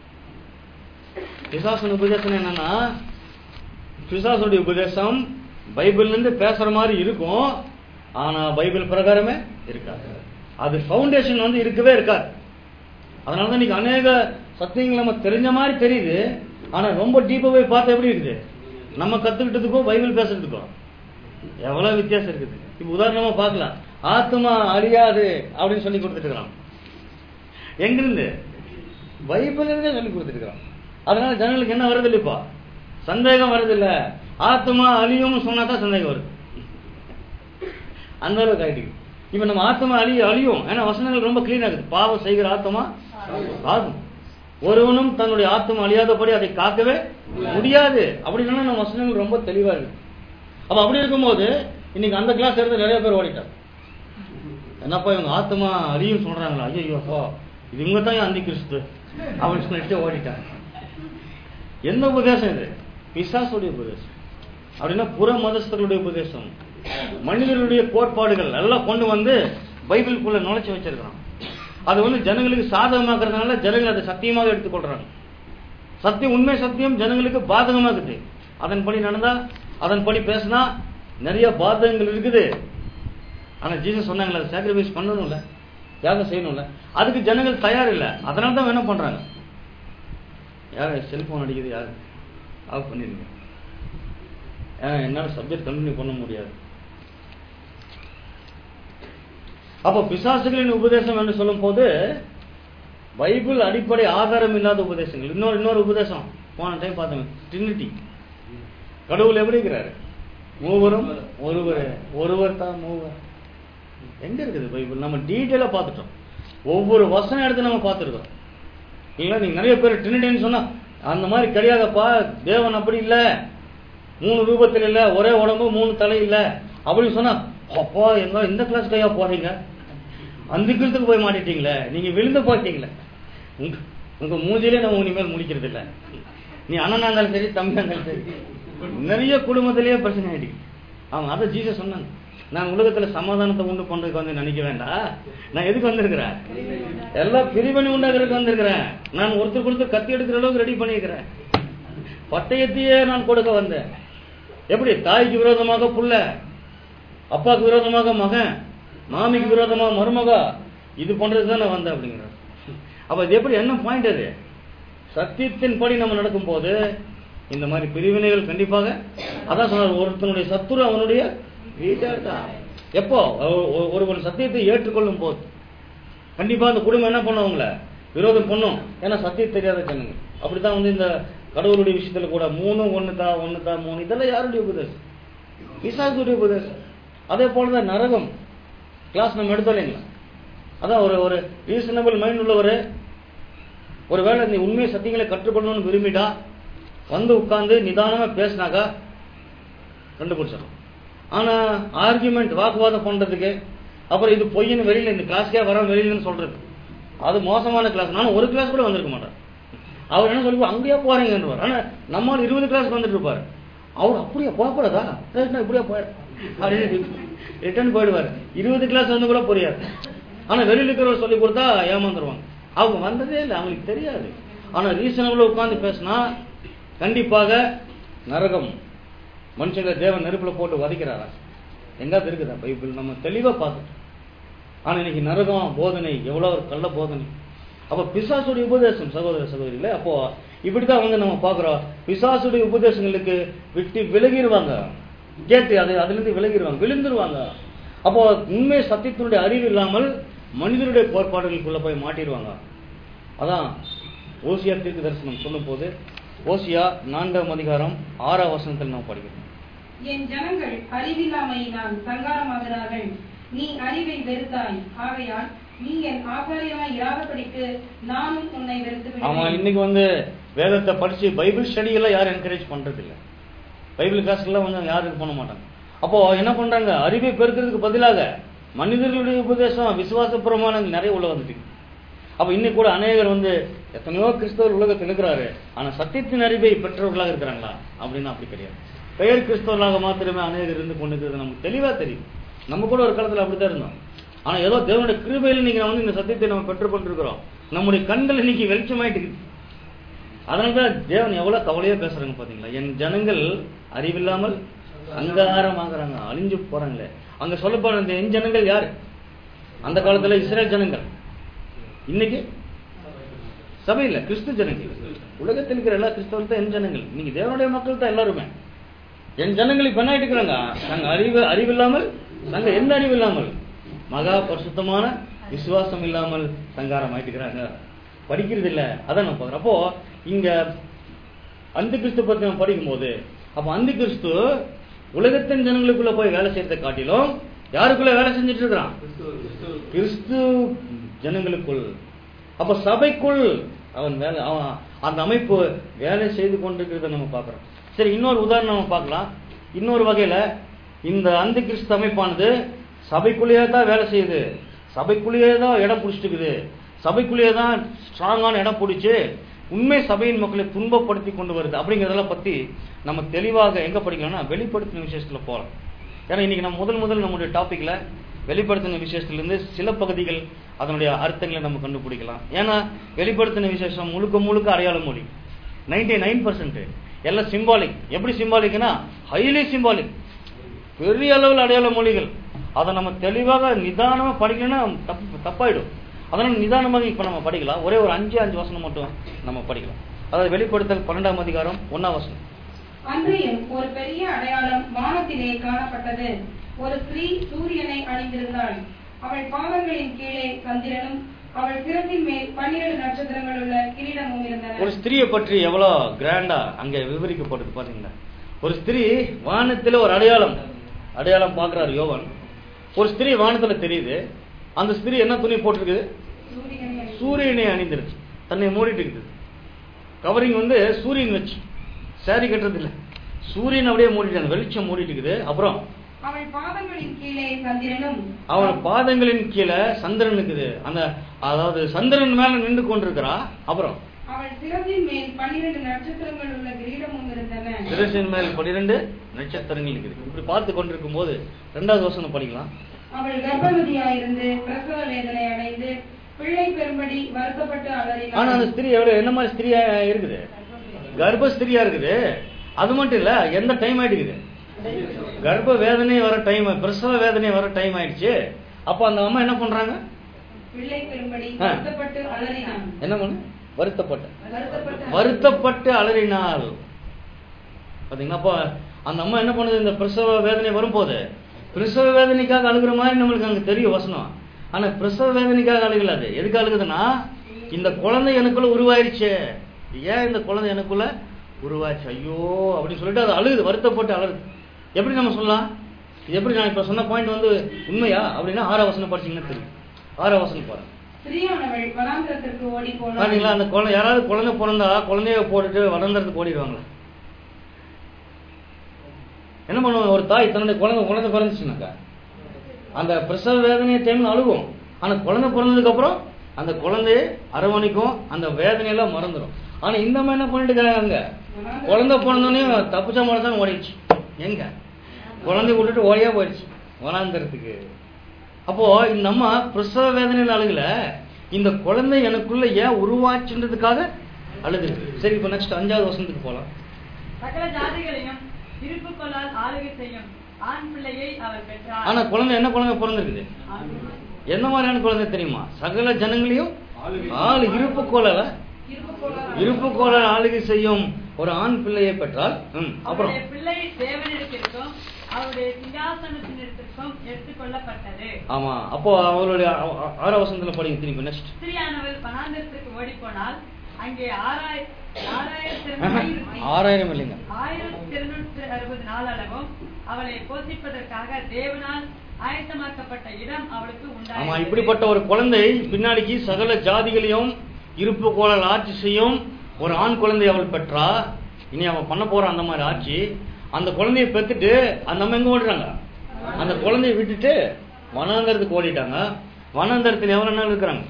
பிசாசின் உபதேசம் என்னன்னா பிசாசுடைய உபதேசம் பைபிள்ல இருந்து பேசுற மாதிரி இருக்கும் ஆனா பைபிள் பிரகாரமே இருக்காது அது ஃபவுண்டேஷன் வந்து இருக்கவே இருக்காது அதனாலதான் இன்னைக்கு அநேக சத்தியங்கள் நம்ம தெரிஞ்ச மாதிரி தெரியுது ஆனா ரொம்ப டீப்பா போய் பார்த்தா எப்படி இருக்குது நம்ம கத்துக்கிட்டதுக்கும் பைபிள் பேசுறதுக்கும் எவ்வளவு வித்தியாசம் இருக்குது இப்ப உதாரணமா பார்க்கலாம் ஆத்மா அழியாது அப்படின்னு சொல்லி கொடுத்துட்டு இருக்கிறான் எங்கிருந்து பைபிள் இருந்தே சொல்லி கொடுத்துருக்கான் அதனால ஜனங்களுக்கு என்ன வருது இல்லைப்பா சந்தேகம் வருது இல்ல ஆத்மா அழியும்னு சொன்னா தான் சந்தேகம் வருது அந்த அளவுக்கு ஆயிட்டு இப்ப நம்ம ஆத்மா அழிய அழியும் ஏன்னா வசனங்கள் ரொம்ப கிளீன் ஆகுது பாவம் செய்கிற ஆத்மா ஆகும் ஒருவனும் தன்னுடைய ஆத்மா அழியாதபடி அதை காக்கவே முடியாது அப்படின்னா நம்ம வசனங்கள் ரொம்ப தெளிவா இருக்கு அப்ப அப்படி இருக்கும்போது இன்னைக்கு அந்த கிளாஸ் எடுத்து நிறைய பேர் ஓடிட்டாங்க என்னப்பா இவங்க ஆத்மா அழியும் சொல்றாங்களா ஐயோ இது இவங்க தான் அந்தி கிறிஸ்து அப்படின்னு சொல்லிட்டு ஓடிட்டாங்க என்ன உபதேசம் இது பிசாசுடைய உபதேசம் அப்படின்னா புற மதஸ்தர்களுடைய உபதேசம் மனிதர்களுடைய கோட்பாடுகள் எல்லாம் கொண்டு வந்து பைபிளுக்குள்ள நுழைச்சு வச்சிருக்கிறான் அது வந்து ஜனங்களுக்கு சாதகமாக்குறதுனால ஜனங்கள் அதை சத்தியமாக எடுத்துக்கொள்றாங்க சத்தியம் உண்மை சத்தியம் ஜனங்களுக்கு பாதகமாகுது அதன்படி நடந்தா அதன்படி பேசினா நிறைய பாதகங்கள் இருக்குது ஆனா ஜீசஸ் சொன்னாங்களே அதை சாக்ரிஃபைஸ் பண்ணணும்ல தியாகம் செய்யணும்ல அதுக்கு ஜனங்கள் தயார் இல்ல அதனால தான் என்ன பண்றாங்க யார் செல்போன் அடிக்குது யாரு ஆஃப் பண்ணிருங்க ஏன்னா என்னால சப்ஜெக்ட் கண்டினியூ பண்ண முடியாது அப்போ பிசாசுகளின் உபதேசம் என்று சொல்லும் போது பைபிள் அடிப்படை ஆதாரம் இல்லாத உபதேசங்கள் இன்னொரு இன்னொரு உபதேசம் போன டைம் பார்த்தோம் ட்ரினிட்டி கடவுள் எப்படி இருக்கிறாரு மூவரும் ஒருவர் ஒருவர் தான் மூவர் எங்க இருக்குது பைபிள் நம்ம டீட்டெயிலா பார்த்துட்டோம் ஒவ்வொரு வசனம் எடுத்து நம்ம பார்த்துருக்கோம் இல்லைங்களா நீங்க நிறைய பேர் ட்ரினிட்டின்னு சொன்னா அந்த மாதிரி கிடையாதப்பா தேவன் அப்படி இல்ல மூணு ரூபத்தில் இல்ல ஒரே உடம்பு மூணு தலை இல்ல அப்படின்னு சொன்னா அப்பா எங்க இந்த கிளாஸ் கையா போறீங்க அந்த கிழத்துக்கு போய் மாட்டிட்டீங்களே நீங்க விழுந்து போயிட்டீங்களே உங்க உங்க மூஞ்சிலே நம்ம இனிமேல் முடிக்கிறது இல்ல நீ அண்ணனா இருந்தாலும் சரி தம்பியா இருந்தாலும் சரி நிறைய குடும்பத்திலேயே பிரச்சனை ஆயிடுச்சு அவங்க அதை ஜீசஸ் சொன்னாங்க நான் உலகத்துல சமாதானத்தை உண்டு பண்றதுக்கு வந்து நினைக்க வேண்டாம் நான் எதுக்கு வந்திருக்கிறேன் எல்லாம் பிரிவினை உண்டாகிறதுக்கு வந்திருக்கிறேன் நான் ஒருத்தருக்கு ஒருத்தர் கத்தி எடுக்கிற அளவுக்கு ரெடி பண்ணியிருக்கிறேன் பட்டயத்தையே நான் கொடுக்க வந்தேன் எப்படி தாய்க்கு விரோதமாக புள்ள அப்பாவுக்கு விரோதமாக மகன் மாமிக்கு விரோதமா மருமகா இது பண்றது தான் நான் வந்தேன் அப்படிங்கிறார் அப்ப இது எப்படி என்ன பாயிண்ட் அது சத்தியத்தின்படி நம்ம நடக்கும்போது இந்த மாதிரி பிரிவினைகள் கண்டிப்பாக அதான் சொன்னார் ஒருத்தனுடைய சத்துரு அவனுடைய வீட்டார் தான் எப்போ ஒ- ஒ- ஒருவன் சத்தியத்தை ஏற்றுக்கொள்ளும் போது கண்டிப்பா அந்த குடும்பம் என்ன பண்ணும் அவங்கள விரோதம் பண்ணும் ஏன்னா சத்தியம் தெரியாத ஜனங்க அப்படித்தான் வந்து இந்த கடவுளுடைய விஷயத்துல கூட மூணு ஒண்ணு தா ஒண்ணு தா மூணு இதெல்லாம் யாருடைய உபதேசம் பிசாசுடைய உபதேசம் அதே போலதான் நரகம் கிளாஸ் நம்ம எடுத்தோம் இல்லைங்களா அதான் ஒரு ஒரு ரீசனபிள் மைண்ட் உள்ளவர் ஒருவேளை நீ உண்மை சத்தியங்களை கற்றுக்கொள்ளணும்னு விரும்பிட்டா வந்து உட்கார்ந்து நிதானமா பேசினாக்கா கண்டுபிடிச்சிடும் ஆனா ஆர்குமெண்ட் வாக்குவாதம் பண்றதுக்கு அப்புறம் இது பொய்ன்னு வெளியில இந்த கிளாஸ்க்கே வர வெளியிலன்னு சொல்றது அது மோசமான கிளாஸ் நானும் ஒரு கிளாஸ் கூட வந்திருக்க மாட்டேன் அவர் என்ன சொல்லி அங்கேயே போறீங்கன்றார் ஆனா நம்மால் இருபது கிளாஸ் வந்துட்டு இருப்பாரு அவர் அப்படியே போகக்கூடாதா சரிண்ணா இப்படியே போய் அப்படின்னு ரிட்டர்ன் போயிடுவார் இருபது கிளாஸ் வந்து கூட புரியாது ஆனா வெளியில இருக்கிறவர் சொல்லி கொடுத்தா ஏமாந்துருவாங்க அவங்க வந்ததே இல்லை அவங்களுக்கு தெரியாது ஆனா ரீசனபிளா உட்கார்ந்து பேசினா கண்டிப்பாக நரகம் மனுஷங்க தேவன் நெருப்புல போட்டு வதைக்கிறாரா எங்காவது இருக்குதா பைபிள் நம்ம தெளிவா பார்த்துட்டோம் ஆனா இன்னைக்கு நரகம் போதனை எவ்வளவு ஒரு கள்ள போதனை அப்ப பிசாசுடைய உபதேசம் சகோதர சகோதரிகளே அப்போ இப்படிதான் வந்து நம்ம பாக்குறோம் பிசாசுடைய உபதேசங்களுக்கு விட்டு விலகிடுவாங்க கேட்டு அது அதுல இருந்து விலகிடுவாங்க விழுந்துருவாங்க அப்போ உண்மை சத்தியத்தினுடைய அறிவு இல்லாமல் மனிதனுடைய கோட்பாடுகளுக்குள்ள போய் மாட்டிடுவாங்க அதான் ஓசியா தீர்க்க தரிசனம் சொல்லும் போது ஓசியா நான்காம் அதிகாரம் ஆறாம் வசனத்தில் நாம் படிக்கிறோம்
என் ஜனங்கள் அறிவில்லாமையினால் சங்காரமாகிறார்கள் நீ அறிவை வெறுத்தாய் ஆகையால் நீ என் ஆசாரியமாய் இராதபடிக்கு நானும் உன்னை வெறுத்து
ஆமா
விடுவேன்
இன்னைக்கு வந்து வேதத்தை படிச்சு பைபிள் ஸ்டடி எல்லாம் யாரும் என்கரேஜ் பண்றது இல்ல பைபிள் கிளாஸ் எல்லாம் வந்து யாரும் இது பண்ண மாட்டாங்க அப்போ என்ன பண்றாங்க அறிவை பெருக்கிறதுக்கு பதிலாக மனிதர்களுடைய உபதேசம் விசுவாச பிரமாணங்கள் நிறைய உள்ள வந்துட்டு இருக்கு. அப்ப இன்னைக்கு கூட அநேகர் வந்து எத்தனையோ கிறிஸ்தவர் உலகத்தில் இருக்கிறாரு ஆனா சத்தியத்தின் அறிவை பெற்றவர்களாக இருக்கிறாங்களா அப்படின்னு அப்படி கிடையாது பெயர் கிறிஸ்தவர்களாக மாத்திரமே அநேகர் இருந்து கொண்டு இருக்கிறது நமக்கு தெளிவா தெரியும் நம்ம கூட ஒரு காலத்துல அப்படித்தான் இருந்தோம் ஆனா ஏதோ தேவனுடைய கிருபையில் நீங்க வந்து இந்த சத்தியத்தை நம்ம பெற்றுக்கொண்டிருக்கிறோம் நம்முடைய கண்கள் இன்னைக்கு வெளிச்சமாயிட்டு இருக்குது அதனாலதான் தேவன் எவ்வளவு கவலையா பேசுறாங்க பாத்தீங்களா என் ஜனங்கள் அறிவில்லாமல் அங்காரமாகறாங்க அழிஞ்சு போறாங்களே அங்க சொல்லப்படுற இந்த என் ஜனங்கள் யாரு அந்த காலத்துல இஸ்ரேல் ஜனங்கள் இன்னைக்கு சபையில கிறிஸ்து ஜனங்கள் உலகத்தில் இருக்கிற எல்லா கிறிஸ்தவர்கள் தான் என் ஜனங்கள் இன்னைக்கு தேவனுடைய மக்கள் தான் எல்லாருமே என் ஜனங்கள் இப்ப என்ன ஆயிட்டு இருக்கிறாங்க நாங்க அறிவு அறிவில்லாமல் நாங்க எந்த அறிவு இல்லாமல் மகா பரிசுத்தமான விசுவாசம் இல்லாமல் சங்காரம் ஆயிட்டு இருக்கிறாங்க படிக்கிறது இல்ல அதான் நம்ம பார்க்கிறோம் அப்போ இங்க அந்த கிறிஸ்து பத்தி நம்ம படிக்கும்போது அப்ப அந்த கிறிஸ்து உலகத்தின் ஜனங்களுக்குள்ள போய் வேலை செய்யறதை காட்டிலும் யாருக்குள்ள வேலை செஞ்சுட்டு இருக்கிறான் கிறிஸ்து ஜனங்களுக்குள் அப்ப சபைக்குள் அவன் வேலை அவன் அந்த அமைப்பு வேலை செய்து கொண்டிருக்கிறத நம்ம பார்க்கிறோம் சரி இன்னொரு உதாரணம் நம்ம பார்க்கலாம் இன்னொரு வகையில இந்த அந்த கிறிஸ்து அமைப்பானது சபைக்குள்ளேயே தான் வேலை செய்யுது சபைக்குள்ளேயே தான் இடம் பிடிச்சிட்டுக்குது சபைக்குள்ளேயே தான் ஸ்ட்ராங்கான இடம் பிடிச்சு உண்மை சபையின் மக்களை துன்பப்படுத்தி கொண்டு வருது அப்படிங்கிறதெல்லாம் பத்தி நம்ம தெளிவாக எங்க படிக்கலாம்னா வெளிப்படுத்தின விசேஷத்துல போறோம் ஏன்னா இன்னைக்கு நம்ம முதல் முதல் நம்முடைய டாபிக்ல வெளிப்படுத்தின விசேஷத்திலிருந்து சில பகுதிகள் அதனுடைய அர்த்தங்களை நம்ம கண்டுபிடிக்கலாம் ஏன்னா வெளிப்படுத்தின விசேஷம் முழுக்க முழுக்க அடையாள மொழி நைன்டி நைன் பர்சன்ட் எல்லாம் சிம்பாலிக் எப்படி சிம்பாலிக்னா ஹைலி சிம்பாலிக் பெரிய அளவில் அடையாள மொழிகள் அதை நம்ம தெளிவாக நிதானமா படிக்கணும்னா தப்பு தப்பாயிடும் அதனால நிதானமாக இப்ப நம்ம படிக்கலாம் ஒரே ஒரு அஞ்சு அஞ்சு வசனம் மட்டும் நம்ம படிக்கலாம் அதாவது வெளிப்படுத்தல் பன்னெண்டாம் அதிகாரம் ஒன்னாம் வசனம்
அன்றையும் ஒரு பெரிய அடையாளம் வானத்திலே காணப்பட்டது ஒரு ஸ்திரீ சூரியனை அணிந்திருந்தாள் அவள் பாதங்களின் கீழே சந்திரனும் அவள் சிரத்தின் மேல் பன்னிரண்டு நட்சத்திரங்கள் உள்ள கிரீடமும் இருந்தன
ஒரு ஸ்திரியை பற்றி எவ்வளவு கிராண்டா அங்க விவரிக்கப்படுது பாத்தீங்களா ஒரு ஸ்திரீ வானத்துல ஒரு அடையாளம் அடையாளம் பாக்குறாரு யோவான் ஒரு ஸ்திரீ வானத்துல தெரியுது அந்த ஸ்திரீ என்ன துணி போட்டிருக்குது
சூரியனை அணி-
சூரியனை அணிந்திருச்சு தன்னை மூடிட்டு இருக்குது கவரிங் வந்து சூரியன் வச்சு சாரி கட்டுறது இல்ல சூரியன் அப்படியே மூடிட்டு அந்த வெளிச்சம் மூடிட்டு இருக்குது அப்புறம்
அவள் பாதங்களின் கீழே சந்திரனும்
அவன் பாதங்களின் கீழே சந்திரன் இருக்குது அந்த அதாவது சந்திரன் மேல நின்று கொண்டிருக்கிறா அப்புறம்
அவள் சிரத்தின் மேல் பன்னிரண்டு நட்சத்திரங்கள் உள்ள கிரீடமும் இருந்தன
சிரசின் மேல் பனிரெண்டு நட்சத்திரங்கள் இருக்குது இப்படி பார்த்து கொண்டிருக்கும் போது ரெண்டாவது வசனம் படிக்கலாம்
அவள் கர்ப்பவதியாயிருந்து பிரசவ வேதனை அடைந்து பிள்ளை பெறும்படி வருத்தப்பட்டு
ஆனா அந்த
அலறினாள்
ஸ்திரீ எவ்வளவு என்ன மாதிரி ஸ்திரியா இருக்குது கர்ப்ப ஸ்திரியா இருக்குது அது மட்டும் இல்ல எந்த டைம் ஆயிடுக்குது கர்ப்ப வேதனை வர டைம் பிரசவ வேதனை வர டைம் ஆயிடுச்சு அப்ப அந்த அம்மா என்ன பண்றாங்க
பிள்ளை பெறும்படி
ஆ.
வருத்தப்பட்டு அலறினான்
என்ன பண்ணு வருத்தப்பட்ட
வருத்தப்பட்டு
வருத்தப்பட்டு அலறினாள் பாத்தீங்களா அப்ப அந்த அம்மா என்ன பண்ணுது இந்த பிரசவ வேதனை வரும்போது பிரசவ வேதனைக்காக அழுகுற மாதிரி நம்மளுக்கு அங்க தெரியும் வசனம் ஆனா பிரசவ வேதனைக்காக அழுகல அது எதுக்கு அழுகுதுன்னா இந்த குழந்தை எனக்குள்ள உருவாயிருச்சு ஏன் இந்த குழந்தை எனக்குள்ள உருவாச்சு ஐயோ அப்படின்னு சொல்லிட்டு அது அழுகுது வருத்தப்பட்டு அழுகுது எப்படி நம்ம சொல்லலாம் இது எப்படி நான் இப்ப சொன்ன பாயிண்ட் வந்து உண்மையா அப்படின்னா ஆறாம் வசனம் படிச்சீங்கன்னா தெரியும் ஆறாம் வசனம் பாருங்க
ஸ்திரீயானவள் வனாந்திரத்திற்கு ஓடி போனாள்
பாத்தீங்களா அந்த குழந்தை யாராவது குழந்தை பிறந்தா குழந்தைய போட்டுட்டு வளர்ந்தறதுக்கு ஓடிடுவாங்களா என்ன பண்ணுவாங்க ஒரு தாய் தன்னுடைய குழந்தை குழந்தை பிறந்துச்சுனாக்கா அந்த பிரசவ வேதனையை டைம்ல அழுகும் ஆனா குழந்தை பிறந்ததுக்கு அப்புறம் அந்த குழந்தைய அரவணைக்கும் அந்த வேதனையெல்லாம் மறந்துடும் ஆனா இந்த மாதிரி என்ன பண்ணிட்டு இருக்காங்க குழந்தை பிறந்தோடனே தப்பிச்ச மாதிரி தான் ஓடிடுச்சு எங்க குழந்தைய விட்டுட்டு ஓடியா போயிடுச்சு வனாந்தரத்துக்கு அப்போ இந்த அம்மா பிரசவ வேதனையில் அழுகல இந்த குழந்தை எனக்குள்ள ஏன் உருவாச்சுன்றதுக்காக அழுதுருக்கு சரி இப்போ நெக்ஸ்ட் அஞ்சாவது வருஷத்துக்கு போலாம்
சகல ஜாதிகளையும் இருப்புக்கொள்ளால் ஆளுகை செய்யும் ஆண் பிள்ளையை அவர் பெற்றார்
ஆனா குழந்தை என்ன குழந்தை பிறந்திருக்குது
ஆண் பிள்ளை.
என்ன மாதிரியான குழந்தை தெரியுமா சகல ஜனங்களையும் ஆள் இருப்பு கோலல இருப்பு கோல ஆளுகை செய்யும் ஒரு ஆண் பிள்ளையை பெற்றால் ம், அப்புறம்
அவருடைய பிள்ளை தேவனிடத்திற்கும் அவருடைய சிங்காசனத்தினிடத்திற்கும் எடுத்துக்கொள்ளப்பட்டது
ஆமா அப்போ அவருடைய ஆ- ஆ- ஆறாம் வசனத்துல படிங்க திருப்பி நெக்ஸ்ட்
ஸ்திரியானவள் வனாந்தரத்திற்கு ஓடிப்போனால் அங்கே ஆறாய் ஆறாயிரத்தி
ஆறாயிரம் இல்லைங்க
ஆயிரத்தி இருநூற்றி அறுபது நாள் அளவும் அவளை போஷிப்பதற்காக தேவனால் ஆயத்தமாக்கப்பட்ட இடம் அவளுக்கு
ஆமா
உண்டாயிற்று
இப்படிப்பட்ட ஒரு குழந்தை பின்னாடிக்கு சகல ஜாதிகளையும் இருப்பு கோலல் ஆட்சி செய்யும் ஒரு ஆண் குழந்தை அவள் பெற்றா இனி அவன் பண்ண போறான் அந்த மாதிரி ஆட்சி அந்த குழந்தைய பெத்துட்டு அந்த அம்மா எங்க ஓடுறாங்க அந்த குழந்தைய விட்டுட்டு வனாந்தரத்துக்கு ஓடிட்டாங்க வனாந்தரத்தில் எவ்வளவு நாள் இருக்கிறாங்க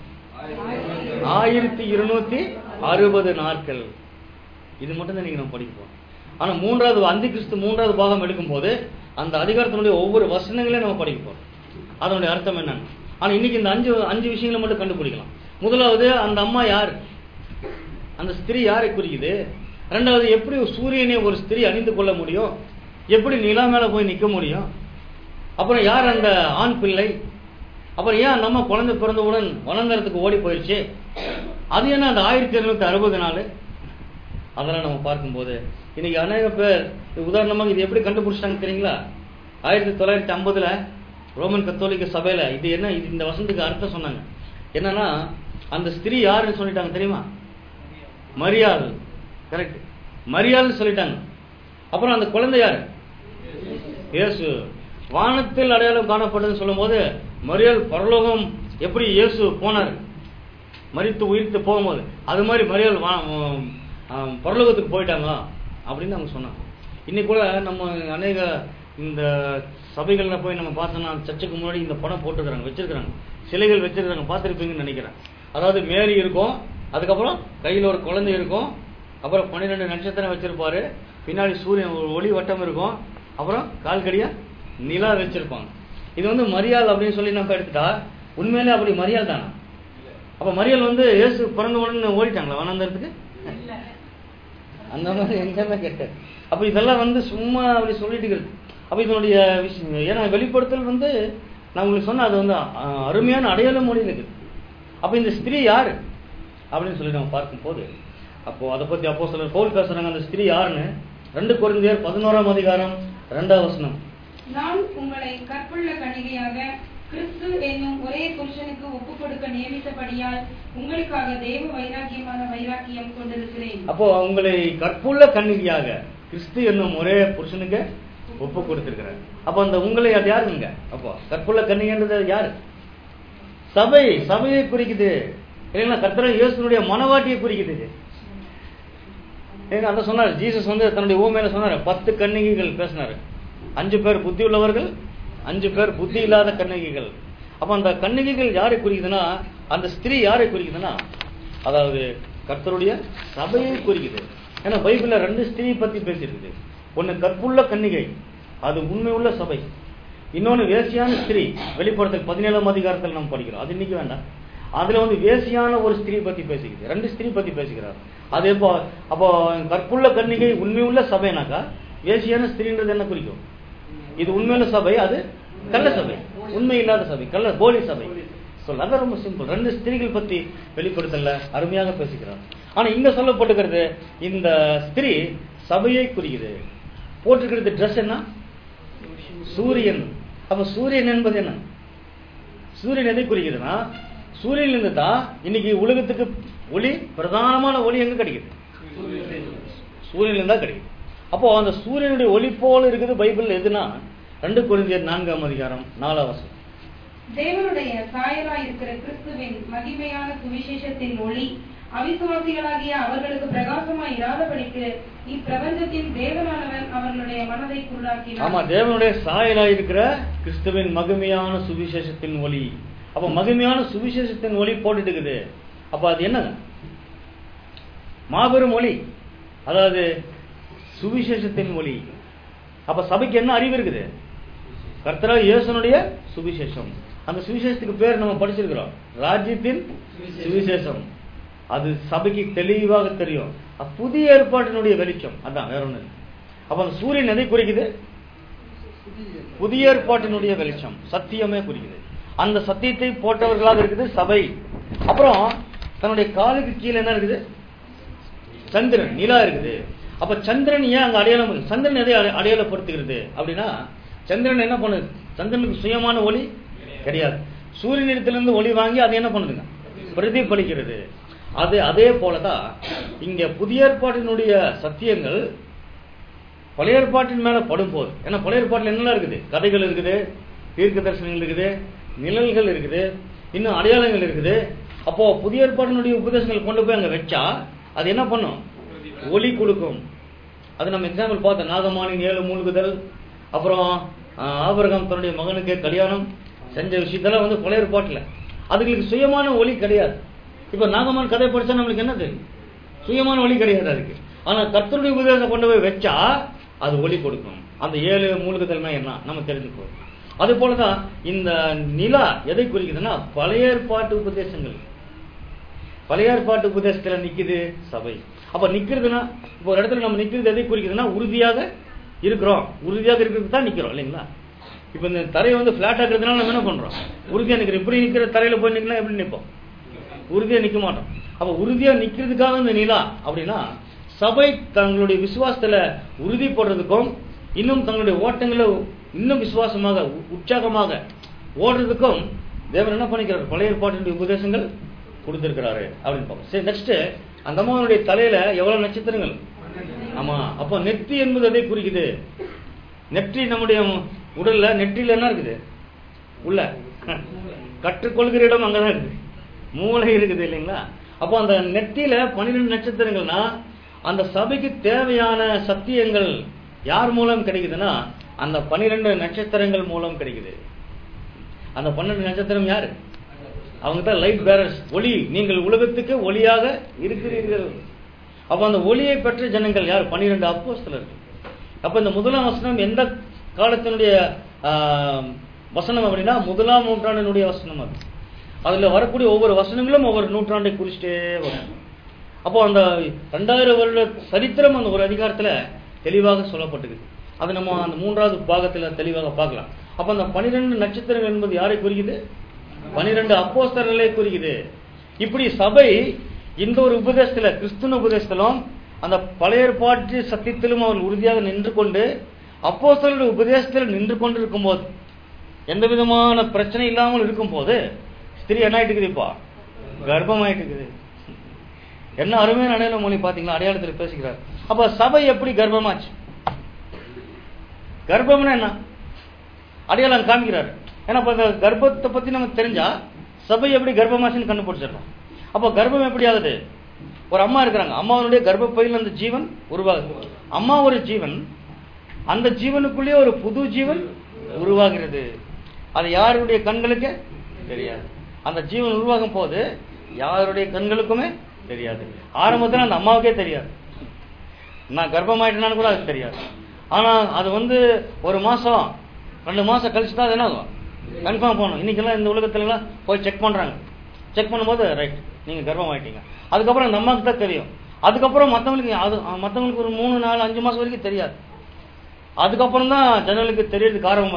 ஆயிரத்தி இருநூத்தி அறுபது நாட்கள் இது மட்டும் தான் நீங்க நம்ம படிக்க போறோம் ஆனா மூன்றாவது அந்தி கிறிஸ்து மூன்றாவது பாகம் எடுக்கும் போது அந்த அதிகாரத்தினுடைய ஒவ்வொரு வசனங்களையும் நம்ம படிக்க போறோம் அதனுடைய அர்த்தம் என்னன்னு ஆனா இன்னைக்கு இந்த அஞ்சு அஞ்சு விஷயங்களை மட்டும் கண்டுபிடிக்கலாம் முதலாவது அந்த அம்மா யார் அந்த ஸ்திரீ யாரை குறிக்குது ரெண்டாவது எப்படி ஒரு சூரியனை ஒரு ஸ்திரீ அணிந்து கொள்ள முடியும் எப்படி நிலா மேல போய் நிக்க முடியும் அப்புறம் யார் அந்த ஆண் பிள்ளை அப்புறம் ஏன் நம்ம குழந்தை பிறந்தவுடன் வளர்ந்தறதுக்கு ஓடி போயிடுச்சு அது என்ன அந்த ஆயிரத்தி இருநூத்தி அறுபது நாள் அதெல்லாம் நம்ம பார்க்கும்போது இன்னைக்கு அநேக பேர் இது உதாரணமாக இது எப்படி கண்டுபிடிச்சிட்டாங்க தெரியுங்களா ஆயிரத்தி தொள்ளாயிரத்தி ஐம்பதுல ரோமன் கத்தோலிக்க சபையில இது என்ன இது இந்த வசனத்துக்கு அர்த்தம் சொன்னாங்க என்னன்னா அந்த ஸ்திரீ யாருன்னு சொல்லிட்டாங்க தெரியுமா மரியாள் கரெக்ட் மரியாள்னு சொல்லிட்டாங்க அப்புறம் அந்த குழந்தை யாரு இயேசு வானத்தில் அடையாளம் காணப்பட்டதுன்னு சொல்லும்போது மரியாள் பரலோகம் எப்படி இயேசு போனார் மரித்து உயிர்த்து போகும்போது அது மாதிரி மரியாள் வா- உம், ஆம், பரலோகத்துக்கு போயிட்டாங்க அப்படின்னு அவங்க சொன்னாங்க இன்னைக்கு கூட நம்ம அநேக இந்த சபைகள்ல போய் நம்ம பார்த்தோம்னா சர்ச்சுக்கு முன்னாடி இந்த படம் போட்டுக்கிறாங்க வச்சிருக்கிறாங்க சிலைகள் வச்சிருக்காங்க பார்த்துருப்பீங்கன்னு நினைக்கிறேன் அதாவது மேரி இருக்கும் அதுக்கப்புறம் கையில் ஒரு குழந்தை இருக்கும் அப்புறம் பன்னிரெண்டு நட்சத்திரம் வச்சிருப்பாரு பின்னாடி சூரியன் ஒரு ஒளி வட்டம் இருக்கும் அப்புறம் கால்கடியா நிலா வச்சிருப்பாங்க இது வந்து மரியாள் அப்படின்னு சொல்லி நம்ம எடுத்துட்டா உண்மையிலே அப்படி மரியாள் தானா அப்ப மரியாள் வந்து இயேசு பிறந்த உடனே ஓடிட்டாங்களா வனாந்தரத்துக்கு
இல்ல
அந்த மாதிரி எங்கேயுமே கேட்டார் அப்ப இதெல்லாம் வந்து சும்மா அப்படி சொல்லிட்டு இருக்கு அப்ப இதனுடைய விஷயம் ஏன்னா வெளிப்படுத்தல் வந்து நான் உங்களுக்கு சொன்ன அது வந்து அஹ், அருமையான அடையாள மொழி இருக்குது அப்ப இந்த ஸ்திரீ யாரு அப்படின்னு சொல்லி நம்ம பார்க்கும்போது அப்போ அதை பத்தி அப்போ சிலர் பவுல் பேசுறாங்க அந்த ஸ்திரீ யாருன்னு ரெண்டு குழந்தையர் பதினோராம் அதிகாரம் ரெண்டாம் வசனம்
நான் உங்களை கற்புள்ள கன்னிகையாக கிறிஸ்து என்னும் ஒரே புருஷனுக்கு ஒப்புக் கொடுக்க நியமித்தபடியால் உங்களுக்காக தேவ வைராக்கியமான வைராக்கியம் கொண்டிருக்கிறேன்
அப்போ உங்களை கற்புள்ள கன்னிகையாக கிறிஸ்து என்னும் ஒரே புருஷனுக்கு ஒப்பு கொடுத்திருக்கிறார் அப்போ அந்த உங்களை அது யாருங்க அப்போ கற்புள்ள கன்னிகைன்றது அது யாரு சபை சபையை குறிக்குது இல்லைங்களா கர்த்தர் இயேசுனுடைய மனவாட்டியை குறிக்குது இது. ஏங்க அந்த சொன்னார் ஜீசஸ் வந்து தன்னுடைய ஊமையில சொன்னார் பத்து கன்னிகைகள் பேசினாரு அஞ்சு பேர் புத்தி உள்ளவர்கள் அஞ்சு பேர் புத்தி இல்லாத கன்னிகைகள் அப்ப அந்த கன்னிகைகள் யாரை குறிக்குதுன்னா அந்த ஸ்திரீ யாரை குறிக்குதுன்னா அதாவது கர்த்தருடைய சபையை குறிக்குது ஏன்னா பைபிள்ல ரெண்டு ஸ்திரீ பத்தி பேசியிருக்குது ஒன்னு கற்புள்ள கன்னிகை அது உண்மை உள்ள சபை இன்னொன்னு வேசியான ஸ்திரீ வெளிப்படுத்தல் பதினேழாம் அதிகாரத்தில் நம்ம படிக்கிறோம் அது இன்னைக்கு வேண்டாம் அதுல வந்து வேசியான ஒரு ஸ்திரீ பத்தி பேசிக்குது ரெண்டு ஸ்திரீ பத்தி பேசிக்கிறார் அது எப்போ அப்போ கற்புள்ள கன்னிகை உண்மையுள்ள சபைனாக்கா வேசியான ஸ்திரீன்றது என்ன குறிக்கும் இது உண்மையுள்ள சபை அது கள்ள சபை உண்மை இல்லாத சபை கள்ள போலி சபை சொல்ல அதான் ரொம்ப சிம்பிள் ரெண்டு ஸ்திரீகள் பத்தி வெளிப்படுத்தல அருமையாக பேசிக்கிறார் ஆனா இங்க சொல்லப்பட்டிருக்கிறது இந்த ஸ்திரீ சபையை குறிக்குது போட்டிருக்கிறது ட்ரெஸ் என்ன சூரியன் அப்ப சூரியன் என்பது என்ன சூரியன் எதை குறிக்குதுன்னா சூரியன்ல இருந்து தான் இன்னைக்கு உலகத்துக்கு ஒளி பிரதானமான ஒளி எங்க கிடைக்குது சூரியன்ல இருந்தா கிடைக்குது அப்போ அந்த சூரியனுடைய ஒளி போல இருக்குது பைபிள் எதுனா ரெண்டு குழந்தையர் நான்காம் அதிகாரம் நாலாம் வசனம்
தேவனுடைய சாயலாய் இருக்கிற கிறிஸ்துவின் மகிமையான சுவிசேஷத்தின் ஒளி அவிசுவாசிகளாகிய அவர்களுக்கு பிரகாசமாய் இராதபடிக்கு இப்பிரபஞ்சத்தின் தேவனானவன் அவர்களுடைய மனதை
ஆமா
குருடாக்கினார்
தேவனுடைய சாயலா இருக்கிற கிறிஸ்துவின் மகிமையான சுவிசேஷத்தின் ஒளி அப்ப மகிமையான சுவிசேஷத்தின் ஒளி போட்டுட்டு இருக்குது அப்ப அது என்னங்க மாபெரும் ஒளி அதாவது சுவிசேஷத்தின் ஒளி அப்ப சபைக்கு என்ன அறிவு இருக்குது கர்த்தரா இயேசுனுடைய சுவிசேஷம் அந்த சுவிசேஷத்துக்கு பேர் நம்ம படிச்சிருக்கிறோம் ராஜ்யத்தின் சுவிசேஷம் அது சபைக்கு தெளிவாக தெரியும் அது புதிய ஏற்பாட்டினுடைய வெளிச்சம் அதான் வேற ஒண்ணு இல்லை. அப்ப அந்த சூரியன் எதை குறிக்குது புதிய ஏற்பாட்டினுடைய வெளிச்சம் சத்தியமே குறிக்குது அந்த சத்தியத்தை போட்டவர்களாக இருக்குது சபை அப்புறம் தன்னுடைய காலுக்கு கீழே என்ன இருக்குது சந்திரன் நிலா இருக்குது அப்ப சந்திரன் ஏன் அங்க அடையாளம் இருக்கு? சந்திரன் எதை அடை- அடையாளப்படுத்துகிறது அப்படின்னா சந்திரன் என்ன பண்ணுது சந்திரனுக்கு சுயமான ஒளி கிடையாது சூரியனிடத்திலிருந்து ஒளி வாங்கி அது என்ன பண்ணுதுங்க பிரதிபலிக்கிறது அது அதே போலதான் இங்க புதிய ஏற்பாட்டினுடைய சத்தியங்கள் பழைய ஏற்பாட்டின் மேல படும்போது ஏன்னா பழைய ஏற்பாட்டில் என்னெல்லாம் இருக்குது கதைகள் இருக்குது தீர்க்க தரிசனங்கள் இருக்குது நிழல்கள் இருக்குது இன்னும் அடையாளங்கள் இருக்குது அப்போ புதிய ஏற்பாட்டினுடைய உபதேசங்கள் கொண்டு போய் அங்க வச்சா அது என்ன பண்ணும் ஒளி கொடுக்கும் அது நம்ம எக்ஸாம்பிள் பார்த்தோம் நாகமானின் ஏழு மூழ்குதல் அப்புறம் ஆஹ், ஆபிரகாம் தன்னுடைய மகனுக்கு கல்யாணம் செஞ்ச விஷயத்தெல்லாம் வந்து பழைய ஏற்பாட்டில் அதுங்களுக்கு சுயமான ஒளி கிடையாது இப்ப நாகமான் கதை படிச்சா நம்மளுக்கு என்ன தெரியும் சுயமான ஒளி கிடையாது அதுக்கு ஆனா கர்த்தருடைய உபதேசம் கொண்டு போய் வச்சா அது ஒளி கொடுக்கும் அந்த ஏழு மூலிகைதல்னா என்ன நம்ம தெரிஞ்சுக்குவோம் அது போலதான் இந்த நிலா எதை குறிக்குதுன்னா பழைய ஏற்பாட்டு உபதேசங்கள் பழைய ஏற்பாட்டு உபதேசத்துல நிக்குது சபை அப்ப நிக்கிறதுனா இப்போ ஒரு இடத்துல நம்ம நிக்கிறது எதை குறிக்குதுன்னா உறுதியாக இருக்கிறோம் உறுதியாக இருக்கிறது தான் நிக்கிறோம் இல்லைங்களா இப்ப இந்த தரையை வந்து பிளாட் ஆக்குறதுனால நம்ம என்ன பண்றோம் உறுதியா நிக்கிறோம் இப்படி நிக்கிற தரையில போய் நிக்கலாம் எப்படி நிப்போம் உறுதியா நிக்க மாட்டோம் அப்ப உறுதியா நிக்கிறதுக்காக இந்த நிலா அப்படின்னா சபை தங்களுடைய விசுவாசத்துல உறுதி போடுறதுக்கும் இன்னும் தங்களுடைய ஓட்டங்களை இன்னும் விசுவாசமாக உ- உற்சாகமாக ஓடுறதுக்கும் தேவன் என்ன பண்ணிக்கிறார் பழைய ஏற்பாட்டினுடைய உபதேசங்கள் கொடுத்திருக்கிறாரு அப்படின்னு பார்ப்போம் சரி நெக்ஸ்ட் அந்த அம்மாவுடைய தலையில எவ்வளவு நட்சத்திரங்கள் ஆமா அப்போ நெற்றி என்பது எதை குறிக்குது நெற்றி நம்முடைய உடல்ல நெற்றியில என்ன இருக்குது உள்ள கற்றுக்கொள்கிற இடம் அங்கதான் இருக்குது மூளை இருக்குது இல்லைங்களா அப்போ அந்த நெத்தியில பன்னிரெண்டு நட்சத்திரங்கள்னா அந்த சபைக்கு தேவையான சத்தியங்கள் யார் மூலம் கிடைக்குதுன்னா அந்த பன்னிரெண்டு நட்சத்திரங்கள் மூலம் கிடைக்குது அந்த பன்னெண்டு நட்சத்திரம் யாரு அவங்க தான் லைட் பேரர்ஸ் ஒளி நீங்கள் உலகத்துக்கு ஒளியாக இருக்கிறீர்கள் அப்ப அந்த ஒளியை பெற்ற ஜனங்கள் யார் பன்னிரெண்டு அப்போஸ்தலர்கள் அப்ப இந்த முதலாம் வசனம் எந்த காலத்தினுடைய ஆஹ், வசனம் அப்படின்னா முதலாம் நூற்றாண்டினுடைய வசனம் அது அதுல வரக்கூடிய ஒவ்வொரு வசனங்களும் ஒவ்வொரு நூற்றாண்டை குறிச்சிட்டே வரும் அப்போ அந்த ரெண்டாயிரம் வருட சரித்திரம் அந்த ஒரு அதிகாரத்துல தெளிவாக சொல்லப்பட்டிருக்கு அது நம்ம அந்த மூன்றாவது பாகத்துல தெளிவாக பார்க்கலாம் அப்ப அந்த பனிரெண்டு நட்சத்திரங்கள் என்பது யாரை குறிக்குது பனிரெண்டு அப்போஸ்தலர்களை குறிக்குது இப்படி சபை இந்த ஒரு உபதேசத்துல கிறிஸ்துவ உபதேசத்திலும் அந்த பழைய ஏற்பாட்டு சத்தியத்திலும் அவர்கள் உறுதியாக நின்று கொண்டு அப்போஸ்தலருடைய உபதேசத்தில் நின்று கொண்டு இருக்கும்போது எந்த விதமான பிரச்சனை இல்லாமல் இருக்கும்போது ஸ்திரீ என்ன ஆயிட்டு இருக்குது இப்போ கர்ப்பமாயிட்டு இருக்குது என்ன அருமையான அடையாள மொழி பாத்தீங்களா அடையாளத்தில் பேசுகிறார் அப்ப சபை எப்படி கர்ப்பமாச்சு கர்ப்பம்னா என்ன அடையாளம் காமிக்கிறார் ஏன்னா இப்ப இந்த கர்ப்பத்தை பத்தி நமக்கு தெரிஞ்சா சபை எப்படி கர்ப்பமாச்சுன்னு கண்டுபிடிச்சிடலாம் அப்போ கர்ப்பம் எப்படி ஆகுது ஒரு அம்மா இருக்கிறாங்க அம்மாவுடைய கர்ப்பப்பையில் அந்த ஜீவன் உருவாகுது அம்மா ஒரு ஜீவன் அந்த ஜீவனுக்குள்ளேயே ஒரு புது ஜீவன் உருவாகிறது அது யாருடைய கண்களுக்கு தெரியாது அந்த ஜீவன் உருவாகும் போது யாருடைய கண்களுக்குமே தெரியாது ஆரம்பத்தில் அந்த அம்மாவுக்கே தெரியாது நான் கர்ப்பமாயிட்டேனான்னு கூட அது தெரியாது ஆனா அது வந்து ஒரு மாசம் ரெண்டு மாசம் கழிச்சு தான் அது என்ன ஆகும் கன்ஃபார்ம் பண்ணணும் இன்னைக்கெல்லாம் இந்த உலகத்துலலாம் போய் செக் பண்றாங்க செக் பண்ணும்போது ரைட் நீங்க கர்ப்பமாயிட்டீங்க அதுக்கப்புறம் அந்த அம்மாவுக்கு தான் தெரியும் அதுக்கப்புறம் மற்றவங்களுக்கு அது மற்றவங்களுக்கு ஒரு மூணு நாலு அஞ்சு மாசம் வரைக்கும் தெரியாது அதுக்கப்புறம் தான் ஜனங்களுக்கு தெரியறதுக்கு ஆரம்பமாகும்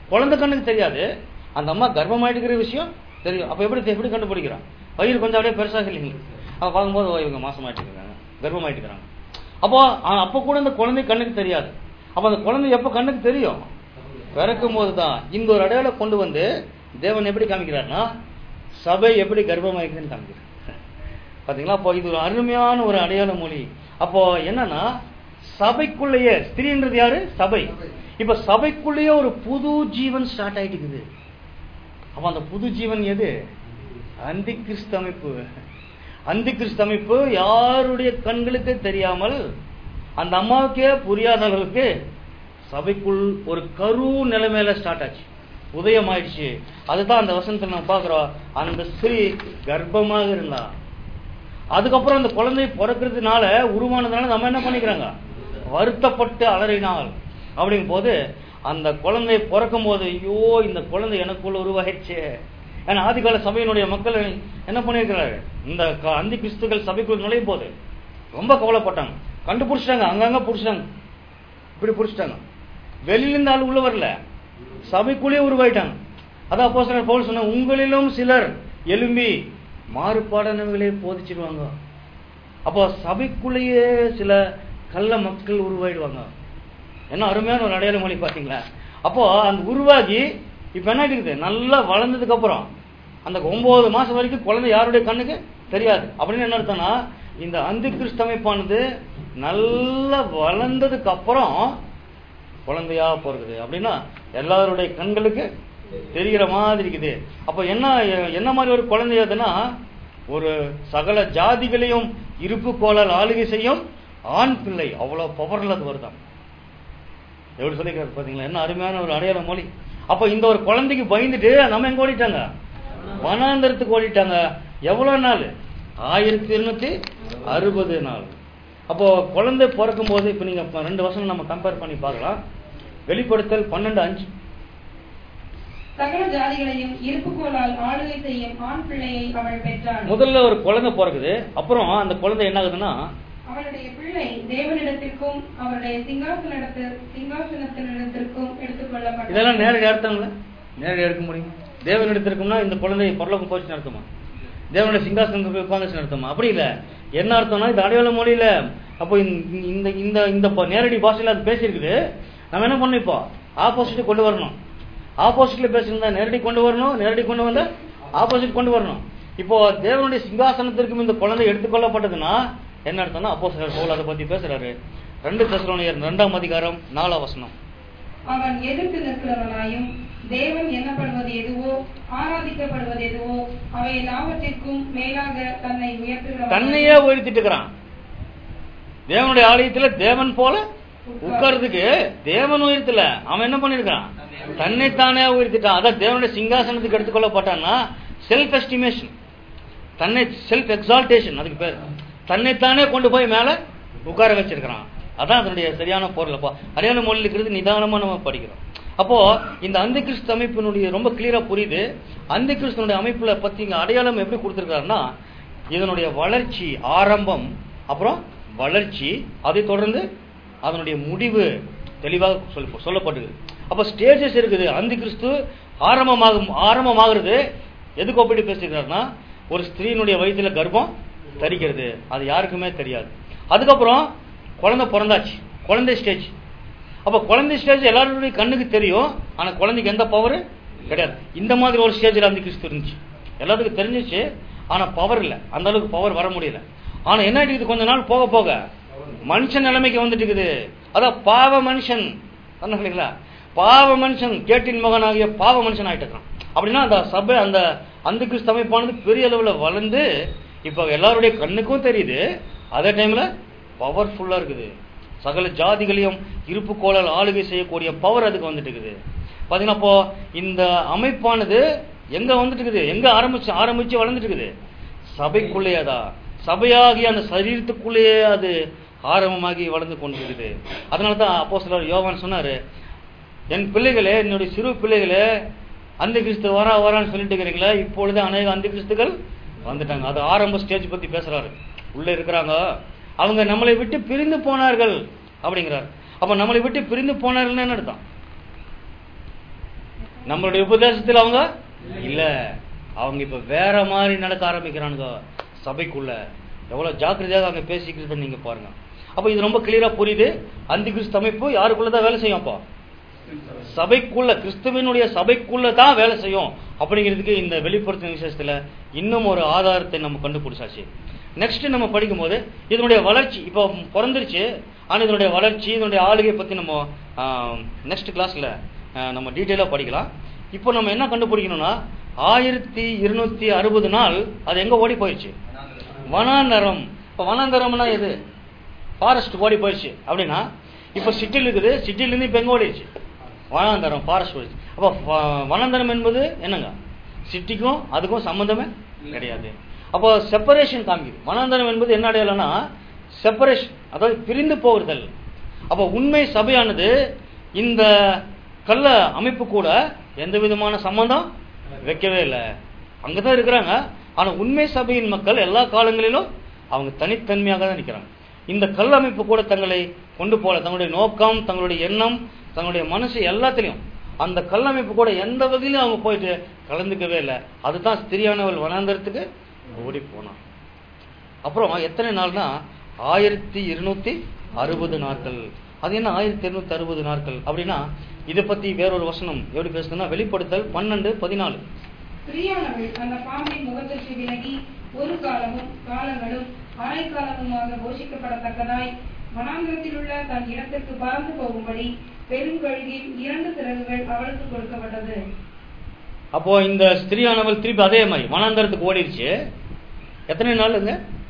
குழந்தை கண்ணுக்கு தெரியாது அந்த அம்மா கர்ப்பமாயிட்டுக்கிற விஷயம் தெரியும் அப்ப எப்படி எப்படி கண்டுபிடிக்கிறான் வயிறு கொஞ்சம் அப்படியே பெருசாக இல்லைங்க அவ பார்க்கும்போது ஓ, இவங்க மாசமாயிட்டு இருக்காங்க கர்ப்பமாயிட்டு இருக்காங்க அப்போ அ- அப்ப கூட அந்த குழந்தை கண்ணுக்கு தெரியாது அப்ப அந்த குழந்தை எப்ப கண்ணுக்கு தெரியும் பிறக்கும் போது தான் இந்த ஒரு அடையாளம் கொண்டு வந்து தேவன் எப்படி காமிக்கிறார்னா சபை எப்படி கர்ப்பமாயிருக்குன்னு காமிக்கிறார் பாத்தீங்களா அப்போ இது ஒரு அருமையான ஒரு அடையாள மொழி அப்போ என்னன்னா சபைக்குள்ளேயே ஸ்திரீன்றது யாரு சபை இப்ப சபைக்குள்ளேயே ஒரு புது ஜீவன் ஸ்டார்ட் ஆயிட்டு இருக்குது அப்ப அந்த புது ஜீவன் எது அந்தி கிறிஸ்து அமைப்பு அந்தி கிறிஸ்து அமைப்பு யாருடைய கண்களுக்கு தெரியாமல் அந்த அம்மாவுக்கே புரியாத அளவுக்கு சபைக்குள் ஒரு கரு நிலைமையில ஸ்டார்ட் ஆச்சு உதயம் ஆயிடுச்சு அதுதான் அந்த வசனத்தை நம்ம பார்க்கிறோம் அந்த ஸ்திரீ கர்ப்பமாக இருந்தா அதுக்கப்புறம் அந்த குழந்தை பிறக்கிறதுனால உருவானதுனால நம்ம என்ன பண்ணிக்கிறாங்க வருத்தப்பட்டு அலறினால் அப்படிங்கும் போது அந்த குழந்தை பிறக்கும் போது ஐயோ இந்த குழந்தை எனக்குள்ள உருவாயிடுச்சு ஏன்னா ஆதிகால சபையினுடைய மக்கள் என்ன பண்ணியிருக்கிறாரு இந்த க- அந்தி கிறிஸ்துகள் சபைக்குள் நுழையும் போது ரொம்ப கவலைப்பட்டாங்க கண்டுபிடிச்சிட்டாங்க அங்கங்க புடிச்சிட்டாங்க இப்படி புடிச்சிட்டாங்க வெளியிலிருந்து ஆள் உள்ள வரல சபைக்குள்ளேயே உருவாயிட்டாங்க அதான் அப்போ சிலர் பவுல் சொன்ன உங்களிலும் சிலர் எழும்பி மாறுபாடானவர்களே போதிச்சிருவாங்க அப்போ சபைக்குள்ளேயே சில கள்ள மக்கள் உருவாயிடுவாங்க என்ன அருமையான ஒரு அடையாள மொழி பாத்தீங்களா அப்போ அந்த உருவாகி இப்ப என்ன இருக்குது நல்லா வளர்ந்ததுக்கு அப்புறம் அந்த ஒன்பது மாசம் வரைக்கும் குழந்தை யாருடைய கண்ணுக்கு தெரியாது அப்படின்னு என்ன அர்த்தம்னா இந்த அந்தி கிறிஸ்தமைப்பானது நல்லா வளர்ந்ததுக்கு அப்புறம் குழந்தையா பிறகுது அப்படின்னா எல்லாருடைய கண்களுக்கு தெரிகிற மாதிரி இருக்குது அப்ப என்ன என்ன மாதிரி ஒரு குழந்தை அதுன்னா ஒரு சகல ஜாதிகளையும் இருப்பு கோலால் ஆளுகை செய்யும் ஆண் பிள்ளை அவ்வளவு பவர்ல அது வருதான் எப்படி சொல்லிக்கிறாரு பாத்தீங்களா என்ன அருமையான ஒரு அடையாள மொழி அப்ப இந்த ஒரு குழந்தைக்கு பயந்துட்டு நம்ம எங்க ஓடிட்டாங்க வனாந்தரத்துக்கு ஓடிட்டாங்க எவ்வளவு நாள் ஆயிரத்தி இருநூத்தி அறுபது நாள் அப்போ குழந்தை பிறக்கும் போது இப்ப நீங்க இப்ப ரெண்டு வருஷம் நம்ம கம்பேர் பண்ணி பார்க்கலாம் வெளிப்படுத்தல் பன்னெண்டு அஞ்சு
சகல ஜாதிகளையும் இருப்புக்கோலால் ஆளுகை செய்யும் ஆண் பிள்ளையை அவள் பெற்றாள்
முதல்ல ஒரு குழந்தை பிறக்குது அப்புறம் அந்த குழந்தை என்ன ஆகுதுன்னா
அவளுடைய பிள்ளை தேவனிடத்திற்கும் அவருடைய சிங்காசனத்து சிங்காசனத்தினிடத்திற்கும் எடுத்துக் கொள்ளப்பட்டார்
இதெல்லாம் நேரடி அர்த்தங்களா நேரடி எடுக்க முடியும் தேவன் எடுத்திருக்கும்னா இந்த குழந்தை பரலோகம் போச்சுன்னு அர்த்தமா தேவனுடைய சிங்காசனத்துக்கு உட்காந்துச்சுன்னு அர்த்தமா அப்படி இல்ல என்ன அர்த்தம்னா இது அடையாள மொழியில அப்போ இந்த இந்த இந்த இந்த ப- நேரடி பாஷையில அது பேசியிருக்குது நம்ம என்ன பண்ணணும் இப்போ ஆப்போசிட் கொண்டு வரணும் ஆப்போசிட்ல பேசியிருந்தா நேரடி கொண்டு வரணும் நேரடி கொண்டு வந்தா ஆப்போசிட் கொண்டு வரணும் இப்போ தேவனுடைய சிங்காசனத்திற்கும் இந்த குழந்தை எடுத்துக்கொள்ளப்பட்டதுன்னா என்ன அர்த்தம்னா அப்போ பவுல் அதை பத்தி பேசுறாரு ரெண்டு தெசலோனியர் ரெண்டாம் அதிகாரம் நாலாம் வசனம்
அவன் எதிர்த்து நிற்கிறவனாயும் தேவன் எண்ணப்படுவது எதுவோ ஆராதிக்கப்படுவது எதுவோ அவை எல்லாவற்றிற்கும் மேலாக தன்னை உயர்த்துகிறவன்
தன்னையே உயர்த்திட்டு இருக்கிறான் தேவனுடைய ஆலயத்துல தேவன் போல உட்கார்றதுக்கு தேவன் உயர்த்தல அவன் என்ன பண்ணிருக்கான் தன்னைத்தானே உயர்த்திட்டான் அதான் தேவனுடைய சிங்காசனத்துக்கு எடுத்துக்கொள்ளப்பட்டான்னா செல்ஃப் எஸ்டிமேஷன் தன்னை செல்ஃப் எக்ஸால்டேஷன் அதுக்கு பேர் தன்னைத்தானே கொண்டு போய் மேல உட்கார வச்சிருக்கிறான் அதான் அதனுடைய சரியான பொருள் அப்போ ஹரியான மொழி இருக்கிறது நிதானமா நம்ம படிக்கிறோம் அப்போ இந்த அந்த கிறிஸ்து அமைப்பினுடைய ரொம்ப கிளியரா புரியுது அந்த கிறிஸ்தனுடைய அமைப்புல பத்தி இங்க அடையாளம் எப்படி கொடுத்திருக்காருன்னா இதனுடைய வளர்ச்சி ஆரம்பம் அப்புறம் வளர்ச்சி அதை தொடர்ந்து அதனுடைய முடிவு தெளிவாக சொல்ல சொல்லப்படுது அப்ப ஸ்டேஜஸ் இருக்குது அந்த கிறிஸ்து ஆரம்பமாகும் ஆரம்பமாகிறது எதுக்கு ஒப்பிட்டு பேசுகிறாருன்னா ஒரு ஸ்திரீனுடைய வயிற்றுல கர்ப்பம் தரிக்கிறது அது யாருக்குமே தெரியாது அதுக்கப்புறம் குழந்தை பிறந்தாச்சு குழந்தை ஸ்டேஜ் அப்ப குழந்தை ஸ்டேஜ் எல்லாருடைய கண்ணுக்கு தெரியும் ஆனா குழந்தைக்கு எந்த பவர் கிடையாது இந்த மாதிரி ஒரு ஸ்டேஜ்ல அந்த கிறிஸ்து இருந்துச்சு எல்லாத்துக்கும் தெரிஞ்சிச்சு ஆனா பவர் இல்ல அந்த அளவுக்கு பவர் வர முடியல ஆனா என்ன ஆயிட்டு கொஞ்ச நாள் போக போக மனுஷன் நிலைமைக்கு வந்துட்டு இருக்குது அதான் பாவ மனுஷன் சொன்னேன் இல்லைங்களா பாவ மனுஷன் கேட்டின் மகனாகிய பாவ மனுஷன் ஆயிட்டு இருக்கான் அப்படின்னா அந்த சபை அந்த அந்த கிறிஸ்து அமைப்பானது பெரிய அளவுல வளர்ந்து இப்ப எல்லாருடைய கண்ணுக்கும் தெரியுது அதே டைம்ல பவர்ஃபுல்லா இருக்குது சகல ஜாதிகளையும் இருப்பு கோளால் ஆளுகை செய்யக்கூடிய பவர் அதுக்கு வந்துட்டு இருக்குது பாத்தீங்கன்னா அப்போ இந்த அமைப்பானது எங்க வந்துட்டு இருக்குது எங்க ஆரம்பிச்சு ஆரம்பிச்சு வளர்ந்துட்டு இருக்குது சபைக்குள்ளேயே தான் சபையாகிய அந்த சரீரத்துக்குள்ளேயே அது ஆரம்பமாகி வளர்ந்து கொண்டிருக்குது அதனால தான் அப்போ சிலர் யோவான் சொன்னாரு என் பிள்ளைகளே என்னுடைய சிறு பிள்ளைகளே அந்த கிறிஸ்து வரா வரான்னு சொல்லிட்டு இருக்கிறீங்களா இப்பொழுது அநேக அந்த கிறிஸ்துகள் வந்துட்டாங்க அது ஆரம்ப ஸ்டேஜ் பத்தி பேசுறாரு உள்ள இருக்கிறாங்க அவங்க நம்மளை விட்டு பிரிந்து போனார்கள் அப்படிங்கிறார் அப்ப நம்மளை விட்டு பிரிந்து போனார்கள்னு என்ன அர்த்தம் நம்மளுடைய உபதேசத்தில் அவங்க இல்ல அவங்க இப்ப வேற மாதிரி நடக்க ஆரம்பிக்கிறானுங்க சபைக்குள்ள எவ்வளவு ஜாக்கிரதையாக அவங்க பேசிக்கிறத நீங்க பாருங்க அப்ப இது ரொம்ப கிளியரா புரியுது அந்த கிறிஸ்து அமைப்பு யாருக்குள்ளதான் வேலை செய்யும் அப்போ சபைக்குள்ள கிறிஸ்துவனுடைய சபைக்குள்ள தான் வேலை செய்யும் அப்படிங்கிறதுக்கு இந்த வெளிப்படுத்தும் விசேஷத்துல இன்னும் ஒரு ஆதாரத்தை நம்ம கண்டுபிடிச்சாச்சு நெக்ஸ்ட் நம்ம படிக்கும்போது இதனுடைய வளர்ச்சி இப்போ பிறந்துருச்சு ஆனா இதனுடைய வளர்ச்சி இதனுடைய ஆளுகை பத்தி நம்ம நெக்ஸ்ட் கிளாஸ்ல நம்ம டீட்டெயிலா படிக்கலாம் இப்போ நம்ம என்ன கண்டுபிடிக்கணும்னா ஆயிரத்தி இருநூத்தி அறுபது நாள் அது எங்க ஓடி போயிடுச்சு வனாந்தரம் இப்ப வனாந்தரம்னா எது ஃபாரஸ்ட் ஓடி போயிடுச்சு அப்படின்னா இப்ப சிட்டில் இருக்குது சிட்டில இருந்து இப்ப எங்க ஓடிடுச்சு வனாந்தரம் ஃபாரஸ்ட் ஓடிச்சு அப்ப வ- வனாந்தரம் என்பது என்னங்க சிட்டிக்கும் அதுக்கும் சம்பந்தமே கிடையாது அப்போ செப்பரேஷன் காமிக்குது வனாந்தரம் என்பது என்ன அடையாளம்னா செப்பரேஷன் அதாவது பிரிந்து போகுதல் அப்போ உண்மை சபையானது இந்த கள்ள அமைப்பு கூட எந்த விதமான சம்பந்தம் வைக்கவே இல்லை அங்கதான் இருக்கிறாங்க ஆனா உண்மை சபையின் மக்கள் எல்லா காலங்களிலும் அவங்க தனித்தன்மையாக தான் நிற்கிறாங்க இந்த கல் அமைப்பு கூட தங்களை கொண்டு போல தங்களுடைய நோக்கம் தங்களுடைய எண்ணம் தங்களுடைய மனசு எல்லாத்திலையும் அந்த கல் அமைப்பு கூட எந்த வகையிலும் அவங்க போயிட்டு கலந்துக்கவே இல்லை அதுதான் ஸ்திரியானவள் வனாந்தரத்துக்கு ஓடி போனான் அப்புறம் எத்தனை நாள்னா ஆயிரத்தி இருநூத்தி அறுபது நாட்கள் அது என்ன ஆயிரத்தி இருநூத்தி அறுபது நாட்கள் அப்படின்னா இதை பத்தி வேறொரு வசனம் எப்படி பேசுதுன்னா வெளிப்படுத்தல் பன்னெண்டு பதினாலு
ஸ்திரீயானவள் அந்த பாம்பின் முகத்திற்கு விலகி ஒரு காலமும் காலங்களும் அரைக்காலமுமாக போஷிக்கப்படத்தக்கதாய் வனாந்திரத்தில் உள்ள தன் இடத்திற்கு பறந்து போகும்படி பெருங்கழுகின் இரண்டு சிறகுகள் அவளுக்கு கொடுக்கப்பட்டது
அப்போ இந்த ஸ்திரியானவள் திருப்பி அதே மாதிரி வனாந்தரத்துக்கு ஓடிடுச்சு எத்தனை நாளுங்க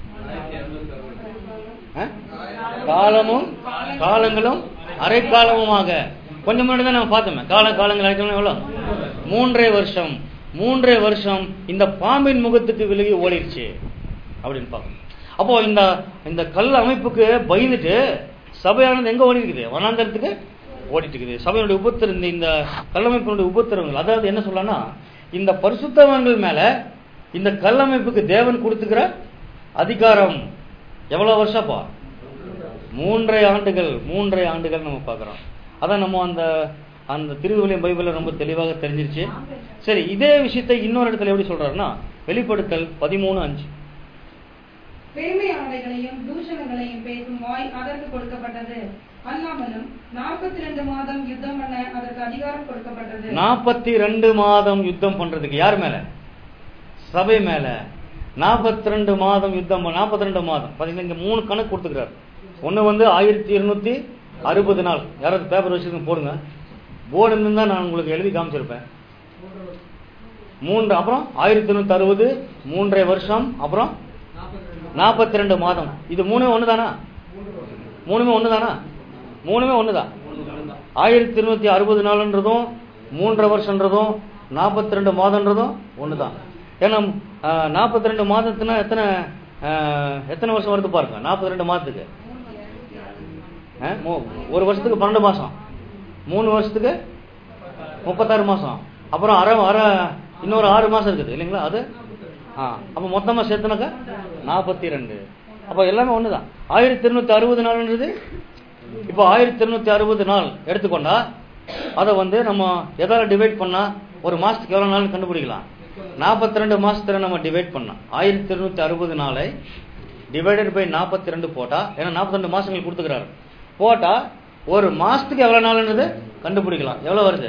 ஆ? காலமும் காலங்களும் அரை காலமுமாக கொஞ்சம் முன்னாடி தான் நம்ம பார்த்தோமே கால காலங்கள் அரைக்காலம் எவ்வளோ மூன்றரை வருஷம் மூன்றரை வருஷம் இந்த பாம்பின் முகத்துக்கு விலகி ஓடிடுச்சு அப்படின்னு பார்க்கணும் அப்போ இந்த இந்த கல் அமைப்புக்கு பயந்துட்டு சபையானது எங்க ஓடி இருக்குது வனாந்தரத்துக்கு ஓடிட்டு இருக்குது சபையினுடைய உபத்திர இந்த இந்த கல்லமைப்பினுடைய உபத்திரவங்கள் அதாவது என்ன சொல்லலாம்னா இந்த பரிசுத்தவங்கள் மேல இந்த கல்லமைப்புக்கு தேவன் கொடுத்துக்கிற அதிகாரம் எவ்வளவு வருஷப்பா மூன்றரை ஆண்டுகள் மூன்றரை ஆண்டுகள் நம்ம பார்க்கிறோம் அதான் நம்ம அந்த அந்த திருவிழியம் பைபிள்ல ரொம்ப தெளிவாக தெரிஞ்சிருச்சு சரி இதே விஷயத்தை இன்னொரு இடத்துல எப்படி சொல்றாருன்னா வெளிப்படுத்தல் பதிமூணு அஞ்சு
பெருமையானவைகளையும் தூஷணங்களையும் பேசும் வாய் அதற்கு கொடுக்கப்பட்டது அல்லாமலும் நாற்பத்தி ரெண்டு மாதம் யுத்தம் பண்ண அதற்கு அதிகாரம் கொடுக்கப்பட்டது
நாற்பத்தி ரெண்டு மாதம் யுத்தம் பண்றதுக்கு யார் மேல சபை மேல நாற்பத்தி ரெண்டு மாதம் யுத்தம் நாற்பத்தி ரெண்டு மாதம் பாத்தீங்கன்னா இங்க மூணு கணக்கு கொடுத்துக்கிறாரு ஒண்ணு வந்து ஆயிரத்தி இருநூத்தி அறுபது நாள் யாராவது பேப்பர் வச்சிருக்க போடுங்க போர்டு இருந்தா நான் உங்களுக்கு எழுதி காமிச்சிருப்பேன் மூன்று அப்புறம் ஆயிரத்தி இருநூத்தி அறுபது மூன்றரை வருஷம் அப்புறம் நாற்பத்தி ரெண்டு மாதம் இது மூணுமே ஒண்ணுதானா மூணுமே ஒண்ணுதானா மூணுமே ஒண்ணுதான் ஆயிரத்தி இருநூத்தி அறுபது நாள்ன்றதும் மூன்றரை வருஷன்றதும் நாற்பத்தி ரெண்டு மாதம்ன்றதும் ஒண்ணுதான் ஏன்னா நாற்பத்தி ரெண்டு மாதத்துனா எத்தனை ஆஹ், எத்தனை வருஷம் வருது பாருங்க நாற்பத்தி ரெண்டு மாதத்துக்கு ஆஹ், மூ- ஒரு வருஷத்துக்கு பன்னெண்டு மாசம் மூணு வருஷத்துக்கு முப்பத்தாறு மாசம் அப்புறம் அரை அரை இன்னொரு ஆறு மாசம் இருக்குது இல்லைங்களா அது ஆ அப்ப மொத்தமா சேர்த்துனாக்கா நாற்பத்தி ரெண்டு அப்ப எல்லாமே ஒண்ணுதான் ஆயிரத்தி இருநூத்தி அறுபது நாள்ன்றது இப்போ ஆயிரத்தி இருநூத்தி அறுபது நாள் எடுத்துக்கொண்டா அதை வந்து நம்ம எதால டிவைட் பண்ணா ஒரு மாசத்துக்கு எவ்வளவு நாள் கண்டுபிடிக்கலாம் நாற்பத்தி ரெண்டு மாசத்துல நம்ம டிவைட் பண்ணலாம் ஆயிரத்தி இருநூத்தி அறுபது நாளை டிவைடட் பை நாற்பத்தி ரெண்டு போட்டா ஏன்னா நாற்பத்தி ரெண்டு மாசங்கள் கொடுத்துக்கிறாரு போட்டா ஒரு மாசத்துக்கு எவ்வளவு நாள்ன்றது கண்டுபிடிக்கலாம் எவ்வளவு வருது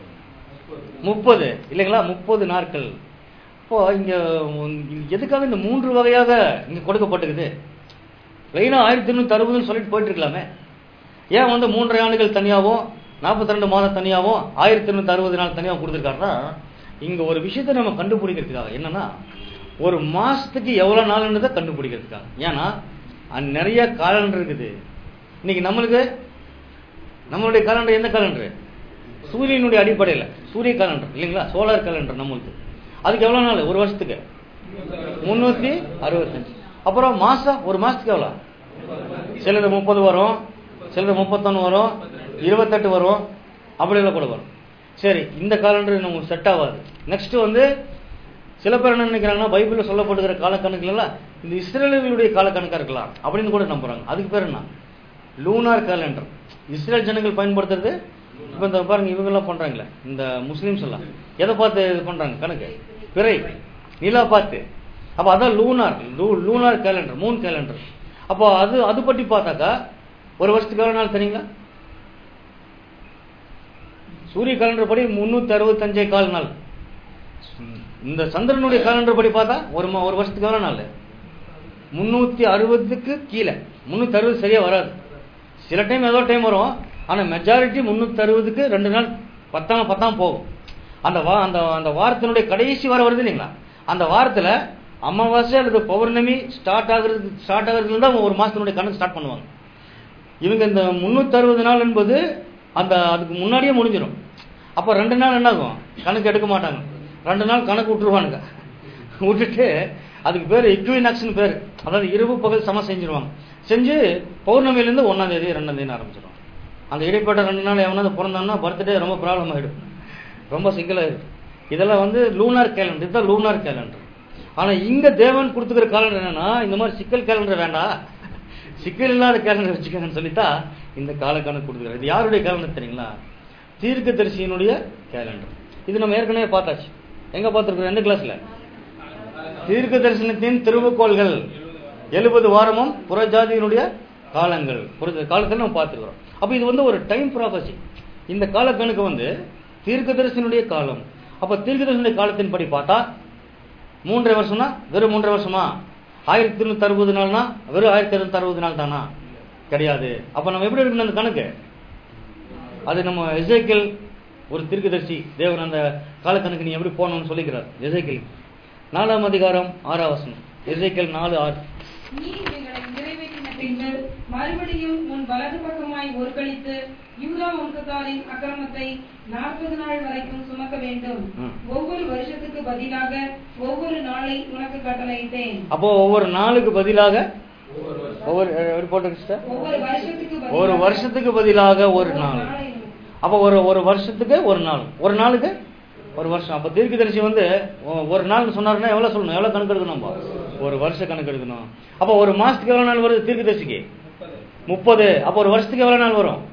முப்பது இல்லைங்களா முப்பது நாட்கள் இப்போ இங்க உம், எதுக்காக இந்த மூன்று வகையாக இங்க கொடுக்கப்பட்டிருக்குது லைனா ஆயிரத்தி எண்ணூத்தி அறுபதுன்னு சொல்லிட்டு போயிட்டு இருக்கலாமே ஏன் வந்து மூன்றரை ஆண்டுகள் தனியாகவும் நாற்பத்தி ரெண்டு மாதம் தனியாகவும் ஆயிரத்தி எண்ணூத்தி அறுபது நாள் தனியாகவும் கொடுத்துருக்காருன்னா இங்க ஒரு விஷயத்தை நம்ம கண்டுபிடிக்கிறதுக்காக என்னன்னா ஒரு மாசத்துக்கு எவ்வளவு நாள்ன்றதை கண்டுபிடிக்கிறதுக்காக ஏன்னா அங்க நிறைய காலண்டர் இருக்குது இன்னைக்கு நம்மளுக்கு நம்மளுடைய காலண்டர் எந்த காலண்டர் சூரியனுடைய அடிப்படையில் சூரிய காலண்டர் இல்லைங்களா சோலார் காலண்டர் நம்மளுக்கு அதுக்கு எவ்வளவு நாள் ஒரு வருஷத்துக்கு முன்னூத்தி அறுபத்தஞ்சு அப்புறம் மாசம் ஒரு மாசத்துக்கு எவ்வளோ சிலது முப்பது வரும் சிலது முப்பத்தொன்னு வரும் இருபத்தெட்டு வரும் அப்படியெல்லாம் கூட வரும் சரி இந்த காலண்டர் நமக்கு செட் ஆகாது நெக்ஸ்ட் வந்து சில பேர் என்ன நினைக்கிறாங்கன்னா பைபிளில் சொல்லப்படுகிற காலக்கணக்குல எல்லாம் இந்த இஸ்ரேலர்களுடைய காலக்கணக்கா இருக்கலாம் அப்படின்னு கூட நம்புறாங்க அதுக்கு பேர் என்ன லூனார் கேலண்டர் இஸ்ரேல் ஜனங்கள் பயன்படுத்துறது இப்போ இந்த பாருங்க இவங்க எல்லாம் பண்றாங்களே இந்த முஸ்லிம்ஸ் எல்லாம் எதை பார்த்து இது பண்றாங்க கணக்கு பிறை நிலா பார்த்து அப்போ அதான் லூனார் லூ லூனார் கேலண்டர் மூன் கேலண்டர் அப்போ அது அது பற்றி பார்த்தாக்கா ஒரு வருஷத்துக்கு எவ்வளோ நாள் தெரியுங்களா சூரிய கேலண்டர் படி முந்நூற்றி அறுபத்தஞ்சே கால் நாள் இந்த சந்திரனுடைய கேலண்டர் படி பார்த்தா ஒரு மா- ஒரு வருஷத்துக்கு எவ்வளோ நாள் முந்நூற்றி அறுபதுக்கு கீழே முந்நூற்றி அறுபது சரியாக வராது சில டைம் ஏதோ டைம் வரும் ஆனால் மெஜாரிட்டி முந்நூற்றி அறுபதுக்கு ரெண்டு நாள் பத்தாம் பத்தாம் போகும் அந்த வா அந்த அந்த வாரத்தினுடைய கடைசி வாரம் வருது இல்லைங்களா அந்த வாரத்தில் அமாவாசை அல்லது பௌர்ணமி ஸ்டார்ட் ஆகுறது ஸ்டார்ட் ஆகுறதுல தான் ஒரு மாதத்தினுடைய கணக்கு ஸ்டார்ட் பண்ணுவாங்க இவங்க இந்த முந்நூற்றி அறுபது நாள் என்பது அந்த அதுக்கு முன்னாடியே முடிஞ்சிடும் அப்போ ரெண்டு நாள் என்ன ஆகும் கணக்கு எடுக்க மாட்டாங்க ரெண்டு நாள் கணக்கு விட்டுருவானுங்க விட்டுட்டு அதுக்கு பேர் இக்வினாக்ஸ்னு பேர் அதாவது இரவு பகல் சம செஞ்சிருவாங்க செஞ்சு பௌர்ணமியிலேருந்து ஒன்றாம் தேதி ரெண்டாம் தேதி ஆரம்பிச்சிடுவாங்க அந்த இடைப்பட்ட ரெண்டு நாள் எவனாவது பிறந்தான்னா பர்த்டே ரொம்ப ப்ராப்ளம் ஆகிடும் ரொம்ப சிக்கலாகிடும் இதெல்லாம் வந்து லூனார் கேலண்டர் இதுதான் லூனார் கேலண்டர் ஆனால் இங்கே தேவன் கொடுத்துக்கிற கேலண்டர் என்னன்னா இந்த மாதிரி சிக்கல் கேலண்டர் வேண்டாம் சிக்கல் இல்லாத கேலண்டர் வச்சுக்கோங்கன்னு சொல்லிட்டா இந்த கால கணக்கு கொடுத்துக்கிறார் இது யாருடைய கேலண்டர் தெரியுங்களா தீர்க்கதரிசியினுடைய கேலண்டர் இது நம்ம ஏற்கனவே பார்த்தாச்சு எங்க பார்த்துருக்கோம் எந்த கிளாஸ்ல தீர்க்க தரிசனத்தின் திருவுக்கோள்கள் எழுபது வாரமும் புறஜாதியினுடைய காலங்கள் புற காலத்தில் நம்ம பார்த்துருக்கிறோம் அப்போ இது வந்து ஒரு டைம் ப்ராபசி இந்த கால கணக்கு வந்து தீர்க்கதரிசனுடைய காலம் அப்போ தீர்க்கதரிசனுடைய காலத்தின்படி பார்த்தா மூன்றரை வருஷம்னா வெறும் மூன்றரை வருஷமா ஆயிரத்தி இருநூத்தி அறுபது நாள்னா வெறும் ஆயிரத்தி இருநூத்தி அறுபது நாள் தானா கிடையாது அப்ப நம்ம எப்படி இருக்கணும் அந்த கணக்கு அது நம்ம எசேக்கியல் ஒரு தீர்க்கதரிசி தேவன் அந்த காலக்கணக்கு நீ எப்படி போகணும்னு சொல்லிக்கிறார் எசேக்கியல் நாலாம் அதிகாரம் ஆறாம் வசனம் எசேக்கியல் நாலு ஆறு
நீ இவைகளை நிறைவேற்றின பின்பு மறுபடியும் உன் வலது பக்கமாய் ஒருக்களித்து யூதா வம்சத்தாரின் அக்கிரமத்தை நாற்பது நாள் வரைக்கும் சுமக்க வேண்டும்
ம்.
ஒவ்வொரு வருஷத்துக்கு பதிலாக ஒவ்வொரு நாளை உனக்கு கட்டளையிட்டேன்
அப்போ ஒவ்வொரு நாளுக்கு பதிலாக ஒவ்வொரு எப்படி போட்டுங்க sister?
ஒவ்வொரு வருஷத்துக்கு பதிலாக
ஒரு வருஷத்துக்கு பதிலாக ஒரு
ஒவ்வொரு
நாள்
நாளை
அப்போ ஒரு ஒரு வருஷத்துக்கு ஒரு நாள் ஒரு நாளுக்கு ஒரு வருஷம் அப்போ தீர்க்கதரிசி வந்து ஒ- ஒரு நாள் சொன்னாருன்னா எவ்வளோ சொல்லணும் எவ்வளோ கணக்கு எடுக்கணும் நம்ம? ஒரு வருஷம் கணக்கு எடுக்கணும் அப்போ ஒரு மாசத்துக்கு எவ்வளோ நாள் வருது தீர்க்கதரிசிக்கு முப்பது அப்போ ஒரு வருஷத்துக்கு எவ்வளோ நாள் வரும்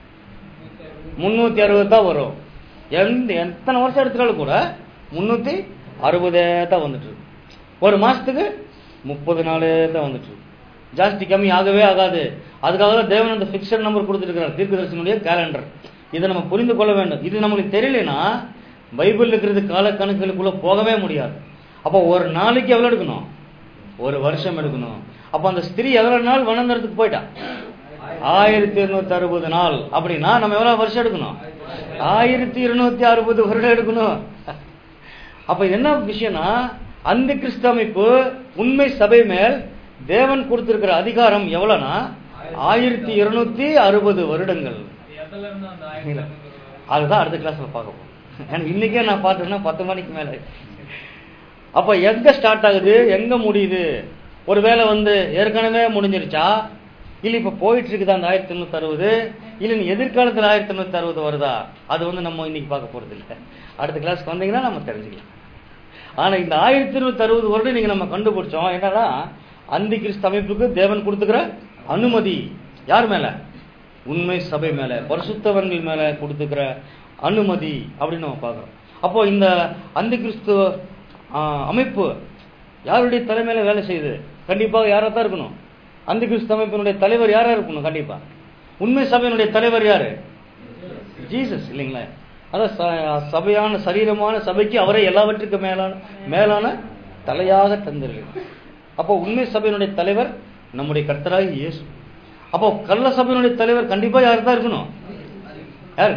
முந்நூற்றி அறுபது தான் வரும் எந்த எத்தனை வருஷம் எடுத்துட்டாலும் கூட முந்நூற்றி அறுபதே தான் வந்துட்டு இருக்கு. ஒரு மாசத்துக்கு முப்பது நாள் தான் வந்துட்டு இருக்கு. ஜாஸ்தி கம்மி ஆகவே ஆகாது அதுக்காக தான் தேவன் அந்த ஃபிக்ஸட் நம்பர் கொடுத்துருக்கிறார் தீர்க்கதரிசனுடைய கேலண்டர் இதை நம்ம புரிந்து கொள்ள வேண்டும் இது நம்மளுக்கு தெரியலனா பைபிள் இருக்கிறது கால கணக்குகளுக்குள்ள போகவே முடியாது அப்போ ஒரு நாளைக்கு எவ்வளோ எடுக்கணும் ஒரு வருஷம் எடுக்கணும் அப்போ அந்த ஸ்திரீ எவ்வளோ நாள் வனந்தரத்துக்கு போயிட்டா ஆயிரத்தி இருநூத்தி அறுபது நாள் அப்படின்னா நம்ம எவ்வளவு வருஷம் எடுக்கணும் ஆயிரத்தி இருநூத்தி அறுபது வருடம் எடுக்கணும் அப்ப இது என்ன விஷயம்னா அந்த கிறிஸ்து அமைப்பு உண்மை சபை மேல் தேவன் கொடுத்திருக்கிற அதிகாரம் எவ்வளவுனா ஆயிரத்தி இருநூத்தி அறுபது வருடங்கள் இல்ல. அதுதான் அடுத்த கிளாஸ்ல பார்க்க போறோம் எனக்கு இன்னைக்கே நான் பார்த்தேன்னா பத்து மணிக்கு மேல ஆயிடுச்சு. அப்ப எங்க ஸ்டார்ட் ஆகுது எங்க முடியுது ஒருவேளை வந்து ஏற்கனவே முடிஞ்சிருச்சா இல்ல இப்ப போயிட்டு இருக்குதா அந்த ஆயிரத்தி எண்ணூத்தி அறுபது இல்ல நீ எதிர்காலத்துல ஆயிரத்தி எண்ணூத்தி அறுபது வருதா அது வந்து நம்ம இன்னைக்கு பார்க்க போறது இல்ல அடுத்த கிளாஸ்க்கு வந்தீங்கன்னா நம்ம தெரிஞ்சுக்கலாம் ஆனா இந்த ஆயிரத்தி இருநூத்தி அறுபது வருடம் நீங்க நம்ம கண்டுபிடிச்சோம் என்னன்னா அந்தி கிறிஸ்து அமைப்புக்கு தேவன் கொடுத்துக்கிற அனுமதி யார் மேல உண்மை சபை மேல பரிசுத்தவன்கள் மேல கொடுத்துக்கிற அனுமதி அப்படின்னு நம்ம பார்க்கிறோம் அப்போ இந்த அந்தி கிறிஸ்து அமைப்பு யாருடைய தலைமையில வேலை செய்யுது கண்டிப்பாக யாரா தான் இருக்கணும் அந்தி கிறிஸ்து அமைப்பினுடைய தலைவர் யாரா இருக்கணும் கண்டிப்பா உண்மை சபையினுடைய தலைவர் யாரு ஜீசஸ் இல்லைங்களா அதான் ச- சபையான சரீரமான சபைக்கு அவரை எல்லாவற்றுக்கும் மேலான மேலான தலையாக தந்திருக்கிறார் அப்போ உண்மை சபையினுடைய தலைவர் நம்முடைய கர்த்தராகி இயேசு அப்போ கள்ள சபையினுடைய தலைவர் கண்டிப்பா யார் தான் இருக்கணும் யாரு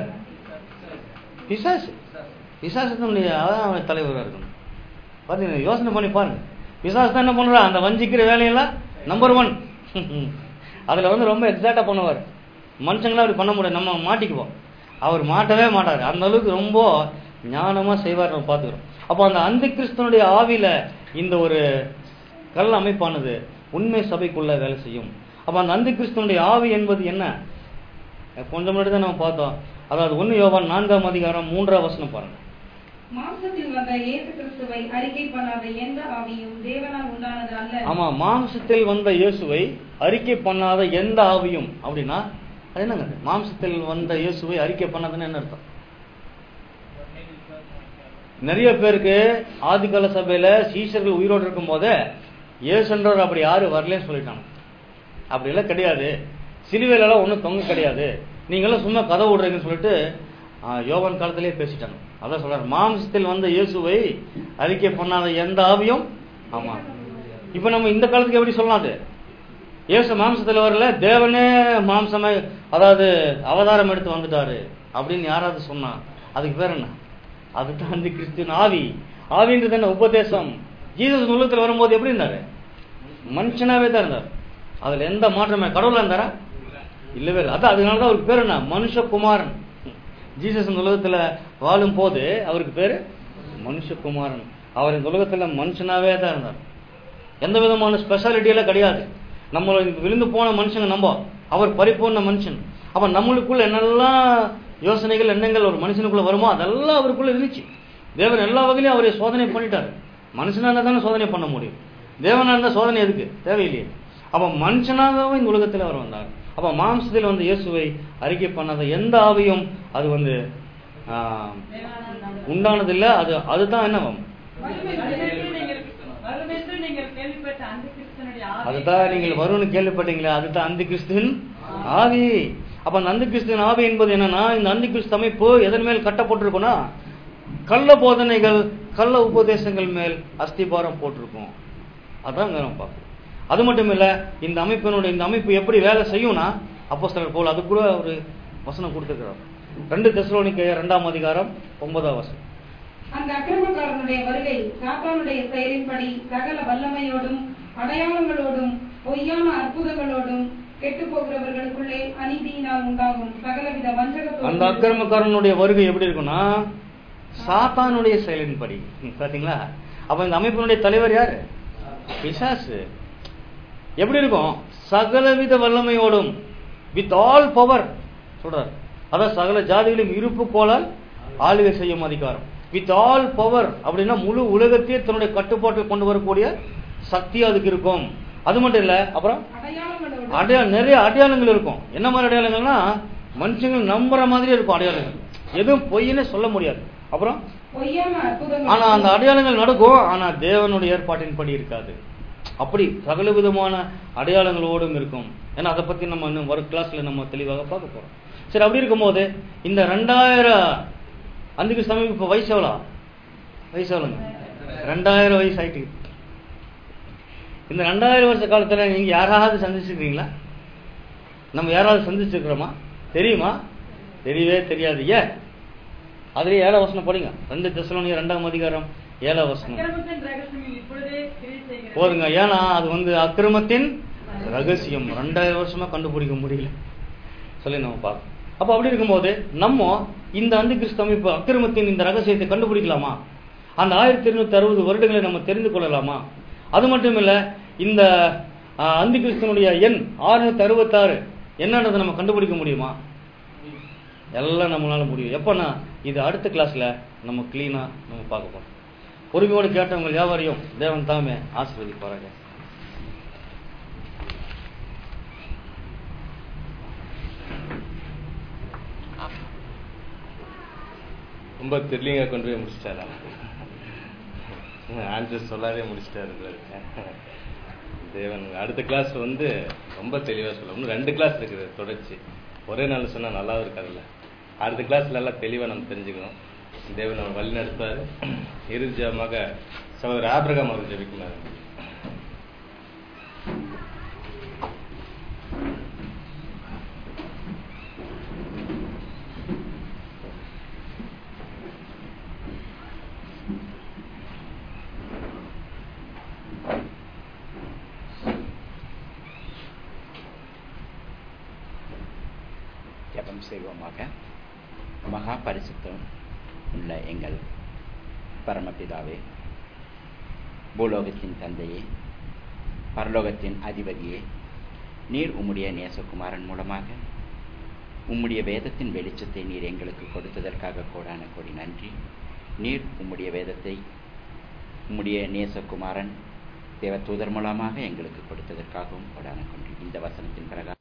பிசாசு பிசாசு தன்னுடைய அதான் அவன் தலைவராக இருக்கணும் பார்த்தீங்கன்னா யோசனை பண்ணி பாருங்க பிசாசு தான் என்ன பண்றா அந்த வஞ்சிக்கிற வேலையெல்லாம் நம்பர் ஒன் அதுல வந்து ரொம்ப எக்ஸாக்டா பண்ணுவார் மனுஷங்களாம் அப்படி பண்ண முடியாது நம்ம மாட்டிக்குவோம் அவர் மாட்டவே மாட்டார் அந்த அளவுக்கு ரொம்ப ஞானமா செய்வார் நம்ம பார்த்துக்கிறோம் அப்போ அந்த அந்த கிறிஸ்தனுடைய ஆவியில இந்த ஒரு கல் அமைப்பானது உண்மை சபைக்குள்ள வேலை செய்யும் அப்ப அந்த அந்த கிறிஸ்தனுடைய ஆவி என்பது என்ன கொஞ்சம் முன்னாடி தான் நம்ம பார்த்தோம் அதாவது ஒன்னு யோவான் நான்காம் அதிகாரம் மூன்றாம் வசனம் பாருங்க
மாம்சத்தில் வந்த இயேசு கிறிஸ்துவை அறிக்கை பண்ணாத எந்த ஆவியும் தேவனால் உண்டானது அல்ல
ஆமா மாம்சத்தில் வந்த இயேசுவை அறிக்கை பண்ணாத எந்த ஆவியும் அப்படின்னா அது என்னங்க அது? மாம்சத்தில் வந்த இயேசுவை அறிக்கை பண்ணதுன்னு என்ன அர்த்தம் நிறைய பேருக்கு ஆதிகால சபையில சீஷர்கள் உயிரோடு இருக்கும் போதே இயேசுன்றவர் அப்படி யாரு வரலன்னு சொல்லிட்டாங்க அப்படி எல்லாம் கிடையாது சிலுவையில எல்லாம் ஒன்றும் தொங்க கிடையாது நீங்களாம் சும்மா கதை விடுறீங்கன்னு சொல்லிட்டு ஆ, யோவான் காலத்திலேயே பேசிட்டாங்க அதான் சொல்றாரு மாம்சத்தில் வந்த இயேசுவை அறிக்கை பண்ணாத எந்த ஆவியும் ஆமா இப்ப நம்ம இந்த காலத்துக்கு எப்படி சொல்லலாம் அது இயேசு மாம்சத்தில் வரல தேவனே மாம்சமே அதாவது அவதாரம் எடுத்து வந்துட்டாரு அப்படின்னு யாராவது சொன்னா அதுக்கு பேர் என்ன அதுதான் அந்த கிறிஸ்துவின் ஆவி ஆவின்றது என்ன உபதேசம் ஜீசஸ் உலகத்தில் வரும்போது எப்படி இருந்தாரு மனுஷனாவே தான் இருந்தார் அதுல எந்த மாற்றமே கடவுளா இருந்தாரா இல்லவே இல்லை அதான் அதனால தான் அவருக்கு பேர் என்ன மனுஷகுமாரன் ஜீசஸ் இந்த உலகத்துல வாழும் போது அவருக்கு பேரு மனுஷகுமாரன் அவர் இந்த உலகத்துல மனுஷனாவே தான் இருந்தார் எந்த விதமான ஸ்பெஷாலிட்டி எல்லாம் கிடையாது நம்ம விழுந்து போன மனுஷங்க நம்ப அவர் பரிபூர்ண மனுஷன் அப்ப நம்மளுக்குள்ள என்னெல்லாம் யோசனைகள் எண்ணங்கள் ஒரு மனுஷனுக்குள்ள வருமோ அதெல்லாம் அவருக்குள்ள இருந்துச்சு தேவன் எல்லா வகையிலும் அவரை சோதனை பண்ணிட்டாரு மனுஷனா இருந்தா தானே சோதனை பண்ண முடியும் தேவனா இருந்தா சோதனை எதுக்கு தேவையில்லையே அப்ப மனுஷனாகவும் இந்த உலகத்தில் அவர் வந்தார் அப்ப மாம்சத்தில் வந்த இயேசுவை அறிக்கை பண்ணாத எந்த ஆவியும் அது வந்து ஆஹ், உண்டானதில்லை அது அதுதான் என்ன
வருமென்று நீங்கள் வருமென்று நீங்கள் கேள்விப்பட்ட அந்த கிறிஸ்தனுடைய ஆவி
அதுதான் நீங்கள் வரும்னு கேள்விப்பட்டீங்களே அதுதான் அந்த கிறிஸ்துவின் ஆவி அப்ப அந்த அந்த கிறிஸ்துவின் ஆவி என்பது என்னன்னா இந்த அந்த கிறிஸ்து அமைப்பு எதன் மேல் கட்டப்பட்டிருக்கும்னா கள்ள போதனைகள் கள்ள உபதேசங்கள் மேல் அஸ்திபாரம் போட்டிருக்கும் அதான் இங்க நம்ம பார்க்கணும் அது மட்டும் இல்ல இந்த அமைப்பினுடைய இந்த அமைப்பு எப்படி வேலை செய்யும்னா அப்போஸ்தலர் போல் அது கூட ஒரு வசனம் கொடுத்துருக்கிறார் ரெண்டு தெசலோனிக்க இரண்டாம் அதிகாரம் ஒன்பதாம் வசனம்
அந்த அக்கிரமக்காரனுடைய வருகை சாத்தானுடைய செயலின்படி சகல வல்லமையோடும் அடையாளங்களோடும் பொய்யான அற்புதங்களோடும் கெட்டு போகிறவர்களுக்குள்ளே அநீதியினால் உண்டாகும் சகலவித
அந்த
வஞ்சகத்தோடும்
அக்கிரமக்காரனுடைய வருகை எப்படி இருக்கும்னா சாத்தானுடைய செயலின்படி பாத்தீங்களா அப்ப இந்த அமைப்பினுடைய தலைவர் யாரு பிசாசு எப்படி இருக்கும் சகலவித வல்லமையோடும் வித் ஆல் பவர் சொல்றார் அதான் சகல ஜாதிகளையும் இருப்பு கோலால் ஆளுகை செய்யும் அதிகாரம் வித் ஆல் பவர் அப்படின்னா முழு உலகத்தையே தன்னுடைய கட்டுப்பாட்டில் கொண்டு வரக்கூடிய சக்தி அதுக்கு இருக்கும் அது மட்டும் இல்ல அப்புறம்
அடையாளங்களோடும்
அடையாளம் நிறைய அடையாளங்கள் இருக்கும் என்ன மாதிரி அடையாளங்கள்னா மனுஷங்க நம்புற மாதிரி இருக்கும் அடையாளங்கள் எதுவும் பொய்ன்னு சொல்ல முடியாது அப்புறம்
பொய்யான
ஆனா அந்த
அற்புதங்கள்
அடையாளங்கள் நடக்கும் ஆனா தேவனுடைய ஏற்பாட்டின்படி இருக்காது அப்படி சகல விதமான அடையாளங்களோடும் இருக்கும் ஏன்னா அதை பத்தி நம்ம இன்னும் வரும் கிளாஸ்ல நம்ம தெளிவாக பார்க்க போறோம் சரி அப்படி இருக்கும்போது இந்த ரெண்டாயிரம் அந்துக்கு சமீபம் இப்ப வயசு எவ்வளோ வயசு எவ்வளோங்க ரெண்டாயிரம் வயசு ஆயிட்டு இந்த ரெண்டாயிரம் வருஷ காலத்துல நீங்க யாராவது சந்திச்சிருக்கீங்களா நம்ம யாராவது சந்திச்சிருக்கிறோமா தெரியுமா தெரியவே தெரியாது ஏன் அதுலயே ஏழாம் வசனம் படிங்க ரெண்டு தெசலோனிய ரெண்டாம் அதிகாரம் ஏழாம் வசனம்
அக்கிரமத்தின் ரகசியம் இப்பொழுதே கிரியை செய்கிறது
போதுங்க ஏன்னா அது வந்து அக்கிரமத்தின் ரகசியம் ரெண்டாயிரம் வருஷமா கண்டுபிடிக்க முடியல சொல்லி நம்ம பார்ப்போம் அப்ப அப்படி இருக்கும்போது நம்ம இந்த அந்தி கிறிஸ்து அமைப்பு அக்கிரமத்தின் இந்த ரகசியத்தை கண்டுபிடிக்கலாமா அந்த ஆயிரத்தி இருநூத்தி அறுபது வருடங்களை நம்ம தெரிந்து கொள்ளலாமா அது மட்டும் இல்ல இந்த ஆஹ், அந்தி கிறிஸ்தனுடைய எண் ஆறுநூத்தி அறுபத்தாறு என்னன்றதை நம்ம கண்டுபிடிக்க முடியுமா எல்லாம் நம்மளால முடியும் எப்பன்னா இது அடுத்த கிளாஸ்ல நம்ம கிளீனா நம்ம பார்க்க போறோம் பொறுமையோடு கேட்டவங்க வியாபாரியும் தேவன் தாமே ஆசீர்வதிப்பாராங்க
ரொம்ப த்ரில்லிங்காக கொண்டு போய் முடிச்சிட்டாரா ஆன்சர் சொல்லாதே முடிச்சிட்டாரு தேவன் அடுத்த கிளாஸ் வந்து ரொம்ப தெளிவாக சொல்ல இன்னும் ரெண்டு கிளாஸ் இருக்குது தொடர்ச்சி ஒரே நாள் சொன்னால் நல்லாவும் இருக்காதுல்ல அடுத்த கிளாஸ்ல எல்லாம் தெளிவாக நம்ம தெரிஞ்சுக்கணும் தேவன் அவர் வழி நடத்துவார் இறுதியமாக சகோதரர் ஆபிரகாம் அவர் ஜெபிக்குமாறு
ஜெபம் செய்வோமாக மகா பரிசுத்தம் உள்ள எங்கள் பரமபிதாவே பூலோகத்தின் தந்தையே பரலோகத்தின் அதிபதியே நீர் உம்முடைய நேசகுமாரன் மூலமாக உம்முடைய வேதத்தின் வெளிச்சத்தை நீர் எங்களுக்கு கொடுத்ததற்காக கோடான கோடி நன்றி நீர் உம்முடைய வேதத்தை உம்முடைய நேசகுமாரன் தேவதூதர் மூலமாக எங்களுக்கு கொடுத்ததற்காகவும் கோடான கொண்டு இந்த வசனத்தின் பிரகாரம்